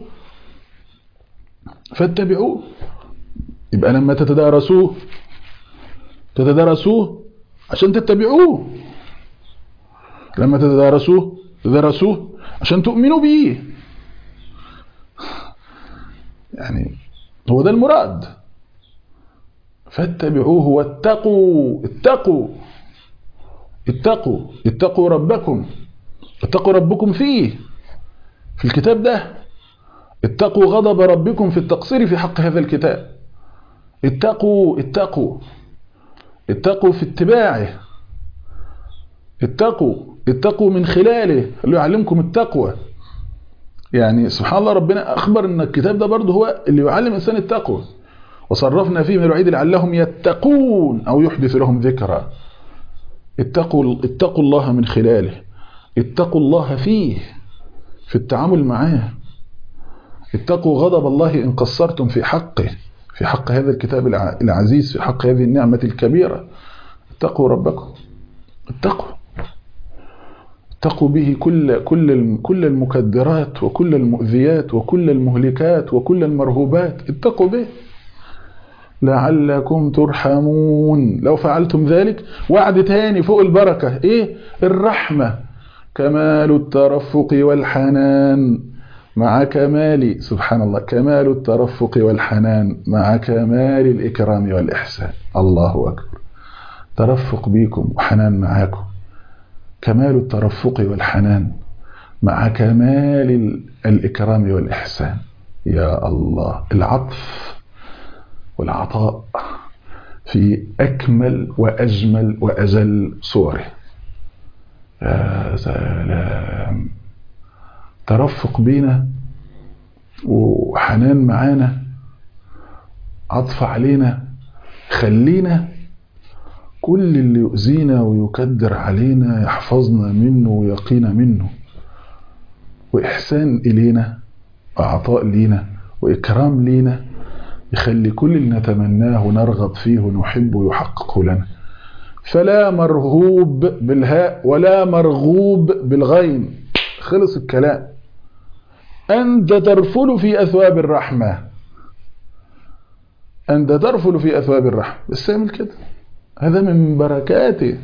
فاتبعوه يبقى لما تتدارسوه تتدارسوه عشان تتبعوه لما تتدارسوه تدرسوه عشان تؤمنوا بيه يعني هو ده المراد فاتبعوه واتقوا اتقوا اتقوا اتقوا ربكم اتقوا ربكم فيه في الكتاب ده اتقوا غضب ربكم في التقصير في حق هذا الكتاب اتقوا اتقوا اتقوا في اتباعه اتقوا اتقوا من خلاله اللي يعلمكم التقوى يعني سبحان الله ربنا أخبر أن الكتاب ده برضه هو اللي يعلم الإنسان التقوى وصرفنا فيه من الوعيد لعلهم يتقون أو يحدث لهم ذكرى اتقوا, اتقوا الله من خلاله اتقوا الله فيه في التعامل معاه اتقوا غضب الله إن قصرتم في حقه في حق هذا الكتاب العزيز في حق هذه النعمة الكبيرة اتقوا ربكم اتقوا اتقوا به كل كل كل المكدرات وكل المؤذيات وكل المهلكات وكل المرهوبات اتقوا به لعلكم ترحمون لو فعلتم ذلك وعد تاني فوق البركة ايه الرحمة كمال الترفق والحنان مع كمال سبحان الله كمال الترفق والحنان مع كمال الإكرام والإحسان الله أكبر ترفق بيكم وحنان معاكم كمال الترفق والحنان مع كمال الإكرام والإحسان يا الله العطف والعطاء في أكمل وأجمل وأجل صوره يا سلام ترفق بينا وحنان معانا عطف علينا خلينا كل اللي يؤذينا ويكدر علينا يحفظنا منه ويقينا منه وإحسان إلينا وعطاء لينا وإكرام لينا يخلي كل اللي نتمناه ونرغب فيه ونحبه يحققه لنا فلا مرهوب بالهاء ولا مرغوب بالغين خلص الكلام أنت ترفل في أثواب الرحمة أنت ترفل في أثواب الرحمة بس اعمل كده هذا من بركاته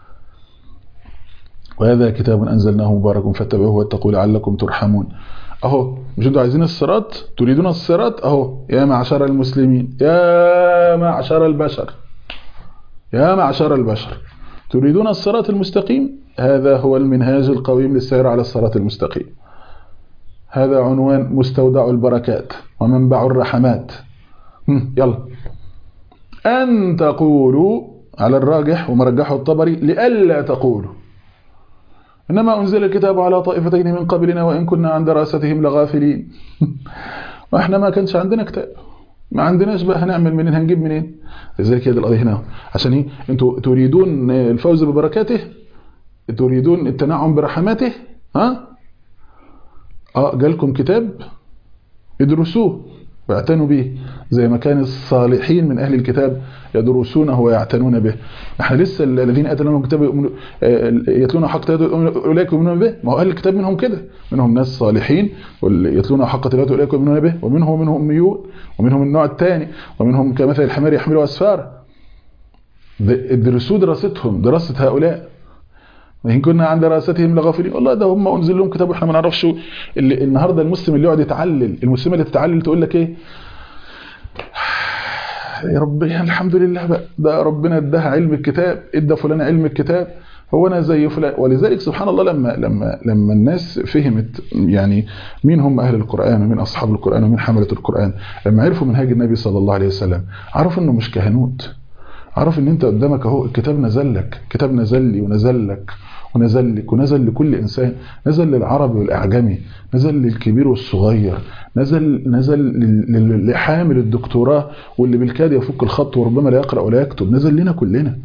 وهذا كتاب أنزلناه مبارك فاتبعوه واتقوا لعلكم ترحمون أهو مش انتوا عايزين الصراط تريدون الصراط أهو يا معشر المسلمين يا معشر البشر يا معشر البشر تريدون الصراط المستقيم هذا هو المنهاج القويم للسير على الصراط المستقيم هذا عنوان مستودع البركات ومنبع الرحمات يلا أن تقولوا على الراجح ومرجحه الطبري لئلا تقولوا إنما أنزل الكتاب على طائفتين من قبلنا وإن كنا عن دراستهم لغافلين وإحنا ما كانش عندنا كتاب ما عندناش بقى هنعمل منين هنجيب منين لذلك هي دي القضيه هنا عشان ايه انتوا تريدون الفوز ببركاته تريدون التنعم برحماته ها اه جالكم كتاب ادرسوه واعتنوا به زي ما كان الصالحين من اهل الكتاب يدرسونه ويعتنون به احنا لسه الذين اتوا لهم الكتاب يتلون حق اولئك يؤمنون به ما هو اهل الكتاب منهم كده منهم ناس صالحين يتلون حق تلاوته اولئك يؤمنون به ومنهم منهم اميون ومنهم النوع الثاني ومنهم كمثل الحمار يحمل اسفارا ادرسوا دراستهم دراسه هؤلاء وإن كنا عن دراستهم لغافلين والله ده هم أنزل لهم كتاب وإحنا ما نعرفش اللي النهاردة المسلم اللي يقعد يتعلل المسلمة اللي تتعلل تقول لك إيه يا رب الحمد لله بقى ده ربنا اداها علم الكتاب ادى فلان علم الكتاب هو انا زي فلان ولذلك سبحان الله لما لما لما الناس فهمت يعني مين هم اهل القران ومين اصحاب القران ومين حمله القران لما عرفوا منهاج النبي صلى الله عليه وسلم عرفوا انه مش كهنوت عرف ان انت قدامك اهو الكتاب نزل لك الكتاب نزل لي ونزل لك ونزل لك ونزل لكل انسان نزل للعربي والاعجمي نزل للكبير والصغير نزل نزل لحامل الدكتوراه واللي بالكاد يفك الخط وربما لا يقرا ولا يكتب نزل لنا كلنا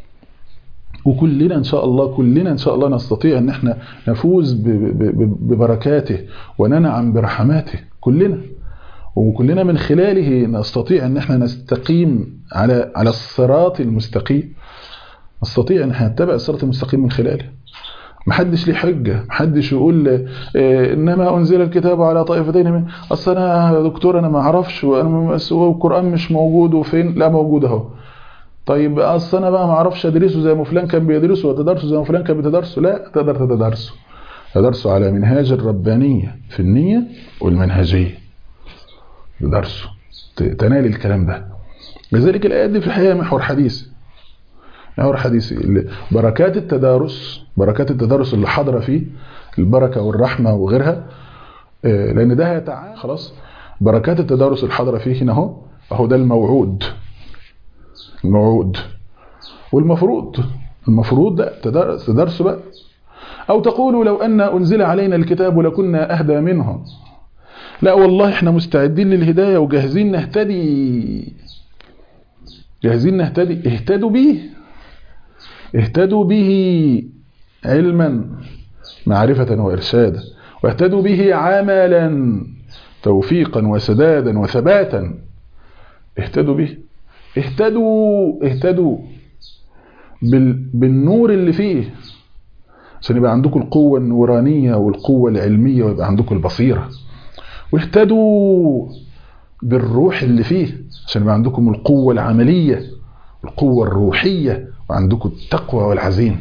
وكلنا ان شاء الله كلنا ان شاء الله نستطيع ان احنا نفوز ببركاته وننعم برحماته كلنا وكلنا من خلاله نستطيع ان احنا نستقيم على على الصراط المستقيم نستطيع ان احنا نتبع الصراط المستقيم من خلاله محدش ليه حجه محدش يقول اه انما انزل الكتاب على طائفتين من اصل انا يا دكتور انا ما اعرفش وانا القران مش موجود وفين لا موجود اهو طيب اصل انا بقى ما اعرفش ادرسه زي ما فلان كان بيدرسه وتدرسه زي ما فلان كان بيتدرسه لا تقدر تتدرسه تدرسه على منهاج الربانيه في النيه والمنهجيه درسه تنال الكلام ده لذلك الآيات دي في الحقيقة محور حديثي محور حديثي بركات التدارس بركات التدارس اللي حاضرة فيه البركة والرحمة وغيرها لأن ده هيتعامل خلاص بركات التدارس الحاضرة فيه هنا اهو اهو ده الموعود الموعود والمفروض المفروض ده تدرس تدرسه بقى أو تقولوا لو أن أنزل علينا الكتاب لكنا أهدى منهم لا والله احنا مستعدين للهداية وجاهزين نهتدي جاهزين نهتدي اهتدوا به اهتدوا به علما معرفة وإرشادا واهتدوا به عملا توفيقا وسدادا وثباتا اهتدوا به اهتدوا اهتدوا بال بالنور اللي فيه عشان يبقى عندكم القوة النورانية والقوة العلمية ويبقى عندكم البصيرة واهتدوا بالروح اللي فيه عشان يبقى عندكم القوة العملية القوة الروحية وعندكم التقوى والعزيمة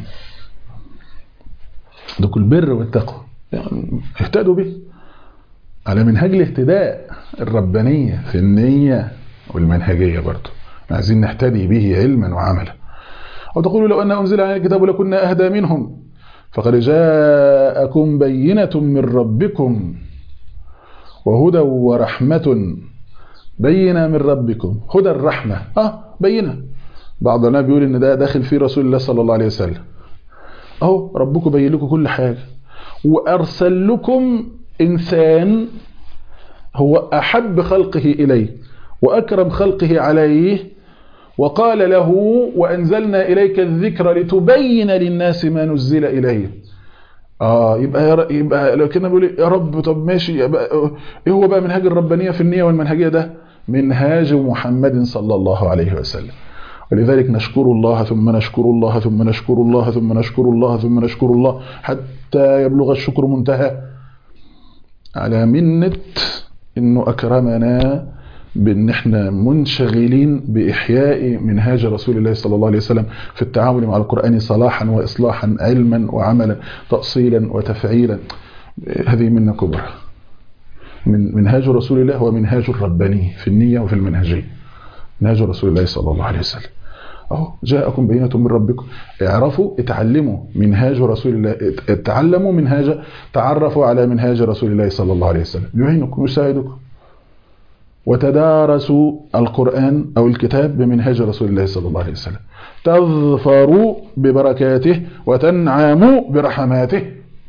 عندكم البر والتقوى يعني اهتدوا به على منهج الاهتداء الربانية في النية والمنهجية برضه عايزين نهتدي به علما وعملا أو تقولوا لو أن أنزل علينا الكتاب لكنا أهدى منهم فقد جاءكم بينة من ربكم وهدى ورحمة بينة من ربكم هدى الرحمة اه بينة بعضنا بيقول ان ده داخل فيه رسول الله صلى الله عليه وسلم اهو ربكم بين لكم كل حاجة وارسل لكم انسان هو احب خلقه اليه واكرم خلقه عليه وقال له وأنزلنا إليك الذكر لتبين للناس ما نزل إليه اه يبقى ير... يبقى لو كنا بيقول يا رب طب ماشي يبقى ايه هو بقى منهاج الربانيه في النيه والمنهجيه ده منهاج محمد صلى الله عليه وسلم ولذلك نشكر الله ثم نشكر الله ثم نشكر الله ثم نشكر الله ثم نشكر الله حتى يبلغ الشكر منتهى على منة انه اكرمنا بان احنا منشغلين باحياء منهاج رسول الله صلى الله عليه وسلم في التعامل مع القران صلاحا واصلاحا علما وعملا تاصيلا وتفعيلا هذه منه كبرى من منهاج رسول الله هو منهاج الرباني في النيه وفي المنهجيه منهاج رسول الله صلى الله عليه وسلم اهو جاءكم بينة من ربكم اعرفوا اتعلموا منهاج رسول الله اتعلموا منهاج تعرفوا على منهاج رسول الله صلى الله عليه وسلم يعينكم ويساعدكم وتدارسوا القرآن أو الكتاب بمنهاج رسول الله صلى الله عليه وسلم تظفروا ببركاته وتنعموا برحماته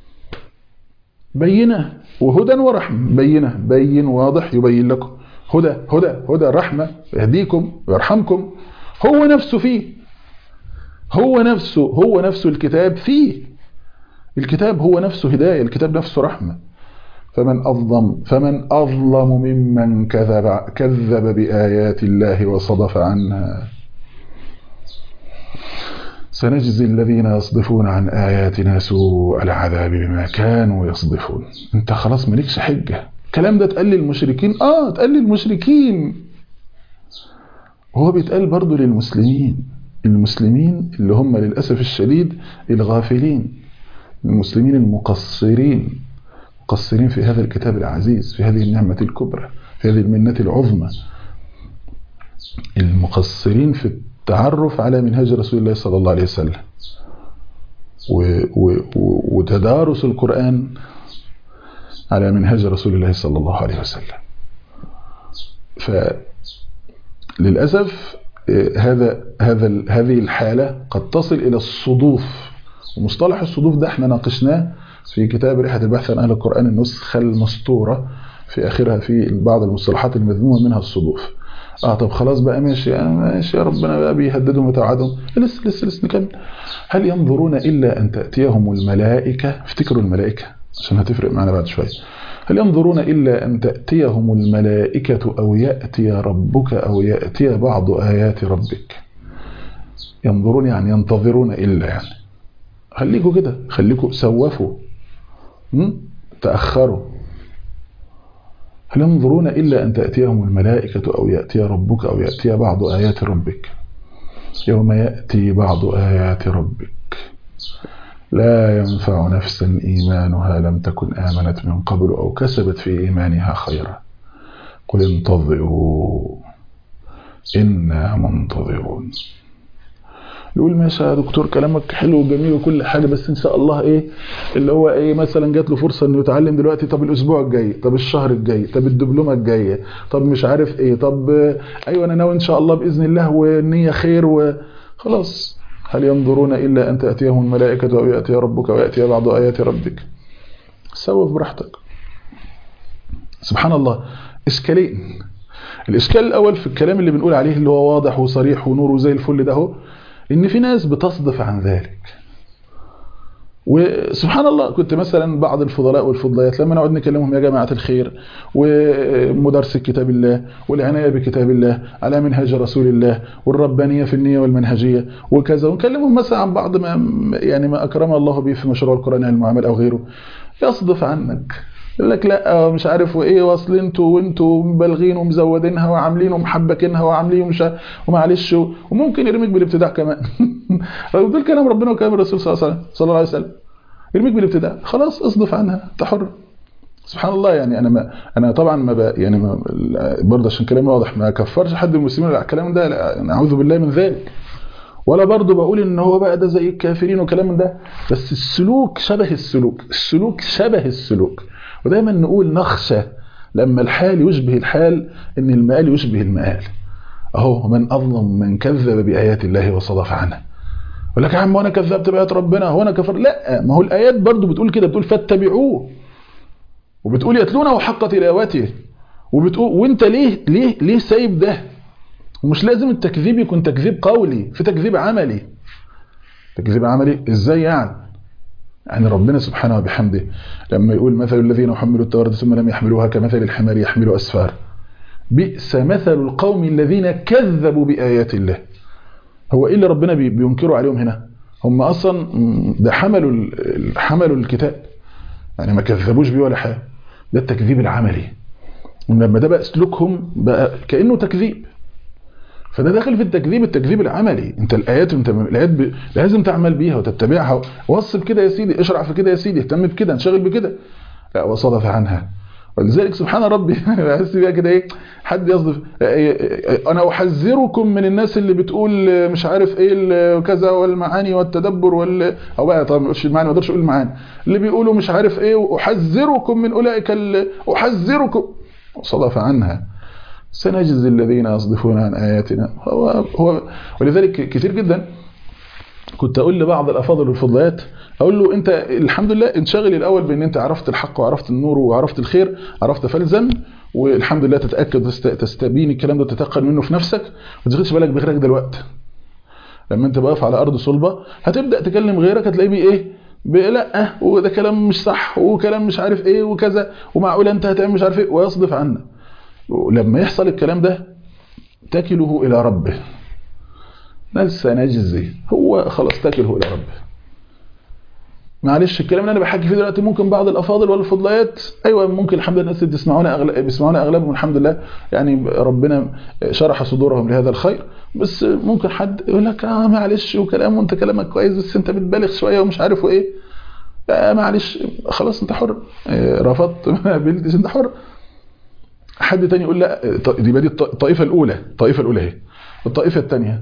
بينة وهدى ورحمة بينة بين واضح يبين لكم هدى هدى هدى رحمة يهديكم ويرحمكم هو نفسه فيه هو نفسه هو نفسه الكتاب فيه الكتاب هو نفسه هداية الكتاب نفسه رحمة فمن أظلم فمن أظلم ممن كذب كذب بآيات الله وصدف عنها سنجزي الذين يصدفون عن آياتنا سوء العذاب بما كانوا يصدفون انت خلاص مالكش حجة الكلام ده اتقال للمشركين اه اتقال للمشركين وهو بيتقال برضه للمسلمين المسلمين اللي هم للأسف الشديد الغافلين المسلمين المقصرين مقصرين في هذا الكتاب العزيز في هذه النعمة الكبرى في هذه المنة العظمى المقصرين في التعرف على منهاج رسول الله صلى الله عليه وسلم و و وتدارس القرآن على منهاج رسول الله صلى الله عليه وسلم فللأسف هذا هذا هذه الحالة قد تصل إلى الصدوف ومصطلح الصدوف ده احنا ناقشناه في كتاب رحلة البحث عن أهل القرآن النسخة المسطورة في آخرها في بعض المصطلحات المذمومة منها الصدوف اه طب خلاص بقى ماشي ماشي يا ربنا بقى بيهددهم وتوعدهم لسه لسه لسه نكمل هل ينظرون إلا أن تأتيهم الملائكة افتكروا الملائكة عشان هتفرق معنا بعد شوية هل ينظرون إلا أن تأتيهم الملائكة أو يأتي ربك أو يأتي بعض آيات ربك ينظرون يعني ينتظرون إلا يعني خليكوا كده خليكوا سوفوا تأخروا هل ينظرون إلا أن تأتيهم الملائكة أو يأتي ربك أو يأتي بعض آيات ربك يوم يأتي بعض آيات ربك لا ينفع نفسا إيمانها لم تكن آمنت من قبل أو كسبت في إيمانها خيرا قل انتظروا إنا منتظرون يقول ماشي يا دكتور كلامك حلو وجميل وكل حاجة بس إن شاء الله إيه اللي هو إيه مثلا جات له فرصة إنه يتعلم دلوقتي طب الأسبوع الجاي طب الشهر الجاي طب الدبلومة الجاية طب مش عارف إيه طب أيوة أنا ناوي إن شاء الله بإذن الله والنية خير وخلاص هل ينظرون إلا أن تأتيهم الملائكة أو يأتي ربك أو يأتي بعض آيات ربك سوف براحتك سبحان الله إشكالين الإشكال الأول في الكلام اللي بنقول عليه اللي هو واضح وصريح ونور زي الفل ده هو إن في ناس بتصدف عن ذلك وسبحان الله كنت مثلا بعض الفضلاء والفضليات لما نقعد نكلمهم يا جماعة الخير ومدرس كتاب الله والعناية بكتاب الله على منهج رسول الله والربانية في النية والمنهجية وكذا ونكلمهم مثلا عن بعض ما يعني ما أكرم الله به في مشروع القرآن المعامل أو غيره يصدف عنك يقول لك لا مش عارف وايه واصل انتوا وانتوا مبالغين ومزودينها وعاملين ومحبكينها وعاملين ومش ومعلش وممكن يرميك بالابتداع كمان دول كلام ربنا وكلام الرسول صلى الله عليه وسلم صلى الله عليه وسلم يرميك بالابتداء خلاص اصدف عنها انت حر سبحان الله يعني انا ما انا طبعا ما ب... يعني ما برضه عشان كلامي واضح ما كفرش حد من المسلمين على الكلام ده لا اعوذ بالله من ذلك ولا برضه بقول ان هو بقى ده زي الكافرين وكلام من ده بس السلوك شبه السلوك السلوك شبه السلوك ودايما نقول نخشى لما الحال يشبه الحال ان المآل يشبه المآل اهو من اظلم من كذب بايات الله وصدف عنها يقول لك يا عم وانا كذبت بايات ربنا هو انا كفر لا ما هو الايات برضو بتقول كده بتقول فاتبعوه وبتقول يتلونه حق تلاوته وبتقول وانت ليه ليه ليه سايب ده ومش لازم التكذيب يكون تكذيب قولي في تكذيب عملي تكذيب عملي ازاي يعني يعني ربنا سبحانه وبحمده لما يقول مثل الذين حملوا التوراة ثم لم يحملوها كمثل الحمار يحمل أسفار بئس مثل القوم الذين كذبوا بآيات الله هو ايه اللي ربنا بينكروا عليهم هنا هم اصلا ده حملوا حملوا الكتاب يعني ما كذبوش بيه ولا حاجه ده التكذيب العملي لما ده بقى سلوكهم بقى كانه تكذيب فده داخل في التكذيب التكذيب العملي انت الايات انت الايات ب... لازم تعمل بيها وتتبعها وصل كده يا سيدي اشرع في كده يا سيدي اهتم بكده انشغل بكده لا وصدف عنها ولذلك سبحان ربي بحس بيها كده ايه حد يصدف انا احذركم من الناس اللي بتقول مش عارف ايه كذا والمعاني والتدبر وال او بقى طبعا ما اقولش المعاني ما اقدرش اقول المعاني اللي بيقولوا مش عارف ايه احذركم من اولئك احذركم صدف عنها سنجزي الذين يصدفون عن اياتنا هو هو ولذلك كتير جدا كنت اقول لبعض الافاضل والفضليات اقول له انت الحمد لله انشغل الاول بان انت عرفت الحق وعرفت النور وعرفت الخير عرفت فلزم والحمد لله تتاكد تستبين الكلام ده تتيقن منه في نفسك ما تاخدش بالك بغيرك دلوقتي لما انت واقف على ارض صلبه هتبدا تكلم غيرك هتلاقيه بيه ايه لا وده كلام مش صح وكلام مش عارف ايه وكذا ومعقول انت هتعمل مش عارف ايه ويصدف عنا ولما يحصل الكلام ده تكله الى ربه ننسى نجزي هو خلاص تكله الى ربه معلش الكلام اللي انا بحكي فيه دلوقتي ممكن بعض الافاضل والفضليات ايوه ممكن الحمد لله الناس اللي بتسمعونا اغلب بيسمعونا اغلبهم الحمد لله يعني ربنا شرح صدورهم لهذا الخير بس ممكن حد يقول لك اه معلش وكلام وانت كلامك كويس بس انت بتبالغ شويه ومش عارف وايه آه معلش خلاص انت حر آه رفضت ما قبلتش انت حر حد تاني يقول لا دي دي الطائفه الاولى الطائفه الاولى اهي الطائفه الثانيه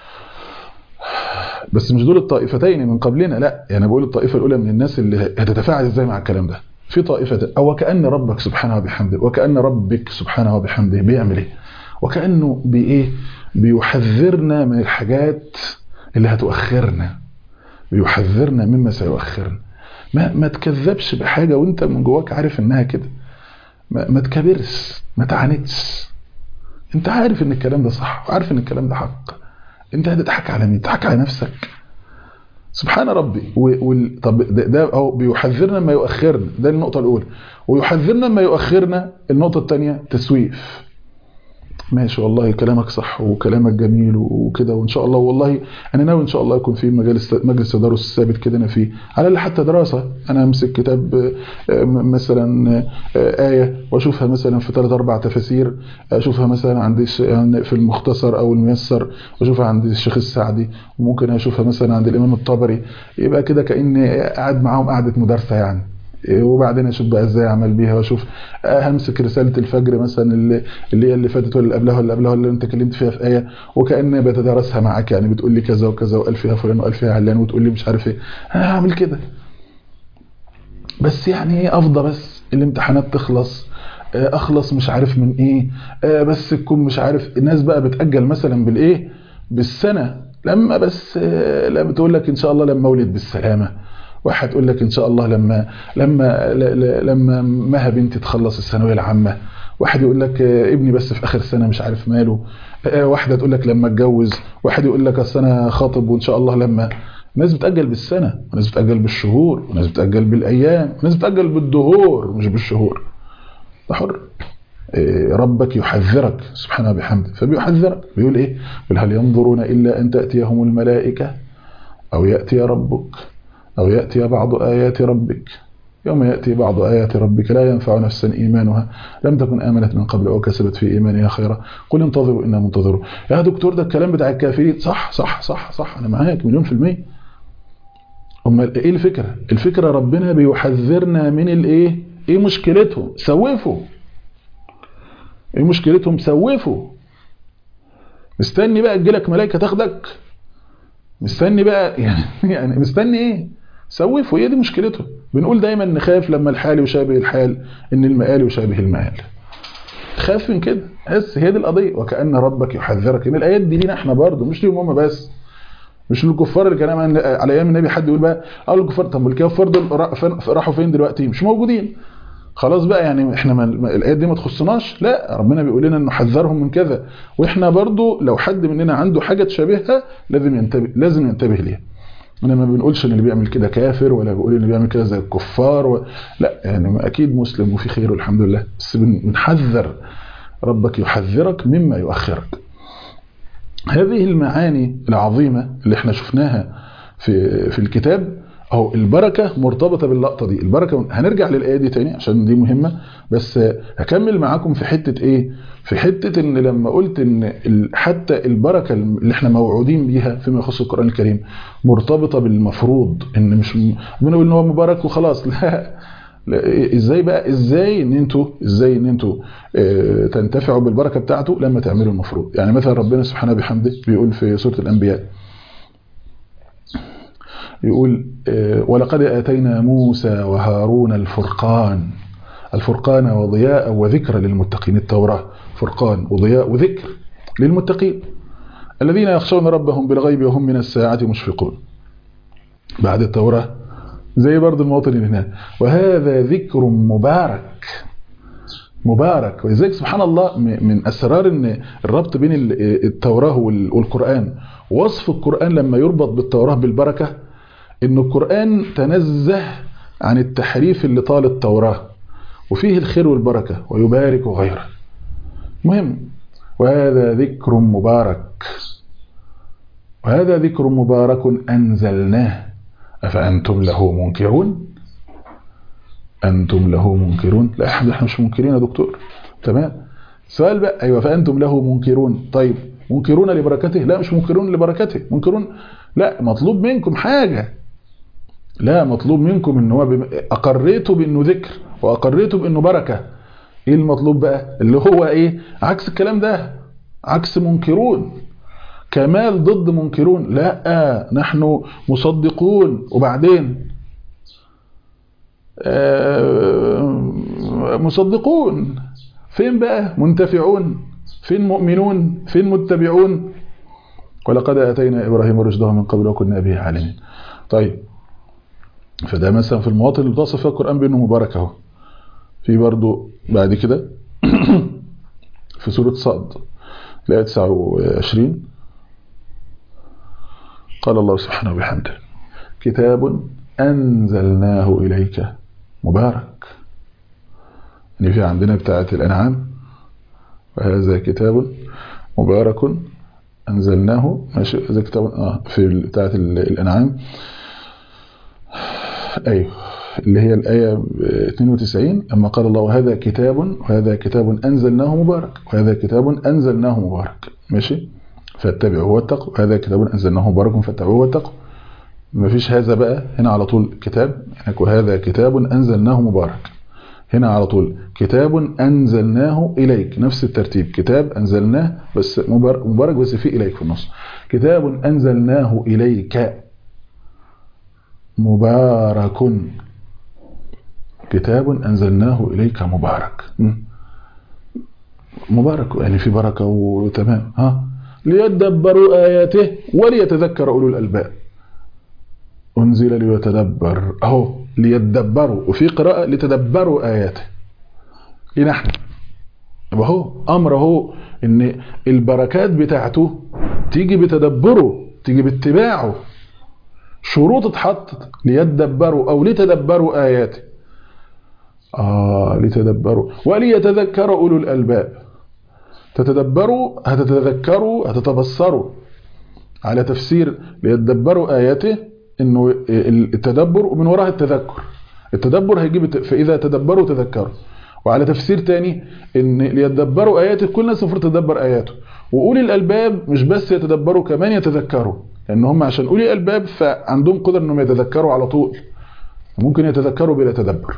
بس مش دول الطائفتين من قبلنا لا يعني بقول الطائفه الاولى من الناس اللي هتتفاعل ازاي مع الكلام ده في طائفه او كان ربك سبحانه وبحمده وكان ربك سبحانه وبحمده بيعمل ايه وكانه بايه بيحذرنا من الحاجات اللي هتؤخرنا بيحذرنا مما سيؤخرنا ما ما تكذبش بحاجه وانت من جواك عارف انها كده ما, ما تكبرش ما تعاندش انت عارف ان الكلام ده صح وعارف ان الكلام ده حق انت هتضحك على مين تضحك على نفسك سبحان ربي وال... طب ده, ده اهو بيحذرنا ما يؤخرنا ده النقطه الاولى ويحذرنا ما يؤخرنا النقطه الثانيه تسويف ماشي والله كلامك صح وكلامك جميل وكده وان شاء الله والله انا ناوي ان شاء الله يكون في مجالس مجلس تدرس الثابت كده انا فيه على الاقل حتى دراسه انا امسك كتاب مثلا ايه واشوفها مثلا في ثلاث اربع تفاسير اشوفها مثلا عند في المختصر او الميسر واشوفها عند الشيخ السعدي وممكن اشوفها مثلا عند الامام الطبري يبقى كده كاني قاعد معاهم قعده مدرسه يعني وبعدين اشوف بقى ازاي اعمل بيها واشوف همسك رساله الفجر مثلا اللي اللي هي اللي فاتت ولا اللي قبلها ولا قبلها اللي انت اتكلمت فيها في ايه وكاني بتدارسها معاك يعني بتقول لي كذا وكذا وقال فيها فلان وقال فيها علان وتقول لي مش عارف ايه انا هعمل كده بس يعني ايه افضى بس الامتحانات تخلص اخلص مش عارف من ايه بس تكون مش عارف الناس بقى بتاجل مثلا بالايه بالسنه لما بس لا بتقول لك ان شاء الله لما اولد بالسلامه واحد يقول لك ان شاء الله لما لما لما مها بنتي تخلص الثانويه العامه واحد يقول لك ابني بس في اخر سنه مش عارف ماله واحده تقول لك لما اتجوز واحد يقول لك اصل انا خاطب وان شاء الله لما ناس بتاجل بالسنه وناس بتاجل بالشهور وناس بتاجل بالايام وناس بتاجل بالدهور مش بالشهور ده حر ربك يحذرك سبحانه وبحمده فبيحذرك بيقول ايه بيقول هل ينظرون الا ان تاتيهم الملائكه او ياتي ربك أو يأتي بعض آيات ربك يوم يأتي بعض آيات ربك لا ينفع نفسا إيمانها لم تكن آمنت من قبل أو كسبت في إيمانها خيرا قل انتظروا إنا منتظرون يا دكتور ده الكلام بتاع الكافرين صح صح صح صح أنا معاك مليون في المية أمال إيه الفكرة الفكرة ربنا بيحذرنا من الإيه إيه مشكلتهم سوفوا إيه مشكلتهم سوفوا مستني بقى تجيلك ملائكة تاخدك مستني بقى يعني يعني مستني ايه سوفوا هي دي مشكلته بنقول دايما نخاف لما الحال يشابه الحال ان المآل يشابه المآل خاف من كده بس هي دي القضيه وكأن ربك يحذرك ان الايات دي لينا احنا برضه مش ليهم هم بس مش للكفار اللي كان على ايام النبي حد يقول بقى قالوا الكفار طب الكفار دول راحوا فين دلوقتي مش موجودين خلاص بقى يعني احنا ما الايات دي ما تخصناش لا ربنا بيقول لنا نحذرهم من كذا واحنا برضو لو حد مننا عنده حاجه تشابهها لازم ينتبه لازم ينتبه ليها انا ما بنقولش ان اللي بيعمل كده كافر ولا بقول ان اللي بيعمل كده زي الكفار و... لا يعني اكيد مسلم وفي خير والحمد لله بس بنحذر ربك يحذرك مما يؤخرك هذه المعاني العظيمه اللي احنا شفناها في في الكتاب اهو البركه مرتبطه باللقطه دي البركه هنرجع للايه دي تاني عشان دي مهمه بس هكمل معاكم في حته ايه في حته ان لما قلت ان حتى البركه اللي احنا موعودين بيها فيما يخص القران الكريم مرتبطه بالمفروض ان مش بنقول ان هو مبارك وخلاص لا لا ازاي بقى ازاي ان انتوا ازاي ان انتوا اه تنتفعوا بالبركه بتاعته لما تعملوا المفروض يعني مثلا ربنا سبحانه بحمده بيقول في سوره الانبياء يقول ولقد آتينا موسى وهارون الفرقان الفرقان وضياء وذكر للمتقين التوراة فرقان وضياء وذكر للمتقين الذين يخشون ربهم بالغيب وهم من الساعة مشفقون بعد التوراة زي برضه المواطن اللي هناك وهذا ذكر مبارك مبارك ولذلك سبحان الله من أسرار ان الربط بين التوراة والقرآن وصف القرآن لما يربط بالتوراة بالبركة ان القرآن تنزه عن التحريف اللي طال التوراة وفيه الخير والبركة ويبارك غيره مهم وهذا ذكر مبارك وهذا ذكر مبارك أنزلناه أفأنتم له منكرون أنتم له منكرون لا احنا مش منكرين يا دكتور تمام سؤال بقى أيوة فأنتم له منكرون طيب منكرون لبركته لا مش منكرون لبركته منكرون لا مطلوب منكم حاجة لا مطلوب منكم ان هو بم... اقريته بانه ذكر واقريته بانه بركة ايه المطلوب بقى اللي هو ايه عكس الكلام ده عكس منكرون كمال ضد منكرون لا نحن مصدقون وبعدين مصدقون فين بقى منتفعون فين مؤمنون فين متبعون ولقد اتينا ابراهيم رشده من قبل وكنا به عالمين طيب فده مثلا في المواطن اللي بتصف فيها القرآن بأنه مبارك اهو في برضو بعد كده في سورة صاد الآية 29 قال الله سبحانه وبحمده كتاب أنزلناه إليك مبارك يعني في عندنا بتاعة الأنعام وهذا كتاب مبارك أنزلناه ماشي هذا كتاب آه في بتاعة الأنعام أيوه اللي هي الآية 92 أما قال الله هذا كتاب وهذا كتاب أنزلناه مبارك وهذا كتاب أنزلناه مبارك ماشي فاتبعوه واتقوا هذا كتاب أنزلناه مبارك فاتبعوه واتقوا ما فيش هذا بقى هنا على طول كتاب هناك وهذا كتاب أنزلناه مبارك هنا على طول كتاب أنزلناه إليك نفس الترتيب كتاب أنزلناه بس مبارك بس فيه إليك في النص كتاب أنزلناه إليك مبارك كتاب أنزلناه إليك مبارك مبارك يعني في بركة وتمام ها ليدبروا آياته وليتذكر أولو الألباب أنزل ليتدبر أهو ليتدبروا وفي قراءة لتدبروا آياته لنا احنا وهو أمر هو إن البركات بتاعته تيجي بتدبره تيجي باتباعه شروط اتحطت ليتدبروا أو لتدبروا آياته آه لتدبروا وليتذكر أولو الألباب تتدبروا هتتذكروا هتتبصروا على تفسير ليتدبروا آياته انه التدبر ومن وراها التذكر التدبر هيجيب فإذا تدبروا تذكروا وعلى تفسير تاني ان ليتدبروا آياته كل الناس المفروض تدبر آياته وأولي الألباب مش بس يتدبروا كمان يتذكروا لأن هم عشان أولي الألباب فعندهم قدر أنهم يتذكروا على طول ممكن يتذكروا بلا تدبر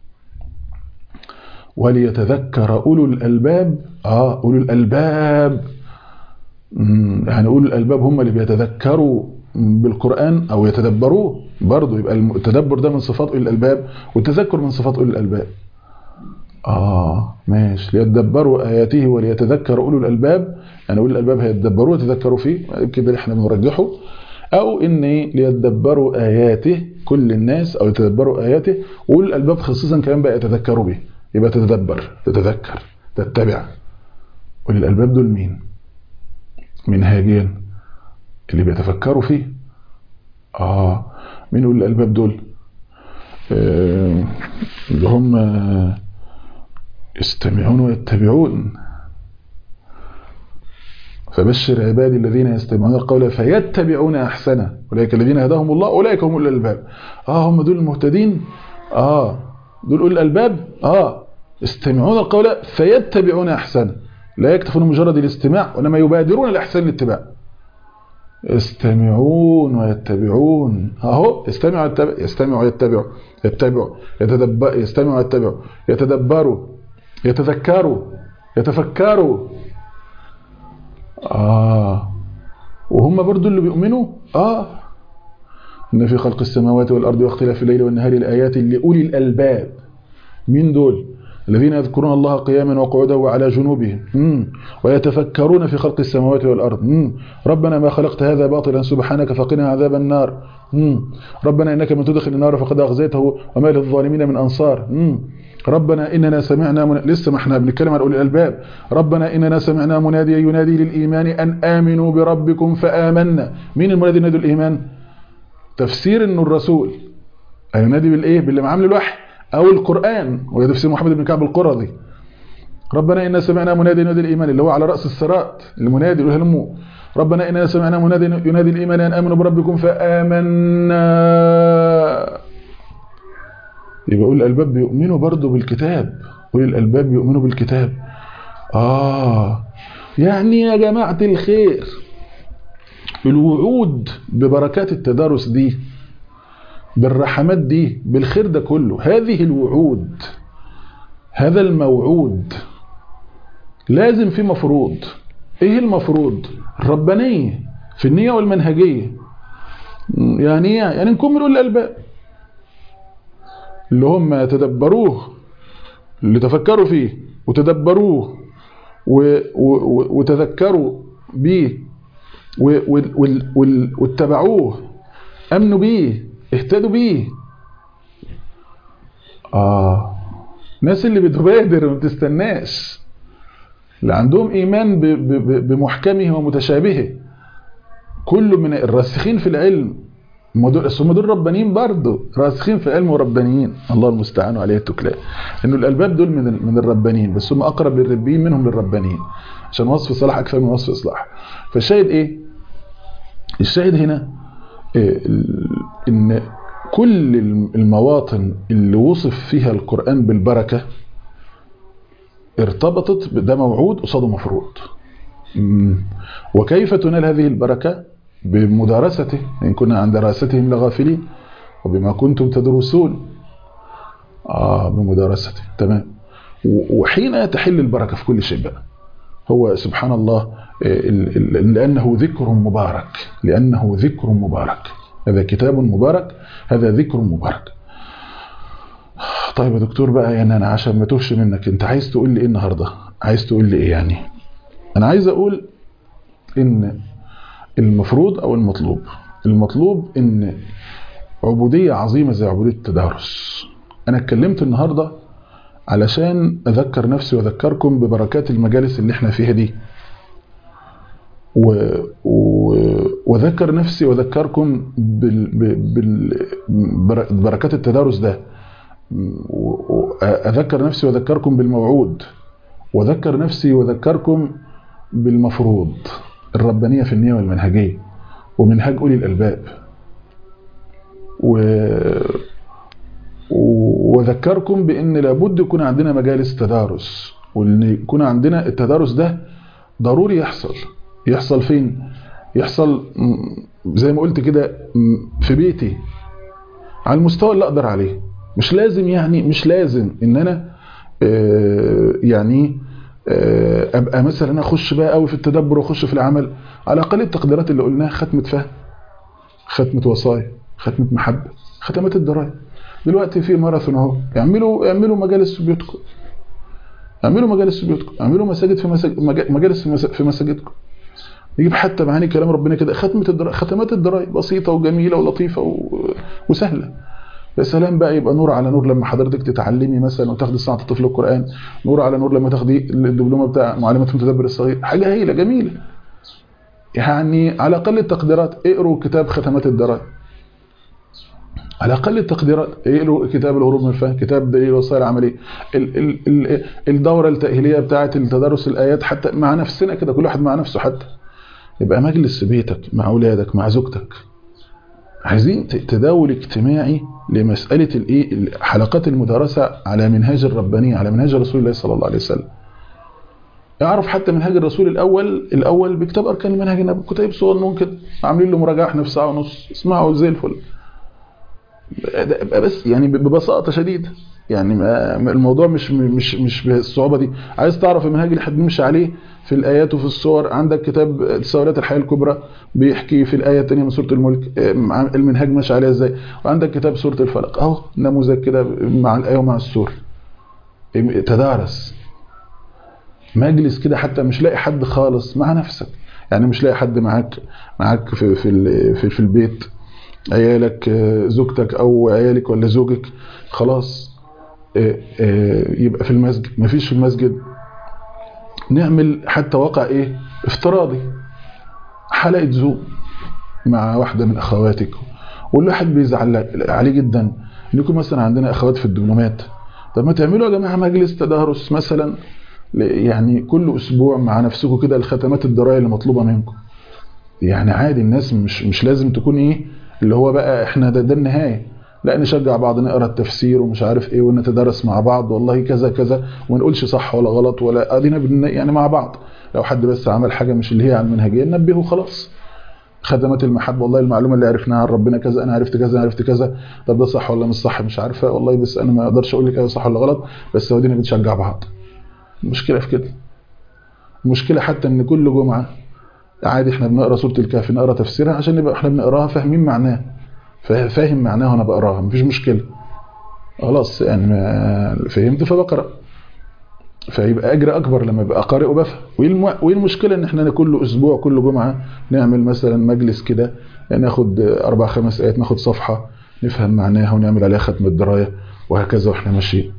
وليتذكر أولو الألباب آه أولو الألباب يعني أولو الألباب هم اللي بيتذكروا بالقرآن أو يتدبروه برضه يبقى التدبر ده من صفات أولي الألباب والتذكر من صفات أولي الألباب آه ماشي ليتدبروا آياته وليتذكر أولو الألباب يعني أولي الألباب هيتدبروا ويتذكروا فيه كده اللي احنا بنرجحه او ان إيه؟ ليتدبروا اياته كل الناس او يتدبروا اياته واولي الالباب خصيصا كمان بقى يتذكروا به يبقى تتدبر تتذكر تتبع اولي الالباب دول مين منهاجين اللي بيتفكروا فيه اه مين اولي الالباب دول آه اللي هم يستمعون ويتبعون فبشر عبادي الذين يستمعون القول فيتبعون احسنه اولئك الذين هداهم الله اولئك هم اولي الالباب اه هم دول المهتدين اه دول اولي الالباب اه يستمعون القول فيتبعون احسنه لا يكتفون مجرد الاستماع وانما يبادرون لاحسن الاتباع يستمعون ويتبعون اهو يستمع ويتبع يستمع ويتبع يتبع يتدبر يستمع ويتبع يتدبروا يتذكروا يتفكروا آه وهم برضو اللي بيؤمنوا آه إن في خلق السماوات والأرض واختلاف الليل والنهار الآيات لأولي الألباب مين دول الذين يذكرون الله قياما وقعودا وعلى جنوبهم مم. ويتفكرون في خلق السماوات والأرض مم. ربنا ما خلقت هذا باطلا سبحانك فقنا عذاب النار مم. ربنا إنك من تدخل النار فقد أغزيته وما للظالمين من أنصار مم. ربنا إننا سمعنا من... لسه ما احنا بنتكلم عن أولي الألباب ربنا إننا سمعنا مناديا ينادي للإيمان أن آمنوا بربكم فآمنا مين المنادي ينادي الإيمان تفسير إنه الرسول ينادي بالإيه باللي معامل الوحي أو القرآن وهي تفسير محمد بن كعب القرظي ربنا إننا سمعنا منادي ينادي الإيمان اللي هو على رأس الصراط المنادي اللي هو ربنا إننا سمعنا منادي ينادي الإيمان أن آمنوا بربكم فآمنا يبقى أولي الألباب بيؤمنوا برضو بالكتاب أولي الألباب بيؤمنوا بالكتاب آه يعني يا جماعة الخير الوعود ببركات التدارس دي بالرحمات دي بالخير ده كله هذه الوعود هذا الموعود لازم في مفروض ايه المفروض الربانية في النية والمنهجية يعني يعني نكون من أولي الألباب اللي هم يتدبروه اللي تفكروا فيه وتدبروه و و وتذكروا به واتبعوه امنوا به اهتدوا به اه الناس اللي بتبادر وما بتستناش اللي عندهم ايمان بمحكمه ومتشابهه كل من الراسخين في العلم هم دول هم دول ربانيين برضه راسخين في العلم وربانيين الله المستعان عليه التكلان انه الالباب دول من من الربانيين بس هم اقرب للربيين منهم للربانيين عشان وصف صلاح اكثر من وصف اصلاح فالشاهد ايه الشاهد هنا إيه ان كل المواطن اللي وصف فيها القرآن بالبركة ارتبطت ده موعود قصاده مفروض وكيف تنال هذه البركة بمدارسته إن كنا عن دراستهم لغافلين وبما كنتم تدرسون آه بمدارسته تمام وحين تحل البركة في كل شيء بقى هو سبحان الله لأنه ذكر مبارك لأنه ذكر مبارك هذا كتاب مبارك هذا ذكر مبارك طيب يا دكتور بقى يعني أنا عشان ما توهش منك أنت عايز تقول لي إيه النهاردة عايز تقول لي إيه يعني أنا عايز أقول إن المفروض أو المطلوب المطلوب إن عبودية عظيمة زي عبودية التدارس أنا اتكلمت النهاردة علشان أذكر نفسي وأذكركم ببركات المجالس اللي احنا فيها دي و... و... وذكر نفسي وذكركم ببركات التدارس ده أذكر نفسي وذكركم بالموعود وذكر نفسي وذكركم بالمفروض الربانية في النية والمنهجية ومنهج أولي الألباب و... وذكركم بأن لابد يكون عندنا مجالس تدارس وأن يكون عندنا التدارس ده ضروري يحصل يحصل فين يحصل زي ما قلت كده في بيتي على المستوى اللي اقدر عليه مش لازم يعني مش لازم ان انا يعني ابقى مثلا اخش بقى قوي في التدبر واخش في العمل على اقل التقديرات اللي قلناها ختمه فهم ختمه وصايا ختمه محبه ختمات الدرايه دلوقتي في ماراثون اهو اعملوا اعملوا مجالس في بيوتكم اعملوا مجالس في بيوتكم اعملوا مساجد في مساجد مجالس في مساجدكم يجيب حتى معاني كلام ربنا كده ختمة الدراية ختمات الدراية بسيطة وجميلة ولطيفة و... وسهلة يا سلام بقى يبقى نور على نور لما حضرتك تتعلمي مثلا وتاخدي صناعة الطفل القرآن نور على نور لما تاخدي الدبلومة بتاع معلمة المتدبر الصغير حاجة هايلة جميلة يعني على أقل التقديرات اقروا كتاب ختمات الدراية على اقل التقديرات اقروا كتاب الهروب من الفهم كتاب دليل الوصايا العمليه ال ال ال الدوره التاهيليه بتاعه تدرس الايات حتى مع نفسنا كده كل واحد مع نفسه حتى يبقى مجلس في بيتك مع اولادك مع زوجتك عايزين تداول اجتماعي لمساله الايه حلقات المدرسه على منهاج الربانيه على منهاج رسول الله صلى الله عليه وسلم اعرف حتى منهاج الرسول الاول الاول بكتاب اركان المنهج النبوي كتيب صغنون كده عاملين له مراجعه احنا في ساعه ونص اسمعوا زي الفل بس يعني ببساطه شديده يعني الموضوع مش مش مش بالصعوبه دي عايز تعرف المنهج اللي هتمشي عليه في الايات وفي الصور عندك كتاب تساؤلات الحياه الكبرى بيحكي في الايه الثانيه من سوره الملك المنهج ماشي عليها ازاي وعندك كتاب سوره الفلق اهو نموذج كده مع الايه ومع السور تدارس مجلس كده حتى مش لاقي حد خالص مع نفسك يعني مش لاقي حد معاك معاك في في في, في البيت عيالك زوجتك او عيالك ولا زوجك خلاص يبقى في المسجد مفيش في المسجد نعمل حتى واقع ايه افتراضي حلقة زوم مع واحدة من اخواتك والواحد بيزعل عليه جدا ان يكون مثلا عندنا اخوات في الدبلومات طب ما تعملوا يا جماعه مجلس تدارس مثلا يعني كل اسبوع مع نفسكم كده الختمات الدرايه اللي مطلوبه منكم يعني عادي الناس مش مش لازم تكون ايه اللي هو بقى احنا ده, ده النهايه لا نشجع بعض نقرا التفسير ومش عارف ايه ونتدرس مع بعض والله كذا كذا وما نقولش صح ولا غلط ولا ادينا يعني مع بعض لو حد بس عمل حاجه مش اللي هي على المنهجيه ننبهه خلاص خدمات المحبه والله المعلومه اللي عرفناها عن ربنا كذا انا عرفت كذا انا عرفت كذا طب ده صح ولا مش صح مش عارفه والله بس انا ما اقدرش اقول لك ايه صح ولا غلط بس هو دينا بنشجع بعض المشكله في كده المشكله حتى ان كل جمعه عادي احنا بنقرا سوره الكهف نقرا تفسيرها عشان نبقى احنا بنقراها فاهمين معناها فاهم معناها وانا بقراها مفيش مشكله خلاص يعني فهمت فبقرا فيبقى اجر اكبر لما ابقى قارئ وبفهم وايه المشكله ان احنا كل اسبوع كل جمعه نعمل مثلا مجلس كده ناخد اربع خمس ايات ناخد صفحه نفهم معناها ونعمل عليها ختم الدرايه وهكذا واحنا ماشيين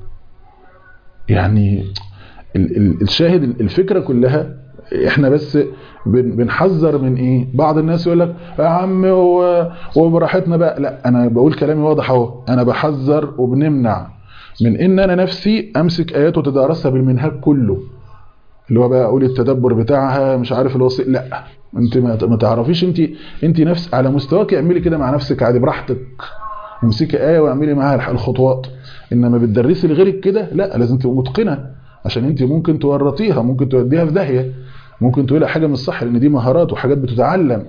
يعني ال ال الشاهد الفكره كلها احنا بس بنحذر من ايه بعض الناس يقول لك يا عم وبراحتنا بقى لا انا بقول كلامي واضح اهو انا بحذر وبنمنع من ان انا نفسي امسك ايات وتدارسها بالمنهج كله اللي هو بقى اقول التدبر بتاعها مش عارف الوصي لا انت ما تعرفيش انت انت نفس على مستواك اعملي كده مع نفسك عادي براحتك امسكي ايه واعملي معاها الخطوات انما بتدرسي لغيرك كده لا لازم تبقى متقنه عشان انت ممكن تورطيها ممكن توديها في داهيه ممكن تقولها حاجه مش صح لان دي مهارات وحاجات بتتعلم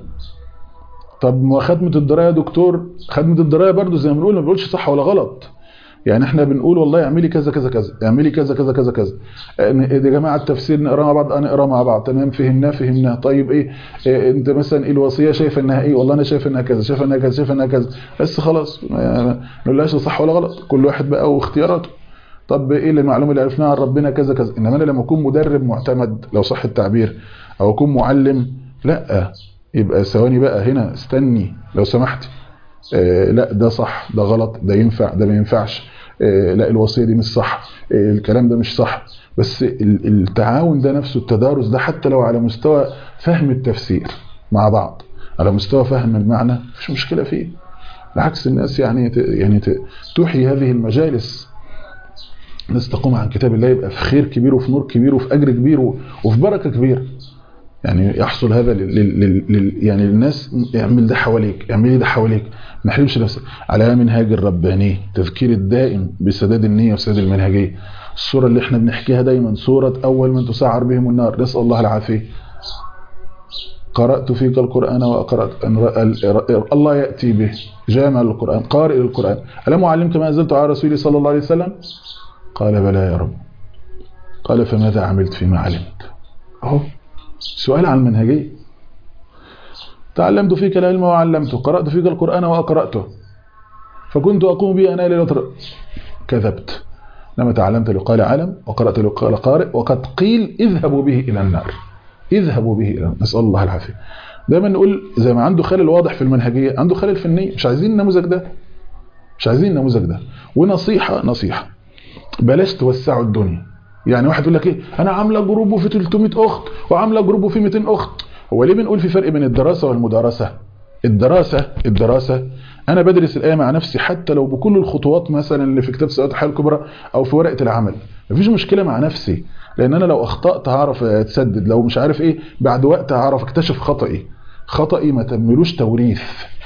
طب ختمه الدرايه يا دكتور ختمه الدرايه برضو زي ما بنقول ما بنقولش صح ولا غلط يعني احنا بنقول والله اعملي كذا كذا كذا اعملي كذا كذا كذا كذا يا جماعه التفسير نقرا مع بعض انا اقرا مع بعض تمام فهمناه فهمناه طيب ايه, إيه انت مثلا إيه الوصيه شايفه انها ايه والله انا شايف انها كذا شايف انها كذا شايف انها كذا بس خلاص ما نقولهاش صح ولا غلط كل واحد بقى واختياراته طب ايه المعلومه اللي عرفناها عن ربنا كذا كذا انما انا لما اكون مدرب معتمد لو صح التعبير او اكون معلم لا يبقى ثواني بقى هنا استني لو سمحت آه لا ده صح ده غلط ده ينفع ده ما ينفعش آه لا الوصيه دي مش صح آه الكلام ده مش صح بس التعاون ده نفسه التدارس ده حتى لو على مستوى فهم التفسير مع بعض على مستوى فهم المعنى مفيش مشكله فيه بالعكس الناس يعني يعني تحيي هذه المجالس الناس تقوم عن كتاب الله يبقى في خير كبير وفي نور كبير وفي اجر كبير وفي بركه كبيره يعني يحصل هذا لل لل يعني للناس اعمل ده حواليك اعملي ده حواليك ما نحرمش نفسك على منهاج الرباني تذكير الدائم بسداد النية وسداد المنهجية الصورة اللي احنا بنحكيها دايما صورة أول من تسعر بهم النار نسأل الله العافية قرأت فيك القرآن وأقرأت الله يأتي به جامع القرآن قارئ القرآن ألم أعلمك ما أنزلت على رسولي صلى الله عليه وسلم قال بلى يا رب قال فماذا عملت فيما علمت اهو سؤال عن المنهجية تعلمت فيك العلم وعلمته قرأت فيك القرآن وأقرأته فكنت أقوم به أنا ليلة كذبت لما تعلمت لقال علم وقرأت لقال قارئ وقد قيل اذهبوا به إلى النار اذهبوا به الى نسال الله العافيه دايما نقول زي ما عنده خلل واضح في المنهجيه عنده خلل في النيه مش عايزين النموذج ده مش عايزين النموذج ده ونصيحه نصيحه بلاش توسعوا الدنيا يعني واحد يقول لك ايه انا عامله جروب في 300 اخت وعامله جروب في 200 اخت هو ليه بنقول في فرق بين الدراسه والمدارسه الدراسه الدراسه انا بدرس الايه مع نفسي حتى لو بكل الخطوات مثلا اللي في كتاب سيئات الحياه الكبرى او في ورقه العمل مفيش مشكله مع نفسي لان انا لو اخطات هعرف اتسدد لو مش عارف ايه بعد وقت هعرف اكتشف خطئي خطئي ما تملوش توريث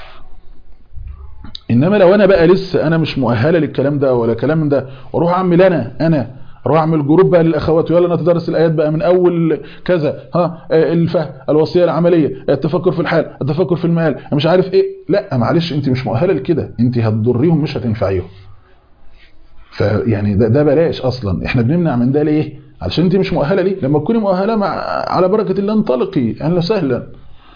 انما لو انا بقى لسه انا مش مؤهله للكلام ده ولا كلام ده واروح اعمل انا انا اروح اعمل جروب بقى للاخوات ويلا نتدرس الايات بقى من اول كذا ها الفهم الوصيه العمليه التفكر في الحال التفكر في المال مش عارف ايه لا معلش انت مش مؤهله لكده انت هتضريهم مش هتنفعيهم فيعني ده, ده بلاش اصلا احنا بنمنع من ده ليه علشان انت مش مؤهله ليه لما تكوني مؤهله مع على بركه الله انطلقي اهلا وسهلا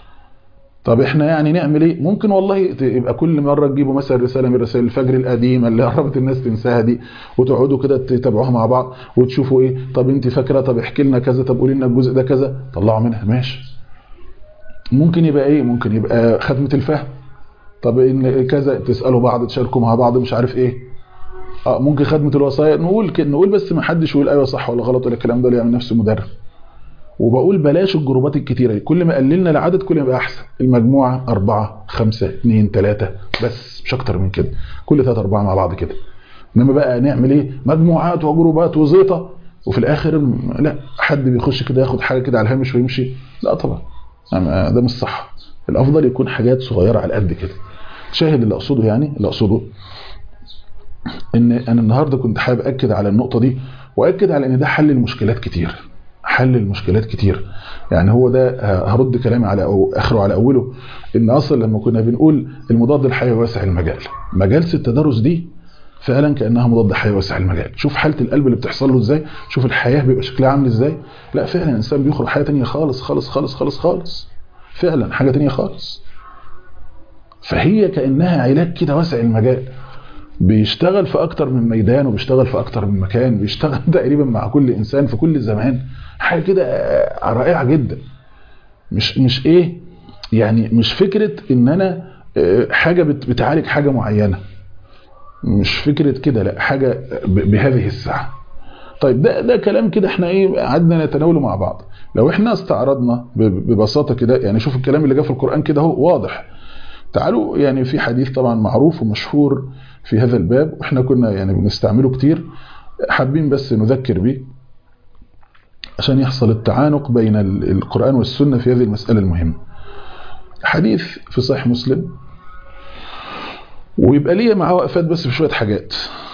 طب احنا يعني نعمل ايه ممكن والله يبقى كل مره تجيبوا مثلا رساله من رسائل الفجر القديمه اللي قربت الناس تنساها دي وتقعدوا كده تتابعوها مع بعض وتشوفوا ايه طب انت فاكره طب احكي لنا كذا طب قولي لنا الجزء ده كذا طلعوا منها ماشي ممكن يبقى ايه ممكن يبقى ختمه الفهم طب ان كذا تسالوا بعض تشاركوا مع بعض مش عارف ايه اه ممكن خدمه الوصايا نقول كده نقول بس ما حدش يقول ايوه صح ولا غلط ولا الكلام ده اللي يعمل نفسه مدرب وبقول بلاش الجروبات الكتيره دي كل ما قللنا العدد كل ما يبقى احسن المجموعه أربعة خمسة اثنين ثلاثة بس مش اكتر من كده كل ثلاثة أربعة مع بعض كده انما بقى نعمل ايه مجموعات وجروبات وزيطه وفي الاخر لا حد بيخش كده ياخد حاجه كده على الهامش ويمشي لا طبعا ده مش صح الافضل يكون حاجات صغيره على قد كده شاهد اللي اقصده يعني اللي اقصده ان انا النهارده كنت حابب اكد على النقطه دي واكد على ان ده حل المشكلات كتير حل المشكلات كتير يعني هو ده هرد كلامي على أو اخره على اوله ان اصلا لما كنا بنقول المضاد الحيوي واسع المجال مجالس التدرس دي فعلا كانها مضاد حيوي واسع المجال شوف حاله القلب اللي بتحصل له ازاي شوف الحياه بيبقى شكلها عامل ازاي لا فعلا الانسان بيخرج حياه تانية خالص خالص خالص خالص خالص فعلا حاجه تانية خالص فهي كانها علاج كده واسع المجال بيشتغل في اكتر من ميدان وبيشتغل في اكتر من مكان بيشتغل تقريبا مع كل انسان في كل زمان حاجه كده رائعه جدا مش مش ايه يعني مش فكره ان انا حاجه بتعالج حاجه معينه مش فكره كده لا حاجه بهذه السعه طيب ده ده كلام كده احنا ايه قعدنا نتناوله مع بعض لو احنا استعرضنا ببساطه كده يعني شوف الكلام اللي جه في القران كده اهو واضح تعالوا يعني في حديث طبعا معروف ومشهور في هذا الباب واحنا كنا يعني بنستعمله كتير حابين بس نذكر به عشان يحصل التعانق بين القرآن والسنة في هذه المسألة المهمة حديث في صحيح مسلم ويبقى ليه معاه وقفات بس في شوية حاجات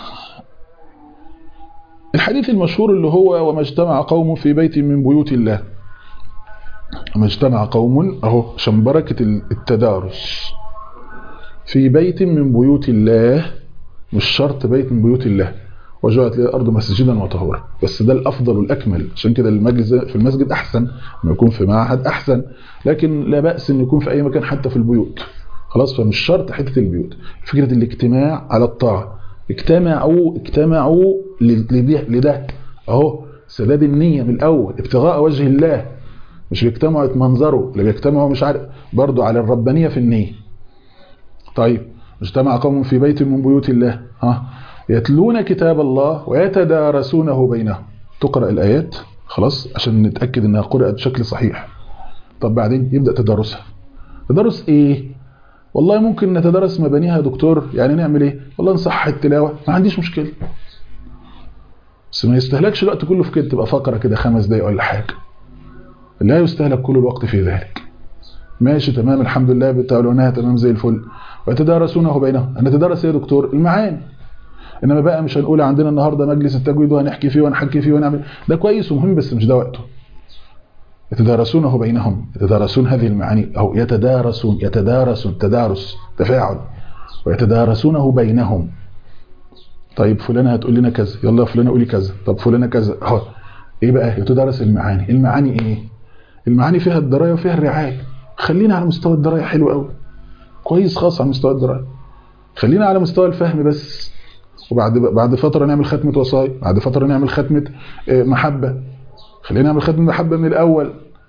الحديث المشهور اللي هو وما اجتمع قوم في بيت من بيوت الله وما اجتمع قوم اهو عشان بركة التدارس في بيت من بيوت الله مش شرط بيت من بيوت الله وجعلت لي الارض مسجدا وطهورا بس ده الافضل والاكمل عشان كده المجلس في المسجد احسن ما يكون في معهد احسن لكن لا باس ان يكون في اي مكان حتى في البيوت خلاص فمش شرط حته البيوت فكره الاجتماع على الطاعه اجتمعوا اجتمعوا لده لده اهو سداد النيه من الاول ابتغاء وجه الله مش بيجتمعوا يتمنظروا اللي بيجتمعوا مش عارف برضه على الربانيه في النيه طيب اجتمع قوم في بيت من بيوت الله ها يتلون كتاب الله ويتدارسونه بينهم تقرأ الآيات خلاص عشان نتأكد انها قرأت بشكل صحيح طب بعدين يبدأ تدارسها تدارس ايه والله ممكن نتدرس مبانيها يا دكتور يعني نعمل ايه والله نصح التلاوة ما عنديش مشكلة بس ما يستهلكش الوقت كله في كده تبقى فقرة كده خمس دقايق ولا حاجة لا يستهلك كل الوقت في ذلك ماشي تمام الحمد لله بتعلونها تمام زي الفل ويتدارسونه بينهم نتدرس ايه يا دكتور المعاني انما بقى مش هنقول عندنا النهارده مجلس التجويد وهنحكي فيه ونحكي فيه ونعمل ده كويس ومهم بس مش ده وقته يتدارسونه بينهم يتدارسون هذه المعاني او يتدارسون يتدارسون تدارس تفاعل ويتدارسونه بينهم طيب فلانه هتقول لنا كذا يلا يا فلانه قولي كذا طب فلانه كذا اهو ايه بقى يتدارس المعاني المعاني ايه المعاني فيها الدرايه وفيها الرعايه خلينا على مستوى الدرايه حلو قوي كويس خاص على مستوى الدرايه خلينا على مستوى الفهم بس وبعد بعد فتره نعمل ختمه وصايا بعد فتره نعمل ختمه محبه خلينا نعمل ختمه محبه من الاول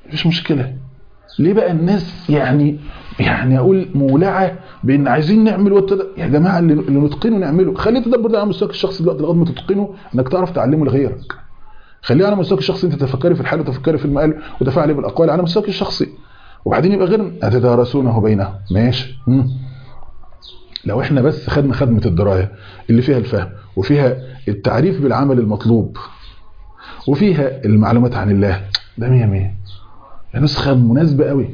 مفيش مشكله ليه بقى الناس يعني يعني اقول مولعه بان عايزين نعمل والتد... يا جماعه اللي, اللي نتقنه نعمله خلي التدبر ده على مستواك الشخصي دلوقتي لغايه ما تتقنه انك تعرف تعلمه لغيرك خليه على مستواك الشخصي انت تفكري في الحال وتفكري في المقال وتفاعلي بالاقوال على مستواك الشخصي وبعدين يبقى غير اتدارسونه بينهم ماشي مم. لو احنا بس خدنا خدمه الدرايه اللي فيها الفهم وفيها التعريف بالعمل المطلوب وفيها المعلومات عن الله ده مية مية نسخة مناسبة قوي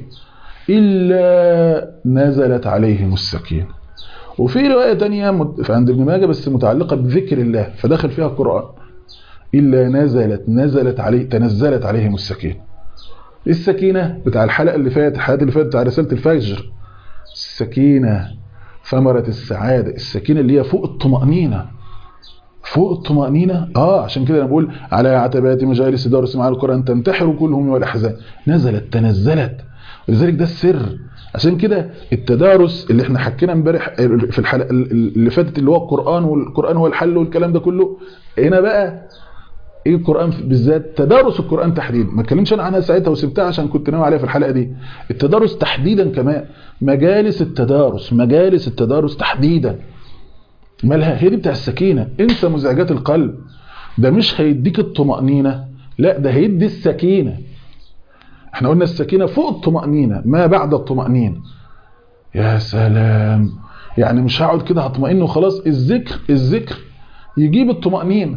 إلا نزلت عليهم السكينة وفي رواية تانية عند ابن ماجه بس متعلقة بذكر الله فدخل فيها القرآن إلا نزلت نزلت عليه تنزلت عليهم السكينة السكينة بتاع الحلقة اللي فاتت الحلقة اللي فاتت بتاع رسالة الفجر السكينة ثمرة السعادة السكينة اللي هي فوق الطمأنينة فوق الطمأنينة اه عشان كده انا بقول على عتبات مجالس درس مع القرآن تنتحر كل هم والأحزان نزلت تنزلت ولذلك ده السر عشان كده التدارس اللي احنا حكينا امبارح في الحلقة اللي فاتت اللي هو القرآن والقرآن هو الحل والكلام ده كله هنا بقى ايه القرآن بالذات تدارس القرآن تحديدا ما اتكلمش انا عنها ساعتها وسبتها عشان كنت ناوي عليها في الحلقة دي التدارس تحديدا كمان مجالس التدارس مجالس التدارس تحديدا مالها هي دي بتاع السكينة انسى مزعجات القلب ده مش هيديك الطمأنينة لا ده هيدي السكينة احنا قلنا السكينة فوق الطمأنينة ما بعد الطمأنينة يا سلام يعني مش هقعد كده هطمئن وخلاص الذكر الذكر يجيب الطمأنينة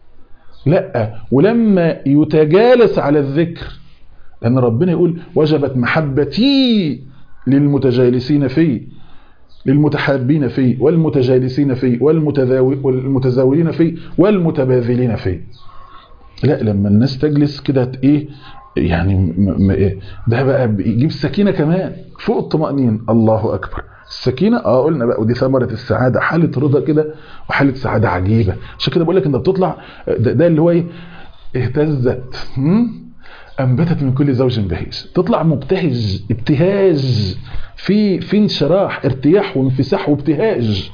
لا ولما يتجالس على الذكر لأن ربنا يقول وجبت محبتي للمتجالسين فيه للمتحابين فيه والمتجالسين فيه والمتزاولين فيه والمتباذلين فيه لا لما الناس تجلس كده ايه يعني ده بقى بيجيب السكينة كمان فوق الطمأنين الله أكبر السكينة اه قلنا بقى ودي ثمرة السعادة حالة رضا كده وحالة سعادة عجيبة عشان كده بقول لك انت بتطلع ده, ده اللي هو ايه اهتزت انبتت من كل زوج بهيج تطلع مبتهج ابتهاج في في انشراح ارتياح وانفساح وابتهاج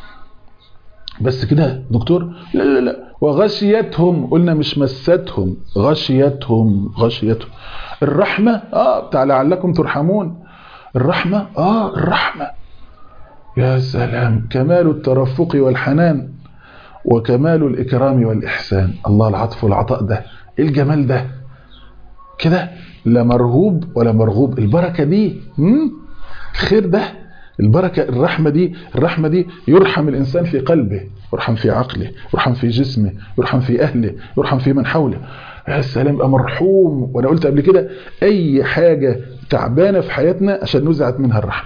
بس كده دكتور لا لا لا وغشيتهم قلنا مش مستهم غشيتهم غشيتهم الرحمة اه بتاع لعلكم ترحمون الرحمة اه الرحمة يا سلام كمال الترفق والحنان وكمال الإكرام والإحسان الله العطف والعطاء ده ايه الجمال ده كده لا مرهوب ولا مرغوب البركة دي الخير ده البركة الرحمة دي الرحمة دي يرحم الإنسان في قلبه يرحم في عقله يرحم في جسمه يرحم في أهله يرحم في من حوله يا سلام يبقى مرحوم وأنا قلت قبل كده أي حاجة تعبانة في حياتنا عشان نزعت منها الرحمة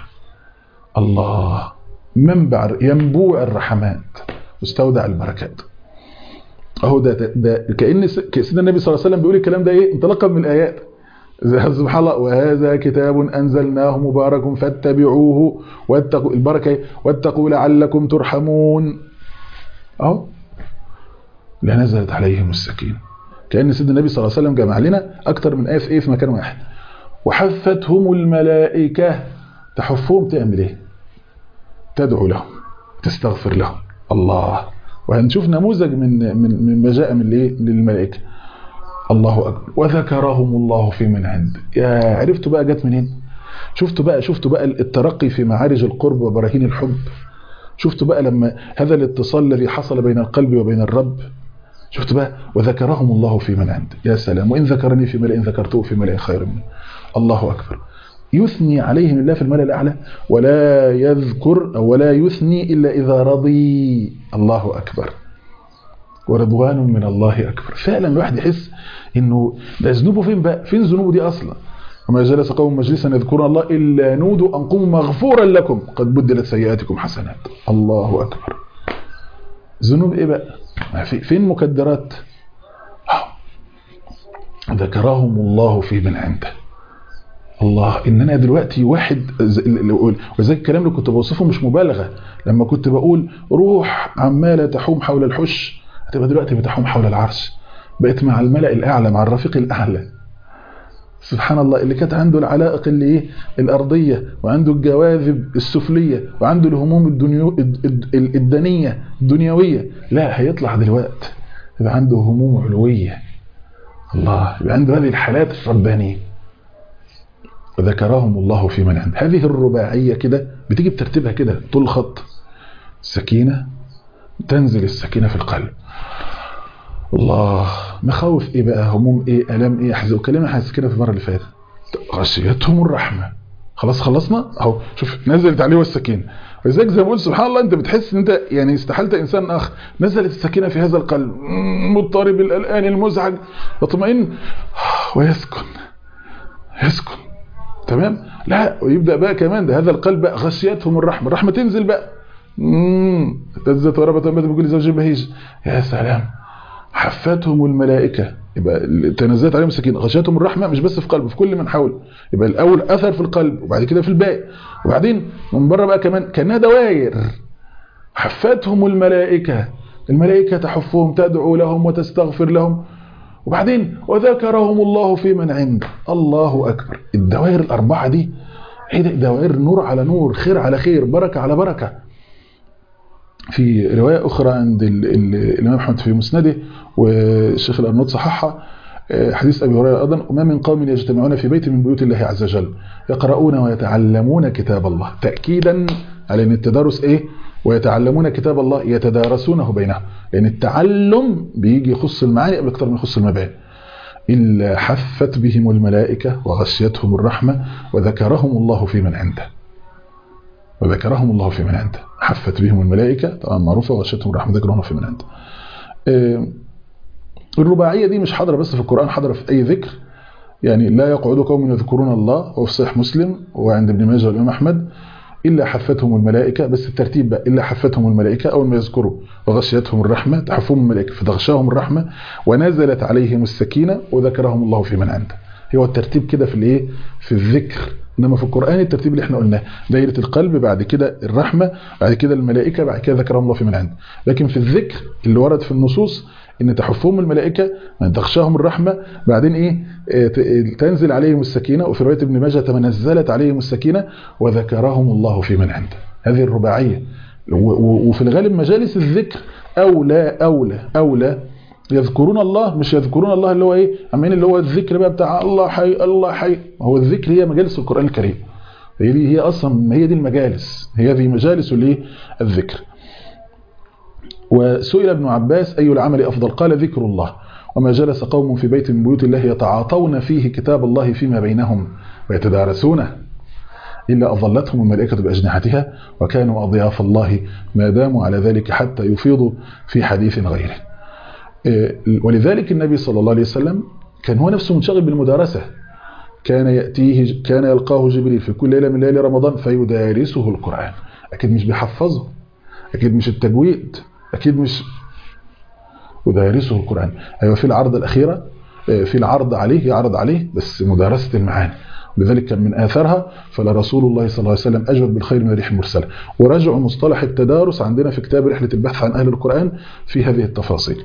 الله منبع ينبوع الرحمات مستودع البركات اهو ده, ده, ده كأن سيدنا النبي صلى الله عليه وسلم بيقول الكلام ده ايه انطلاقا من الآيات سبحان الله وهذا كتاب أنزلناه مبارك فاتبعوه واتقوا البركة واتقوا لعلكم ترحمون أهو لنزلت عليهم السكينة كأن سيدنا النبي صلى الله عليه وسلم جمع لنا أكتر من آية في إيه في مكان واحد وحفتهم الملائكة تحفهم تعمل إيه تدعو لهم تستغفر لهم الله وهنشوف نموذج من من من ما جاء من الايه للملائكه الله اكبر وذكرهم الله في من عنده يا عرفتوا بقى جت منين شفتوا بقى شفتوا بقى الترقي في معارج القرب وبراهين الحب شفتوا بقى لما هذا الاتصال الذي حصل بين القلب وبين الرب شفتوا بقى وذكرهم الله في من عنده يا سلام وإن ذكرني في ملئ ذكرته في ملئ خير منه الله أكبر يثني عليهم الله في الملأ الأعلى ولا يذكر أو ولا يثني إلا إذا رضي الله أكبر ورضوان من الله أكبر فعلا الواحد يحس إنه ده ذنوبه فين بقى فين ذنوبه دي أصلا وما جلس قوم مجلسا يذكرون الله إلا نودوا أن قوموا مغفورا لكم قد بدلت سيئاتكم حسنات الله أكبر ذنوب إيه بقى فين مكدرات ذكرهم الله في من عنده الله ان انا دلوقتي واحد وزي الكلام اللي كنت بوصفه مش مبالغه لما كنت بقول روح عماله تحوم حول الحش هتبقى دلوقتي بتحوم حول العرش بقيت مع الملأ الاعلى مع الرفيق الاعلى سبحان الله اللي كانت عنده العلائق اللي ايه الارضيه وعنده الجواذب السفليه وعنده الهموم الدنيو الدنيه الدنيويه لا هيطلع دلوقتي يبقى عنده هموم علويه الله يبقى عنده هذه الحالات الربانيه وذكرهم الله في من عنده هذه الرباعية كده بتيجي بترتيبها كده طول الخط سكينة تنزل السكينة في القلب الله مخاوف ايه بقى هموم ايه الام ايه احزان وكلمنا عن السكينة في المرة اللي فاتت غشيتهم الرحمة خلاص خلصنا اهو شوف نزلت عليه السكينة ولذلك زي ما بقول سبحان الله انت بتحس ان انت يعني استحلت انسان اخر نزلت السكينة في هذا القلب مضطرب القلقان المزعج يطمئن ويسكن يسكن تمام لا ويبدا بقى كمان ده هذا القلب بقى غشيتهم الرحمه الرحمه تنزل بقى امم تزت وربت ومت بكل زوج بهيج يا سلام حفتهم الملائكه يبقى تنزلت عليهم السكينه غشيتهم الرحمه مش بس في قلب في كل من حول يبقى الاول اثر في القلب وبعد كده في الباقي وبعدين من بره بقى كمان كانها دواير حفتهم الملائكه الملائكه تحفهم تدعو لهم وتستغفر لهم وبعدين وذكرهم الله في من عنده الله أكبر الدوائر الأربعة دي ايه ده دوائر نور على نور خير على خير بركة على بركة في رواية أخرى عند ال ال الإمام أحمد في مسنده والشيخ الأرنوط صححها حديث أبي هريرة أيضا وما من قوم يجتمعون في بيت من بيوت الله عز وجل يقرؤون ويتعلمون كتاب الله تأكيدا على أن التدارس إيه ويتعلمون كتاب الله يتدارسونه بينهم لأن التعلم بيجي يخص المعاني قبل أكثر من يخص المباني إلا حفت بهم الملائكة وغشيتهم الرحمة وذكرهم الله في من عنده وذكرهم الله في من عنده حفت بهم الملائكة طبعا معروفة وغشيتهم الرحمة ذكرهم في من عنده الرباعية دي مش حاضرة بس في القرآن حاضرة في أي ذكر يعني لا يقعد قوم يذكرون الله وفي صحيح مسلم وعند ابن ماجه والإمام أحمد إلا حفتهم الملائكة بس الترتيب بقى إلا حفتهم الملائكة أول ما يذكروا وغشيتهم الرحمة تحفهم الملائكة فتغشاهم الرحمة ونزلت عليهم السكينة وذكرهم الله في من عنده هو الترتيب كده في الايه في الذكر انما في القرآن الترتيب اللي احنا قلناه دايرة القلب بعد كده الرحمة بعد كده الملائكة بعد كده ذكرهم الله في من عنده لكن في الذكر اللي ورد في النصوص ان تحفهم الملائكة ان تغشاهم الرحمة بعدين ايه تنزل عليهم السكينة وفي رواية ابن ماجه تنزلت عليهم السكينة وذكرهم الله في من عنده هذه الرباعية وفي الغالب مجالس الذكر أولى أولى أولى يذكرون الله مش يذكرون الله اللي هو ايه عمين اللي هو الذكر بقى بتاع الله حي الله حي هو الذكر هي مجالس القرآن الكريم هي دي هي اصلا هي دي المجالس هي دي مجالس الايه الذكر وسئل ابن عباس أي العمل أفضل قال ذكر الله وما جلس قوم في بيت من بيوت الله يتعاطون فيه كتاب الله فيما بينهم ويتدارسونه إلا أظلتهم الملائكة بأجنحتها وكانوا أضياف الله ما داموا على ذلك حتى يفيضوا في حديث غيره ولذلك النبي صلى الله عليه وسلم كان هو نفسه منشغل بالمدارسة كان يأتيه كان يلقاه جبريل في كل ليلة من ليالي رمضان فيدارسه القرآن أكيد مش بيحفظه أكيد مش التجويد أكيد مش ودارسه القرآن أيوة في العرض الأخيرة في العرض عليه يعرض عليه بس مدارسة المعاني لذلك كان من آثارها فلرسول الله صلى الله عليه وسلم أجود بالخير من الريح المرسلة ورجعوا مصطلح التدارس عندنا في كتاب رحلة البحث عن أهل القرآن في هذه التفاصيل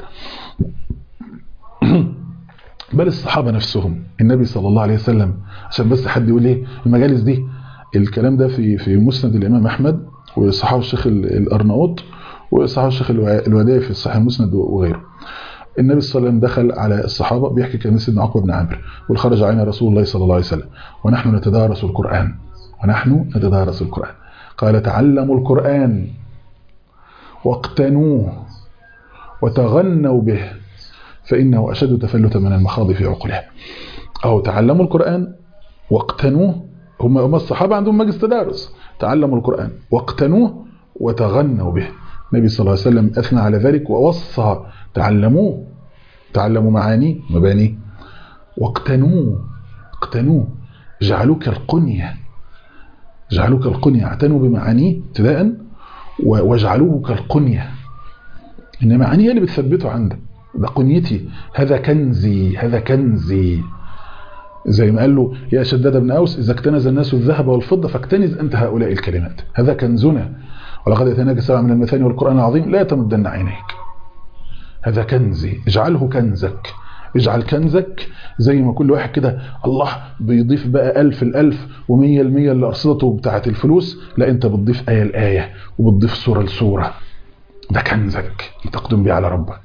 بل الصحابة نفسهم النبي صلى الله عليه وسلم عشان بس حد يقول ايه المجالس دي الكلام ده في في مسند الإمام أحمد وصحابه الشيخ الأرناؤوط وصحابه الشيخ الوداعي في الصحيح المسند وغيره النبي صلى الله عليه وسلم دخل على الصحابة بيحكي كان سيدنا عقبة بن عامر والخرج علينا رسول الله صلى الله عليه وسلم ونحن نتدارس القرآن ونحن نتدارس القرآن قال تعلموا القرآن واقتنوه وتغنوا به فإنه أشد تفلتا من المخاض في عقلها أو تعلموا القرآن واقتنوه هم هم الصحابة عندهم مجلس تدارس تعلموا القرآن واقتنوه وتغنوا به النبي صلى الله عليه وسلم أثنى على ذلك ووصى تعلموه تعلموا معاني مباني واقتنوه اقتنوه جعلوه كالقنية جعلوه كالقنية اعتنوا بمعانيه ابتداء واجعلوه كالقنية إن معانيه اللي بتثبته عندك ده قنيتي هذا كنزي هذا كنزي زي ما قال له يا شداد بن أوس إذا اكتنز الناس الذهب والفضة فاكتنز أنت هؤلاء الكلمات هذا كنزنا ولقد اتيناك سبع من المثاني والقرآن العظيم لا تمدن عينيك هذا كنزي اجعله كنزك اجعل كنزك زي ما كل واحد كده الله بيضيف بقى ألف الألف ومية المية لأرصدته بتاعة الفلوس لا انت بتضيف آية الآية وبتضيف سورة لسورة ده كنزك تقدم به على ربك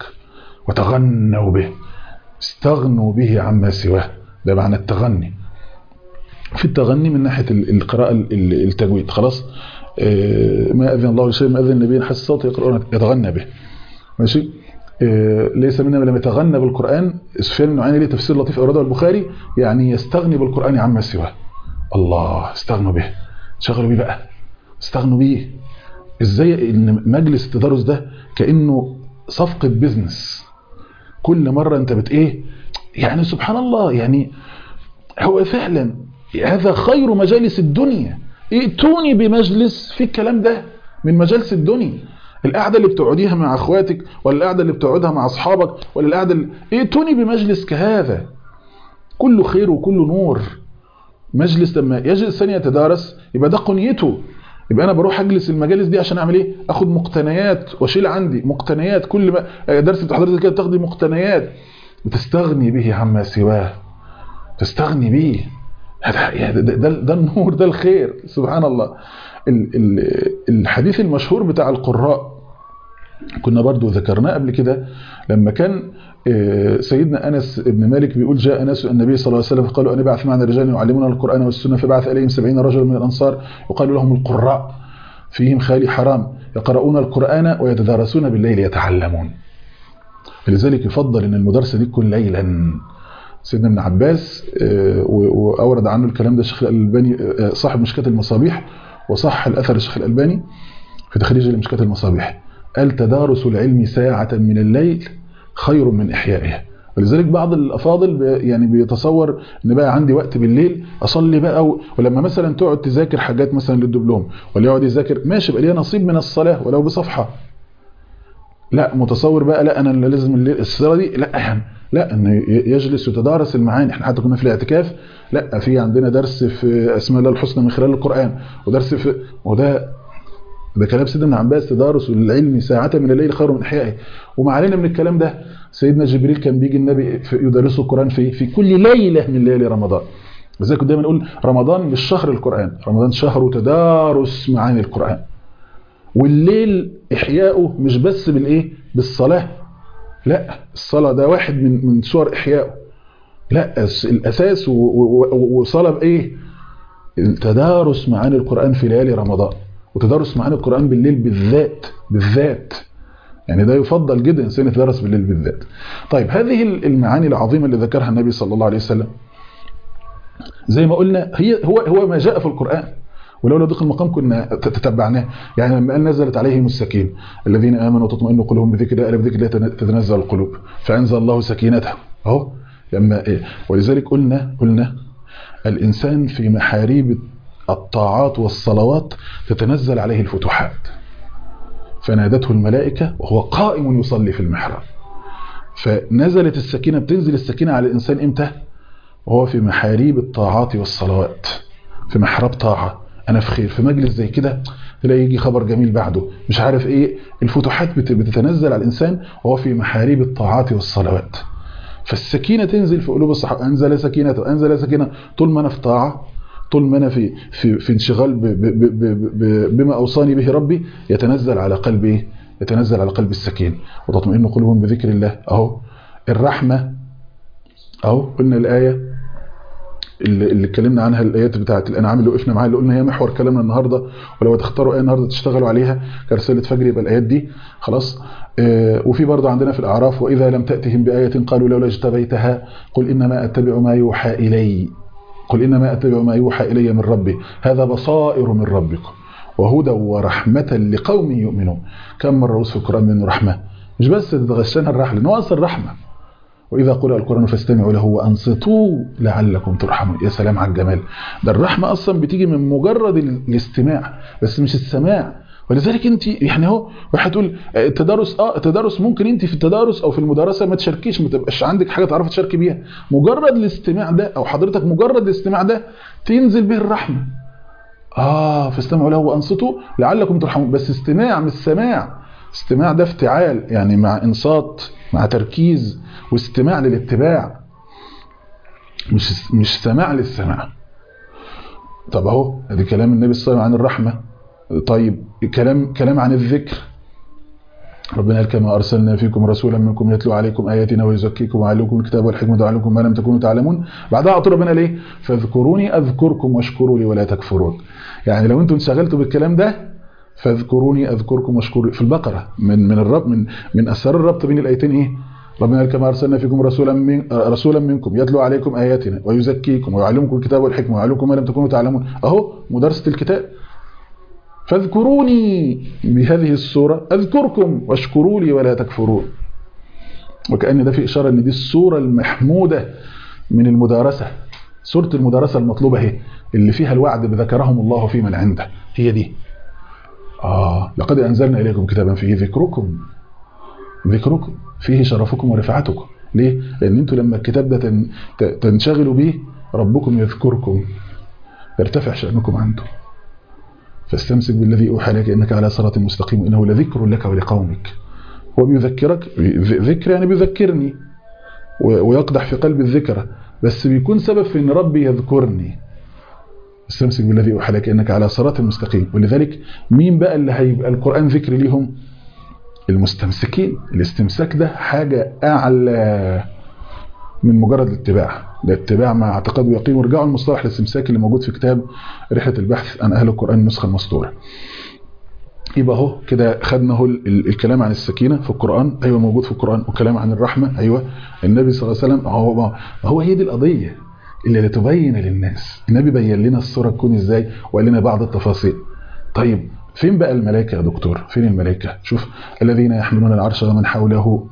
وتغنوا به استغنوا به عما سواه ده معنى التغني في التغني من ناحيه القراءه التجويد خلاص ما اذن الله لشيء ما اذن النبي حس الصوت يقرؤون يتغنى به ماشي ليس منا من لم يتغنى بالقران سفيان بن عيينه ليه تفسير لطيف اورده البخاري يعني يستغني بالقران عما سواه الله استغنوا به شغلوا بيه بقى استغنوا بيه ازاي ان مجلس التدرس ده كانه صفقه بيزنس كل مره انت بت ايه يعني سبحان الله يعني هو فعلا هذا خير مجالس الدنيا ائتوني بمجلس في الكلام ده من مجالس الدنيا القعدة اللي بتقعديها مع اخواتك ولا القعدة اللي بتقعدها مع اصحابك ولا القعدة اللي ائتوني بمجلس كهذا كله خير وكله نور مجلس لما يجلس الثاني يتدارس يبقى ده قنيته يبقى انا بروح اجلس المجالس دي عشان اعمل ايه اخد مقتنيات واشيل عندي مقتنيات كل ما درس بتحضرتك كده تاخدي مقتنيات وتستغني به عما سواه تستغني به هذا ده, ده, ده النور ده الخير سبحان الله الحديث المشهور بتاع القراء كنا برضو ذكرناه قبل كده لما كان سيدنا أنس بن مالك بيقول جاء ناس النبي صلى الله عليه وسلم فقالوا أن بعث معنا رجال يعلمون القرآن والسنة فبعث إليهم سبعين رجل من الأنصار يقال لهم القراء فيهم خالي حرام يقرؤون القرآن ويتدارسون بالليل يتعلمون لذلك يفضل أن المدرسة دي تكون ليلا سيدنا ابن عباس وأورد عنه الكلام ده الشيخ الألباني صاحب مشكاة المصابيح وصح الأثر الشيخ الألباني في تخريج لمشكاة المصابيح قال تدارس العلم ساعة من الليل خير من إحيائه ولذلك بعض الأفاضل يعني بيتصور ان بقى عندي وقت بالليل أصلي بقى ولما مثلا تقعد تذاكر حاجات مثلا للدبلوم ولا يقعد يذاكر ماشي بقى ليه نصيب من الصلاة ولو بصفحة لا متصور بقى لا أنا اللي لازم الليل الصلاة دي لا يعني لا ان يجلس ويتدارس المعاني احنا حتى كنا في الاعتكاف لا في عندنا درس في اسماء الله الحسنى من خلال القرآن ودرس في وده ده كلام سيدنا ابن عباس تدارس العلم ساعة من الليل خير من احيائه وما علينا من الكلام ده سيدنا جبريل كان بيجي النبي يدرسه القرآن في في كل ليلة من ليالي رمضان لذلك دايما نقول رمضان مش شهر القرآن رمضان شهر تدارس معاني القرآن والليل إحياؤه مش بس بالإيه بالصلاة لا الصلاة ده واحد من من صور إحيائه لا الأساس وصلاة بإيه التدارس معاني القرآن في ليالي رمضان وتدرس معاني القرآن بالليل بالذات بالذات يعني ده يفضل جدا الإنسان يتدرس بالليل بالذات طيب هذه المعاني العظيمة اللي ذكرها النبي صلى الله عليه وسلم زي ما قلنا هي هو هو ما جاء في القرآن ولولا ضيق المقام كنا تتبعناه يعني لما قال نزلت عليهم السكين الذين آمنوا وتطمئن قلوبهم بذكر الله بذكر الله تتنزل القلوب فأنزل الله سكينته اهو لما إيه ولذلك قلنا قلنا الإنسان في محاريب الطاعات والصلوات تتنزل عليه الفتوحات فنادته الملائكة وهو قائم يصلي في المحراب فنزلت السكينة بتنزل السكينة على الإنسان إمتى وهو في محاريب الطاعات والصلوات في محراب طاعة أنا في خير في مجلس زي كده تلاقي يجي خبر جميل بعده مش عارف إيه الفتوحات بتتنزل على الإنسان وهو في محاريب الطاعات والصلوات فالسكينة تنزل في قلوب الصحابة أنزل سكينة أنزل سكينة طول ما أنا في طاعة طول ما أنا في, في, في انشغال ب ب ب ب بما أوصاني به ربي يتنزل على قلبي يتنزل على قلب السكين وتطمئن قلوبهم بذكر الله أهو الرحمة أهو قلنا الآية اللي, اللي اتكلمنا عنها الآيات بتاعة الأنعام اللي وقفنا معاها اللي قلنا هي محور كلامنا النهاردة ولو تختاروا آية النهاردة تشتغلوا عليها كرسالة فجر يبقى الآيات دي خلاص آه وفي برضه عندنا في الأعراف وإذا لم تأتهم بآية قالوا لولا اجتبيتها قل إنما أتبع ما يوحى إلي قل إنما أتبع ما يوحى إلي من ربي هذا بصائر من ربكم وهدى ورحمة لقوم يؤمنون كم مرة وصف القرآن من رحمة مش بس تتغشنا الرحمة لأنه أصل رحمة وإذا قرأ القرآن فاستمعوا له وأنصتوا لعلكم ترحمون يا سلام على الجمال ده الرحمة أصلا بتيجي من مجرد الاستماع بس مش السماع ولذلك انت يعني اهو واحد تقول التدارس اه التدارس ممكن انت في التدارس او في المدارسه ما تشاركيش ما تبقاش عندك حاجه تعرفي تشاركي بيها مجرد الاستماع ده او حضرتك مجرد الاستماع ده تنزل به الرحمه اه فاستمعوا له وانصتوا لعلكم ترحمون بس استماع مش سماع استماع ده افتعال يعني مع انصات مع تركيز واستماع للاتباع مش مش سماع للسماع طب اهو ادي كلام النبي صلى الله عليه وسلم عن الرحمه طيب كلام كلام عن الذكر ربنا قال كما أرسلنا فيكم رسولا منكم يتلو عليكم آياتنا ويزكيكم ويعلمكم الكتاب والحكمة ويعلمكم ما لم تكونوا تعلمون بعدها أعطوا ربنا ليه فاذكروني أذكركم واشكروا لي ولا تكفرون يعني لو أنتم انشغلتوا بالكلام ده فاذكروني أذكركم واشكروا في البقرة من من الرب من من أسرار الربط بين الآيتين إيه ربنا قال كما أرسلنا فيكم رسولا من رسولا منكم يتلو عليكم آياتنا ويزكيكم ويعلمكم الكتاب والحكمة ويعلمكم ما لم تكونوا تعلمون أهو مدرسة الكتاب فاذكروني بهذه الصورة أذكركم واشكروا لي ولا تكفرون وكأن ده في إشارة أن دي الصورة المحمودة من المدارسة سورة المدارسة المطلوبة هي اللي فيها الوعد بذكرهم الله في من عنده هي دي آه لقد أنزلنا إليكم كتابا فيه ذكركم ذكركم فيه شرفكم ورفعتكم ليه؟ لأن انتوا لما الكتاب ده تنشغلوا به ربكم يذكركم يرتفع شأنكم عنده فاستمسك بالذي أوحى لك إنك على صراط مستقيم إنه لذكر لك ولقومك هو بيذكرك ذكر يعني بيذكرني ويقدح في قلب الذكرى بس بيكون سبب في ان ربي يذكرني استمسك بالذي اوحى لك انك على صراط مستقيم ولذلك مين بقى اللي هيبقى القران ذكر ليهم المستمسكين الاستمساك ده حاجه اعلى من مجرد الاتباع ده اتباع مع اعتقاد ويقين وارجعوا المصطلح الاستمساك اللي موجود في كتاب رحله البحث عن اهل القران النسخه المسطوره يبقى اهو كده خدنا اهو الكلام عن السكينه في القران ايوه موجود في القران والكلام عن الرحمه ايوه النبي صلى الله عليه وسلم هو هو هي دي القضيه اللي لتبين للناس النبي بين لنا الصوره تكون ازاي وقال لنا بعض التفاصيل طيب فين بقى الملائكه يا دكتور فين الملائكه شوف الذين يحملون العرش ومن حوله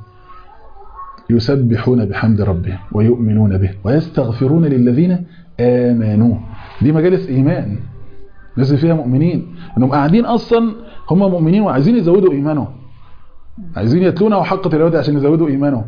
يسبحون بحمد ربهم ويؤمنون به ويستغفرون للذين آمنوا دي مجالس إيمان لازم فيها مؤمنين انهم قاعدين اصلا هم مؤمنين وعايزين يزودوا ايمانهم عايزين يتلونه حق تلاوته عشان يزودوا ايمانهم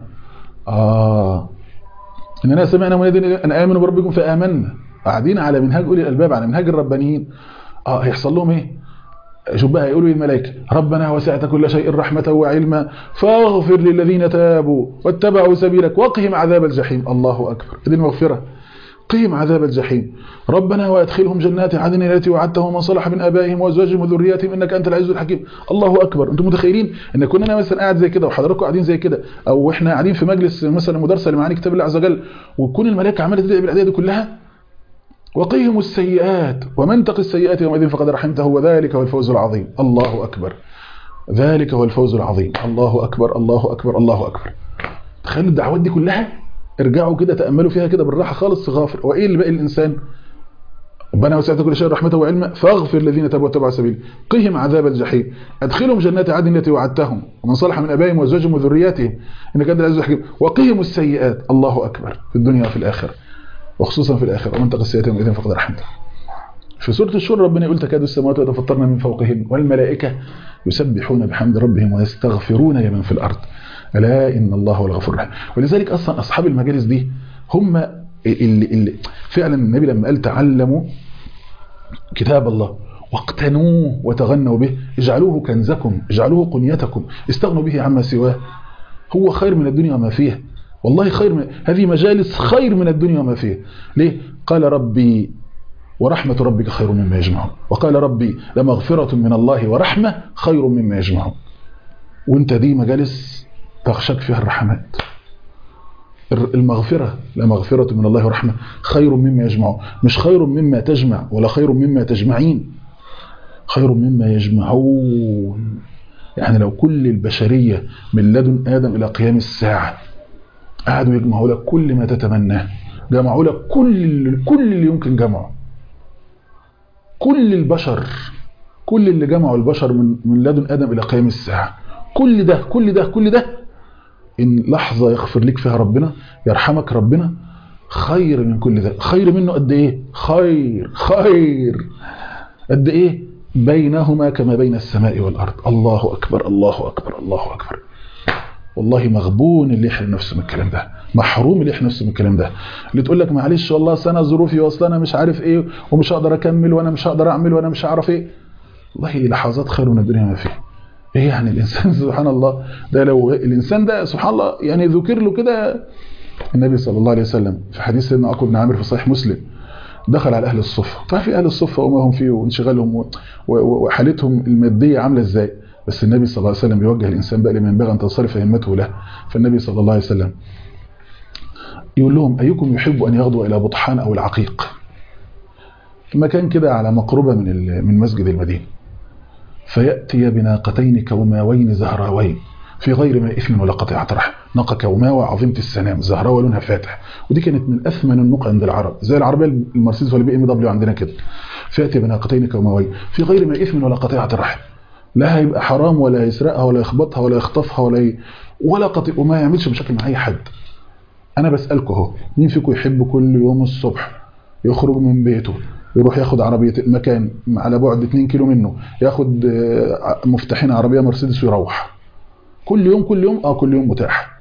اه اننا سمعنا مناديا ان امنوا بربكم فامنا قاعدين على منهاج اولي الالباب على منهاج الربانيين اه هيحصل لهم ايه شوف بقى هيقولوا الملائكه ربنا وسعت كل شيء رحمه وعلما فاغفر للذين تابوا واتبعوا سبيلك وقهم عذاب الجحيم الله اكبر دي المغفره قهم عذاب الجحيم ربنا وادخلهم جنات عدن التي وعدتهم من صلح من ابائهم وازواجهم وذرياتهم انك انت العزيز الحكيم الله اكبر انتم متخيلين ان كنا انا مثلا قاعد زي كده وحضراتكم قاعدين زي كده او احنا قاعدين في مجلس مثلا مدرسه لمعاني كتاب الله عز وجل وتكون الملائكه عماله تدعي بالادعيه دي كلها وقيهم السيئات ومن تقي السيئات يومئذ فقد رحمته وذلك هو الفوز العظيم الله اكبر ذلك هو الفوز العظيم الله اكبر الله اكبر الله اكبر تخيلوا الدعوات دي كلها ارجعوا كده تأملوا فيها كده بالراحة خالص في غافر وإيه اللي باقي الإنسان ربنا وسعت كل شيء رحمته وعلما فاغفر الذين تابوا واتبعوا سبيل قهم عذاب الجحيم ادخلهم جنات عدن التي وعدتهم ومن صلح من ابائهم وازواجهم وذرياتهم انك انت العزيز الحكيم وقهم السيئات الله اكبر في الدنيا وفي الاخره وخصوصا في الاخره ومن تقي السيئات يومئذ فقد رحمته في سوره الشورى ربنا يقول تكاد السماوات يتفطرن من فوقهن والملائكه يسبحون بحمد ربهم ويستغفرون لمن في الارض ألا إن الله هو الغفور الرحيم ولذلك أصلا أصحاب المجالس دي هم اللي, اللي فعلا النبي لما قال تعلموا كتاب الله واقتنوه وتغنوا به اجعلوه كنزكم اجعلوه قنيتكم استغنوا به عما سواه هو خير من الدنيا وما فيها والله خير من هذه مجالس خير من الدنيا وما فيها ليه قال ربي ورحمة ربك خير مما يجمعون وقال ربي لمغفرة من الله ورحمة خير مما يجمعون وانت دي مجالس تغشك فيها الرحمات المغفرة لمغفرة من الله ورحمة خير مما يجمعون مش خير مما تجمع ولا خير مما تجمعين خير مما يجمعون يعني لو كل البشرية من لدن آدم إلى قيام الساعة قعدوا يجمعوا لك كل ما تتمناه جمعوا لك كل كل اللي يمكن جمعه كل البشر كل اللي جمعوا البشر من من لدن آدم إلى قيام الساعة كل ده كل ده كل ده إن لحظة يغفر لك فيها ربنا يرحمك ربنا خير من كل ده خير منه قد إيه خير خير قد إيه بينهما كما بين السماء والأرض الله أكبر الله أكبر الله أكبر والله مغبون اللي يحرم نفسه من الكلام ده محروم اللي يحرم نفسه من الكلام ده اللي تقول لك معلش والله سنة ظروفي واصل انا مش عارف ايه ومش هقدر اكمل وانا مش هقدر اعمل وانا مش هعرف ايه والله لحظات خير من الدنيا ما فيه ايه يعني الانسان سبحان الله ده لو الانسان ده سبحان الله يعني ذكر له كده النبي صلى الله عليه وسلم في حديث سيدنا عقب بن عامر في صحيح مسلم دخل على اهل الصفه طبعا في اهل الصفه وما هم فيه وانشغالهم وحالتهم الماديه عامله ازاي بس النبي صلى الله عليه وسلم بيوجه الانسان بقى لمن ينبغي ان تصرف همته له فالنبي صلى الله عليه وسلم يقول لهم ايكم يحب ان يغدو الى بطحان او العقيق مكان كده على مقربه من من مسجد المدينه فياتي بناقتين كوماوين زهراوين في غير ما اثم ولا قطيعه رحم ناقه كوماوه عظيمه السنام زهراوه لونها فاتح ودي كانت من اثمن النقع عند العرب زي العربيه المرسيدس ولا بي ام دبليو عندنا كده فياتي بناقتين كوماوين في غير ما اثم ولا قطيعه رحم لا هيبقى حرام ولا يسرقها ولا يخبطها ولا يخطفها ولا ي... ولا قطيع وما يعملش مشاكل مع اي حد انا بسالكم اهو مين فيكم يحب كل يوم الصبح يخرج من بيته يروح ياخد عربيه مكان على بعد 2 كيلو منه ياخد مفتاحين عربيه مرسيدس ويروح كل يوم كل يوم اه كل يوم متاح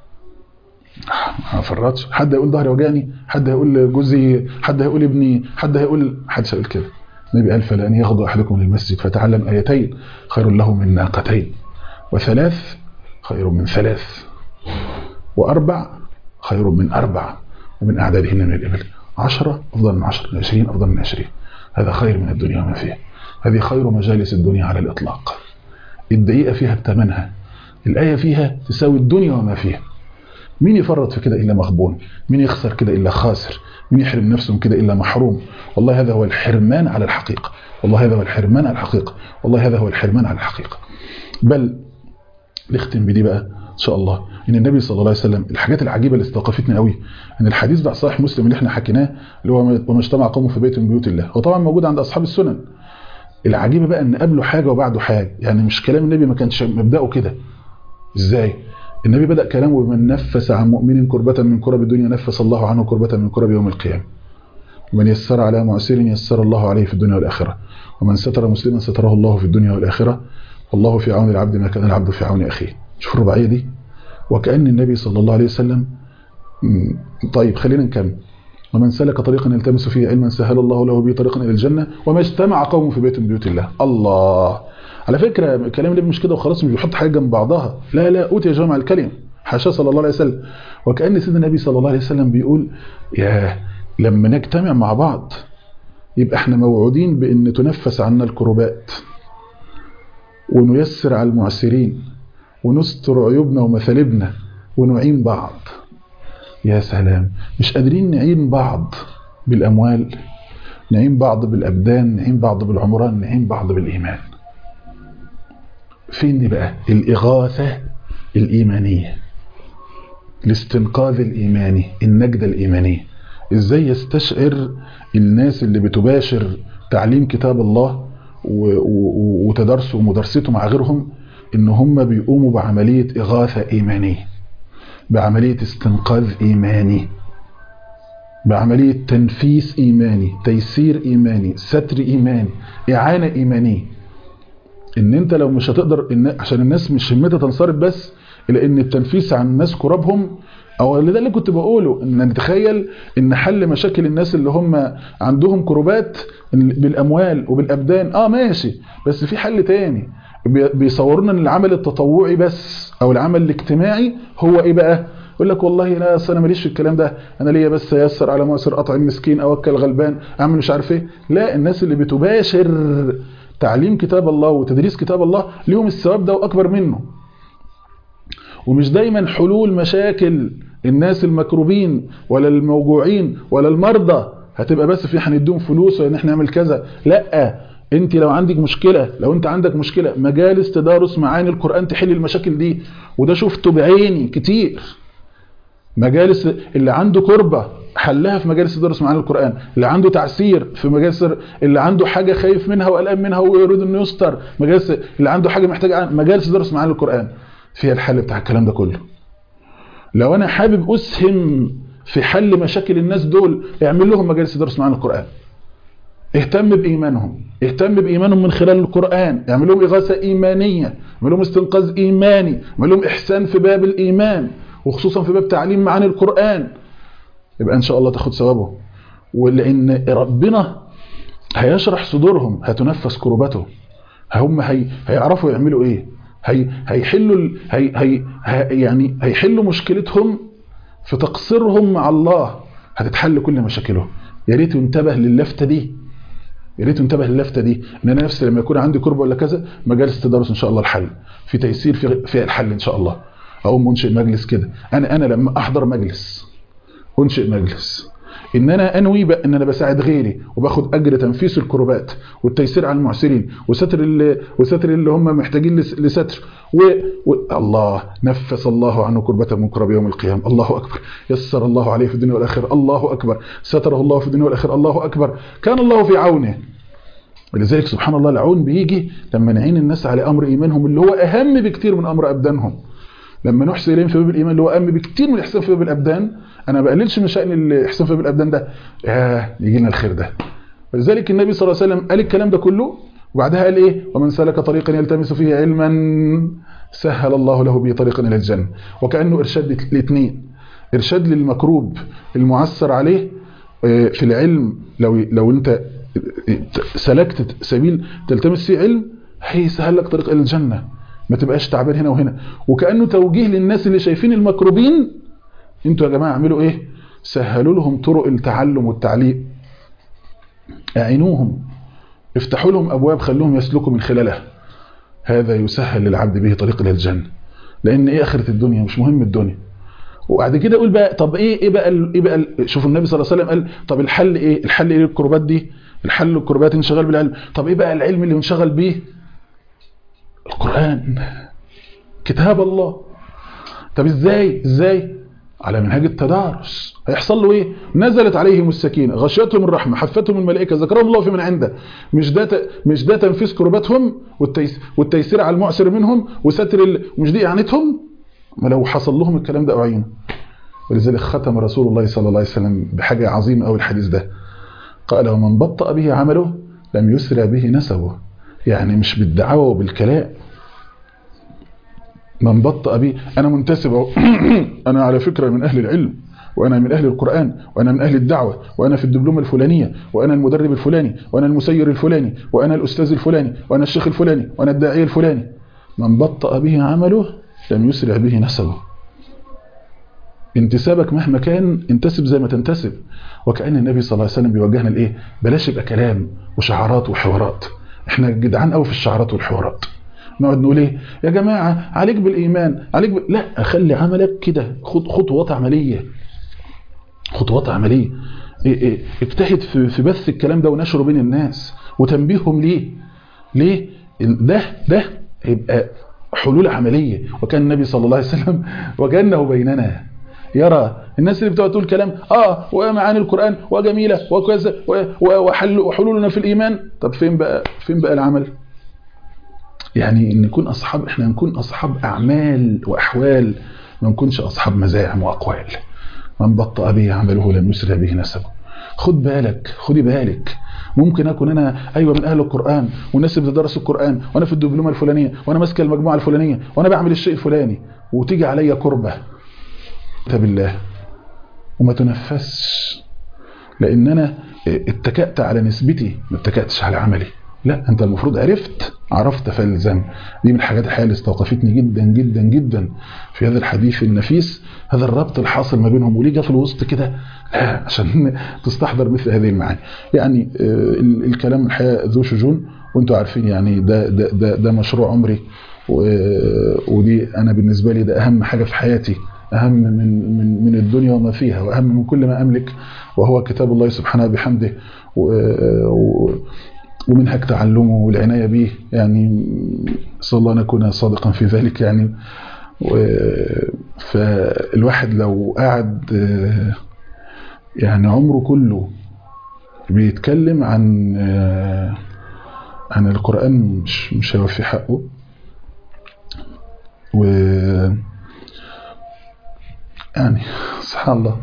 ما فرطش حد هيقول ظهري وجعني حد هيقول جوزي حد هيقول ابني حد هيقول حد هيقول كده النبي قال فلان يغدو احدكم للمسجد فتعلم ايتين خير له من ناقتين وثلاث خير من ثلاث واربع خير من اربع ومن اعدادهن من الابل عشرة افضل من عشرة عشرين افضل من عشرين هذا خير من الدنيا وما فيها هذه خير مجالس الدنيا على الاطلاق الدقيقه فيها بثمنها الآية فيها تساوي الدنيا وما فيها مين يفرط في كده إلا مغبون مين يخسر كده إلا خاسر مين يحرم نفسه من كده إلا محروم والله هذا هو الحرمان على الحقيقة والله هذا هو الحرمان على الحقيقة والله هذا هو الحرمان على الحقيقة بل نختم بدي بقى إن شاء الله إن النبي صلى الله عليه وسلم الحاجات العجيبة اللي استوقفتني قوي إن الحديث بتاع صحيح مسلم اللي احنا حكيناه اللي هو وما اجتمع قوم في بيت من بيوت الله هو طبعا موجود عند أصحاب السنن العجيبة بقى إن قبله حاجة وبعده حاجة يعني مش كلام النبي ما كانش مبدأه كده ازاي النبي بدأ كلامه بمن نفس عن مؤمن كربة من كرب الدنيا نفس الله عنه كربة من كرب يوم القيامة ومن يسر على معسر يسر الله عليه في الدنيا والآخرة ومن ستر مسلما ستره الله في الدنيا والآخرة والله في عون العبد ما كان العبد في عون أخيه شوف الرباعية دي وكأن النبي صلى الله عليه وسلم طيب خلينا نكمل ومن سلك طريقا يلتمس فيه علما سهل الله له به طريقا الى الجنه وما اجتمع قوم في بيت من بيوت الله الله على فكره كلام النبي مش كده وخلاص مش بيحط حاجه جنب بعضها لا لا اوتي جمع الكلم حاشا صلى الله عليه وسلم وكان سيدنا النبي صلى الله عليه وسلم بيقول يا لما نجتمع مع بعض يبقى احنا موعودين بان تنفس عنا الكربات ونيسر على المعسرين ونستر عيوبنا ومثالبنا ونعين بعض يا سلام مش قادرين نعين بعض بالأموال نعين بعض بالأبدان نعين بعض بالعمران نعين بعض بالإيمان فين دي بقى الإغاثة الإيمانية الاستنقاذ الإيماني النجدة الإيمانية إزاي يستشعر الناس اللي بتباشر تعليم كتاب الله وتدرسه ومدرسته مع غيرهم إن هم بيقوموا بعملية إغاثة إيمانية بعملية استنقاذ إيماني بعملية تنفيس إيماني تيسير إيماني ستر إيماني إعانة إيمانية إن أنت لو مش هتقدر إن عشان الناس مش همتها تنصرف بس إلى إن التنفيس عن الناس كرابهم أو اللي ده اللي كنت بقوله إن نتخيل إن حل مشاكل الناس اللي هم عندهم كروبات بالأموال وبالأبدان آه ماشي بس في حل تاني بيصورنا ان العمل التطوعي بس او العمل الاجتماعي هو ايه بقى يقول لك والله لا انا ماليش في الكلام ده انا ليا بس يسر على مؤسر اطعم مسكين اوكل غلبان اعمل مش عارف ايه لا الناس اللي بتباشر تعليم كتاب الله وتدريس كتاب الله ليهم الثواب ده واكبر منه ومش دايما حلول مشاكل الناس المكروبين ولا الموجوعين ولا المرضى هتبقى بس في هنديهم فلوس وان احنا نعمل كذا لا انت لو عندك مشكلة لو انت عندك مشكلة مجالس تدارس معاني القرآن تحل المشاكل دي وده شفته بعيني كتير مجالس اللي عنده كربة حلها في مجالس تدارس معاني القرآن اللي عنده تعسير في مجالس اللي عنده حاجة خايف منها وقلقان منها ويريد انه يستر مجالس اللي عنده حاجة محتاج مجالس تدارس معاني القرآن فيها الحل بتاع الكلام ده كله لو انا حابب اسهم في حل مشاكل الناس دول اعمل لهم مجالس تدارس معاني القرآن اهتم بإيمانهم اهتم بإيمانهم من خلال القرآن اعمل لهم إغاثة إيمانية اعمل لهم استنقاذ إيماني اعمل لهم إحسان في باب الإيمان وخصوصا في باب تعليم معاني القرآن يبقى إن شاء الله تاخد ثوابه ولأن ربنا هيشرح صدورهم هتنفس كرباتهم هم هي هيعرفوا يعملوا إيه هي هيحلوا هي هي هي يعني هيحلوا مشكلتهم في تقصيرهم مع الله هتتحل كل مشاكلهم يا ريت ينتبه للفته دي يا ريت ينتبه للفته دي ان انا نفسي لما يكون عندي كربه ولا كذا مجالس تدرس ان شاء الله الحل في تيسير في في الحل ان شاء الله اقوم انشئ مجلس كده انا انا لما احضر مجلس انشئ مجلس ان انا انوي بقى ان انا بساعد غيري وباخد اجر تنفيس الكربات والتيسير على المعسرين وستر اللي وستر اللي هم محتاجين لس- لستر و... و... الله نفس الله عنه كربة من كرب يوم القيامة الله اكبر يسر الله عليه في الدنيا والاخره الله اكبر ستره الله في الدنيا والاخره الله اكبر كان الله في عونه ولذلك سبحان الله العون بيجي لما نعين الناس على امر ايمانهم اللي هو اهم بكتير من امر ابدانهم لما نحسن اليهم في باب الايمان اللي هو اهم بكتير من الاحسان في باب الابدان انا ما بقللش من شان الاحسان في باب الابدان ده ياه يجي لنا الخير ده ولذلك النبي صلى الله عليه وسلم قال الكلام ده كله وبعدها قال ايه ومن سلك طريقا يلتمس فيه علما سهل الله له به طريقا الى الجنه وكانه ارشاد الاثنين ارشاد للمكروب المعسر عليه آه، في العلم لو لو انت سلكت سبيل تلتمس فيه علم هيسهل لك طريق الى الجنه ما تبقاش تعبان هنا وهنا وكانه توجيه للناس اللي شايفين المكروبين انتوا يا جماعه اعملوا ايه سهلوا لهم طرق التعلم والتعليم اعينوهم افتحوا لهم ابواب خلوهم يسلكوا من خلالها هذا يسهل للعبد به طريق الى الجنه لان ايه اخره الدنيا مش مهم الدنيا وبعد كده اقول بقى طب ايه ايه بقى ال- ايه بقى ال- شوفوا النبي صلى الله عليه وسلم قال طب الحل ايه الحل ايه للكربات دي الحل للكربات انشغال بالعلم طب ايه بقى العلم اللي انشغل بيه القرآن كتاب الله طب ازاي ازاي على منهاج التدارس هيحصل له ايه نزلت عليهم السكينه غشيتهم الرحمه حفتهم الملائكه ذكرهم الله في من عنده مش ده ت- مش ده تنفيذ كرباتهم والتيس والتيسير على المعسر منهم وستر ال... مش دي اعانتهم ما لو حصل لهم الكلام ده اعينه ولذلك ختم رسول الله صلى الله عليه وسلم بحاجه عظيمه قوي الحديث ده قال ومن بطأ به عمله لم يسرع به نسبه يعني مش بالدعوة وبالكلام من بطأ به أنا منتسب أهو. أنا على فكرة من أهل العلم وأنا من أهل القرآن وأنا من أهل الدعوة وأنا في الدبلومة الفلانية وأنا المدرب الفلاني وأنا المسير الفلاني وأنا الأستاذ الفلاني وأنا الشيخ الفلاني وأنا الداعية الفلاني من بطأ به عمله لم يسرع به نسبه انتسابك مهما كان انتسب زي ما تنتسب وكأن النبي صلى الله عليه وسلم بيوجهنا لايه بلاش يبقى كلام وشعارات وحوارات احنا جدعان قوي في الشعارات والحوارات نقعد نقول ايه يا جماعه عليك بالايمان عليك ب... لا خلي عملك كده خد خطوات عمليه خطوات عمليه إيه إيه اجتهد في في بث الكلام ده ونشره بين الناس وتنبيههم ليه ليه ده ده يبقى حلول عمليه وكان النبي صلى الله عليه وسلم وكانه بيننا يرى الناس اللي بتقعد تقول كلام اه ومعاني القران وجميله وكذا و- و- وحل وحلولنا في الايمان طب فين بقى فين بقى العمل يعني ان نكون اصحاب احنا نكون اصحاب اعمال واحوال ما نكونش اصحاب مزاعم واقوال من بطأ به عمله لم يسرع به نسبه خد بالك خدي بالك ممكن اكون انا ايوه من اهل القران والناس اللي بتدرس القران وانا في الدبلومه الفلانيه وانا ماسك المجموعه الفلانيه وانا بعمل الشيء الفلاني وتيجي عليا كربه كتاب الله وما تنفسش لان انا اتكأت على نسبتي ما اتكأتش على عملي لا انت المفروض عرفت عرفت فالزم دي من الحاجات الحقيقه اللي استوقفتني جدا جدا جدا في هذا الحديث النفيس هذا الربط الحاصل ما بينهم وليه جه في الوسط كده لا عشان تستحضر مثل هذه المعاني يعني آه، ال- الكلام الحقيقه ذو شجون وانتوا عارفين يعني ده ده ده, ده مشروع عمري و- ودي انا بالنسبه لي ده اهم حاجه في حياتي اهم من من من الدنيا وما فيها واهم من كل ما املك وهو كتاب الله سبحانه بحمده و- و- ومنهج تعلمه والعنايه به يعني صلى الله ان اكون صادقا في ذلك يعني و- فالواحد لو قعد آه، يعني عمره كله بيتكلم عن آه، عن القرآن مش مش هيوفي حقه و يعني سبحان الله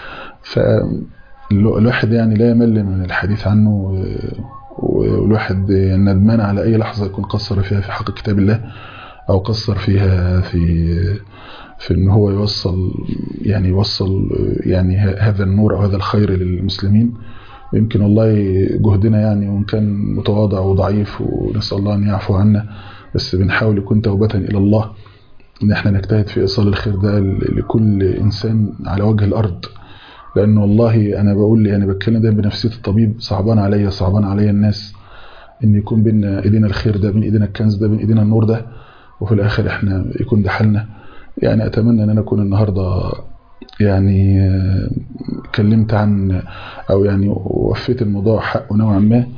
فالواحد يعني لا يمل من الحديث عنه و- والواحد ندمان على أي لحظة يكون قصر فيها في حق كتاب الله أو قصر فيها في في ان هو يوصل يعني يوصل يعني ه- هذا النور او هذا الخير للمسلمين يمكن والله جهدنا يعني وان كان متواضع وضعيف ونسال الله ان يعفو عنا بس بنحاول يكون توبه الى الله ان احنا نجتهد في ايصال الخير ده ل- لكل انسان على وجه الارض لان والله انا بقول يعني بتكلم ده بنفسيه الطبيب صعبان عليا صعبان عليا الناس ان يكون بين ايدينا الخير ده بين ايدينا الكنز ده بين ايدينا النور ده وفي الاخر احنا يكون ده حالنا يعني اتمنى ان انا اكون النهارده يعني آه، اتكلمت عن او يعني وفيت الموضوع حقه نوعا ما آه،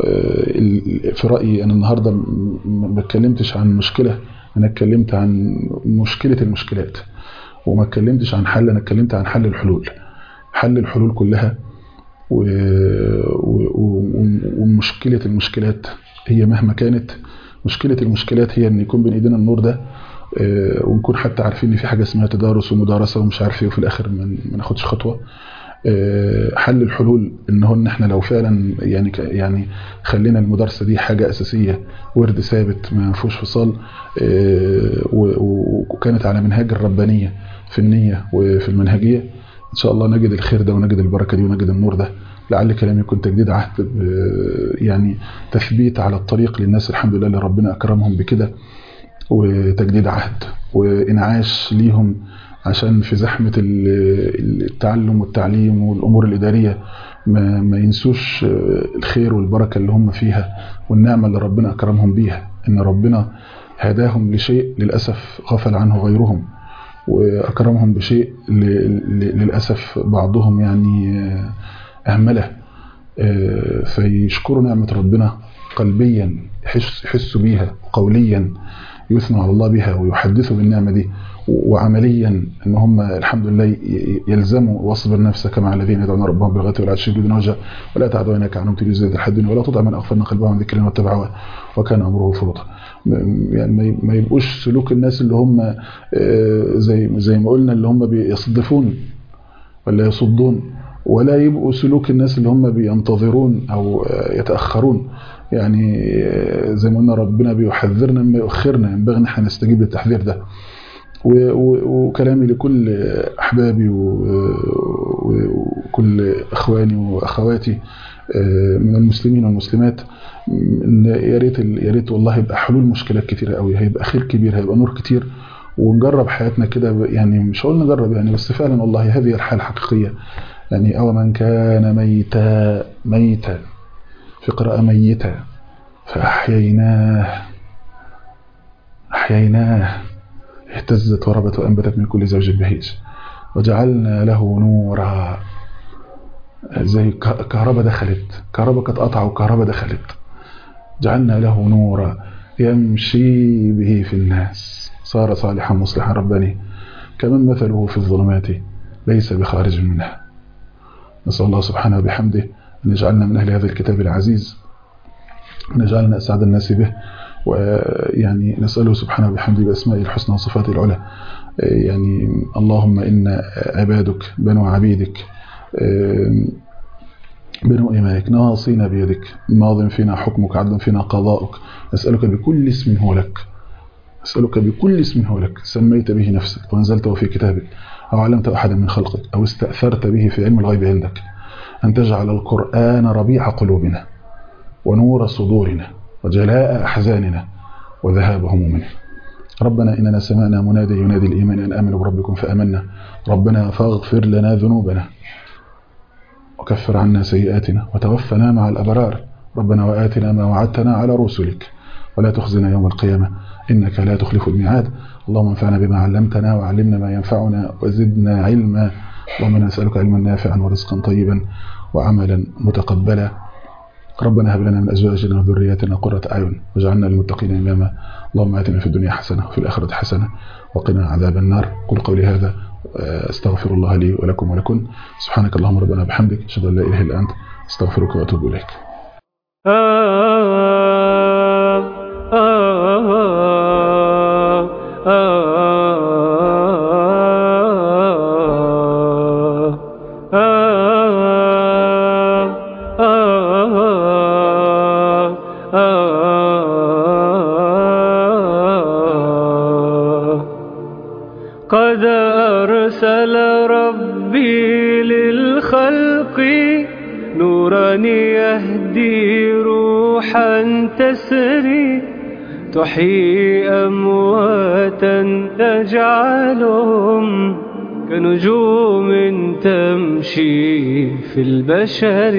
ال- في رايي انا النهارده م- م- ما اتكلمتش عن مشكله انا اتكلمت عن مشكله المشكلات وما اتكلمتش عن حل انا اتكلمت عن حل الحلول حل الحلول كلها و... و... و... ومشكله المشكلات هي مهما كانت مشكله المشكلات هي ان يكون بين ايدينا النور ده آه، ونكون حتى عارفين ان في حاجه اسمها تدارس ومدارسه ومش عارف ايه وفي الاخر ما ما ناخدش خطوه آه، حل الحلول ان هو ان احنا لو فعلا يعني ك- يعني خلينا المدارسه دي حاجه اساسيه ورد ثابت ما فيهوش فصال آه، و- و- وكانت على منهاج الربانيه في النيه وفي المنهجيه ان شاء الله نجد الخير ده ونجد البركه دي ونجد النور ده لعل كلامي يكون تجديد عهد ب- يعني تثبيت على الطريق للناس الحمد لله اللي ربنا اكرمهم بكده وتجديد عهد وانعاش ليهم عشان في زحمة ال- التعلم والتعليم والأمور الإدارية ما, ما ينسوش الخير والبركة اللي هم فيها والنعمة اللي ربنا أكرمهم بيها إن ربنا هداهم لشيء للأسف غفل عنه غيرهم وأكرمهم بشيء ل- ل- للأسف بعضهم يعني أهمله آه، فيشكروا نعمة ربنا قلبيا يحس- يحسوا بيها قوليا يثنوا على الله بها ويحدثوا بالنعمة دي و- وعمليا ان هم الحمد لله ي- يلزموا واصبر نفسك مع الذين يدعون ربهم بالغداة والعشي بدون وجه ولا تعد عينك عنهم تريد زيادة الحد ولا تطع من اغفلنا قلبهم عن ذكرنا واتبعوا وكان امره فرطا م- يعني ما ي- ما يبقوش سلوك الناس اللي هم آه، زي زي ما قلنا اللي هم بيصدفون ولا يصدون ولا يبقوا سلوك الناس اللي هم بينتظرون او آه، يتاخرون يعني آه، زي ما قلنا ربنا بيحذرنا مما يؤخرنا ينبغي ان احنا نستجيب للتحذير ده و- و- وكلامي لكل احبابي و- و- وكل اخواني واخواتي آه، من المسلمين والمسلمات ان يا ريت ال- يا ريت والله يبقى حلول مشكلات كتيره قوي هيبقى خير كبير هيبقى نور كتير ونجرب حياتنا كده ب- يعني مش هقول نجرب يعني بس فعلا والله هذه الحاله الحقيقيه يعني أو من كان ميتا ميتا في قراءة ميتا فأحييناه أحييناه اهتزت وربت وأنبتت من كل زوج بهيج وجعلنا له نورا زي ك- كهرباء دخلت كهرباء كانت قطع وكهرباء دخلت جعلنا له نورا يمشي به في الناس صار صالحا مصلحا رباني كمن مثله في الظلمات ليس بخارج منها نسأل الله سبحانه وبحمده أن يجعلنا من أهل هذا الكتاب العزيز وأن يجعلنا أسعد الناس به ويعني نسأله سبحانه وبحمده بأسمائه الحسنى وصفاته العلى يعني اللهم إن عبادك بنو عبيدك بنو إمائك نواصينا بيدك ماض فينا حكمك عدل فينا قضاؤك نسألك بكل اسم هو لك أسألك بكل اسم هو لك سميت به نفسك وأنزلته في كتابك أو علمت أحدا من خلقك أو استأثرت به في علم الغيب عندك أن تجعل القرآن ربيع قلوبنا ونور صدورنا وجلاء أحزاننا وذهاب همومنا ربنا إننا سمعنا منادي ينادي الإيمان أن آمنوا بربكم فآمنا ربنا فاغفر لنا ذنوبنا وكفر عنا سيئاتنا وتوفنا مع الأبرار ربنا وآتنا ما وعدتنا على رسلك ولا تخزنا يوم القيامة إنك لا تخلف الميعاد اللهم انفعنا بما علمتنا وعلمنا ما ينفعنا وزدنا علما اللهم نسألك علما نافعا ورزقا طيبا وعملا متقبلا ربنا هب لنا من أزواجنا وذرياتنا قرة أعين واجعلنا للمتقين إماما اللهم آتنا في الدنيا حسنة وفي الآخرة حسنة وقنا عذاب النار قل قولي هذا استغفر الله لي ولكم ولكم سبحانك اللهم ربنا بحمدك اشهد ان لا اله الا انت استغفرك واتوب اليك قد أرسل ربي للخلق نورا يهدي روحا تسري تحيي أمواتا تجعلهم كنجوم تمشي في البشر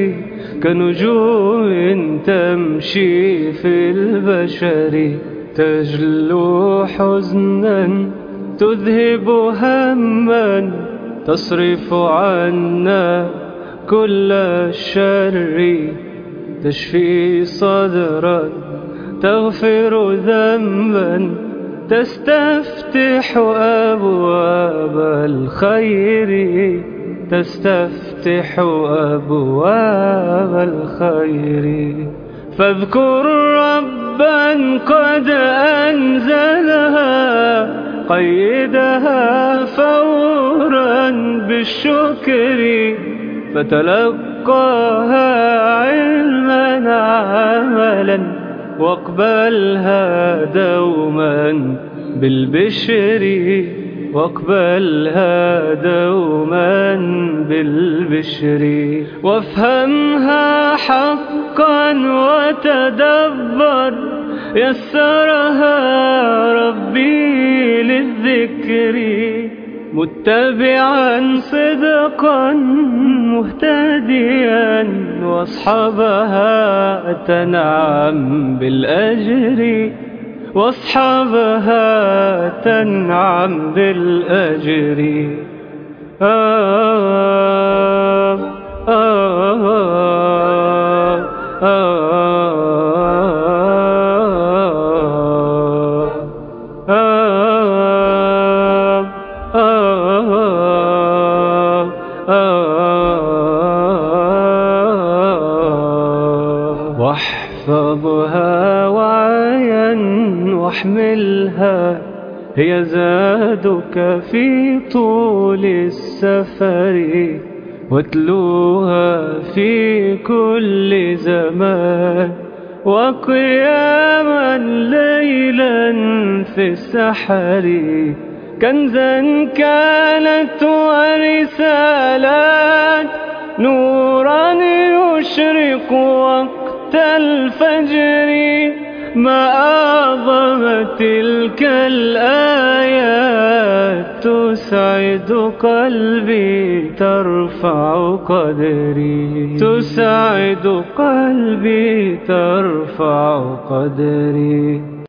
كنجوم تمشي في البشر تجلو حزنا تذهب هما تصرف عنا كل الشر تشفي صدرا تغفر ذنبا تستفتح أبواب الخير تستفتح أبواب الخير فاذكر ربا قد أنزلها قيدها فورا بالشكر فتلقاها علما عملا واقبلها دوما بالبشر واقبلها دوما بالبشر وافهمها حقا وتدبر يسرها ربي للذكر متبعا صدقا مهتديا واصحابها تنعم بالأجر واصحابها تنعم بالأجر آه آه آه واحفظها وعيا واحملها هي زادك في طول السفر واتلوها في كل زمان وقياما ليلا في السحر كنزا كانت ورسالات نورا يشرق وقت الفجر ما أعظم تلك الآيات تسعد قلبي ترفع قدري تسعد قلبي ترفع قدري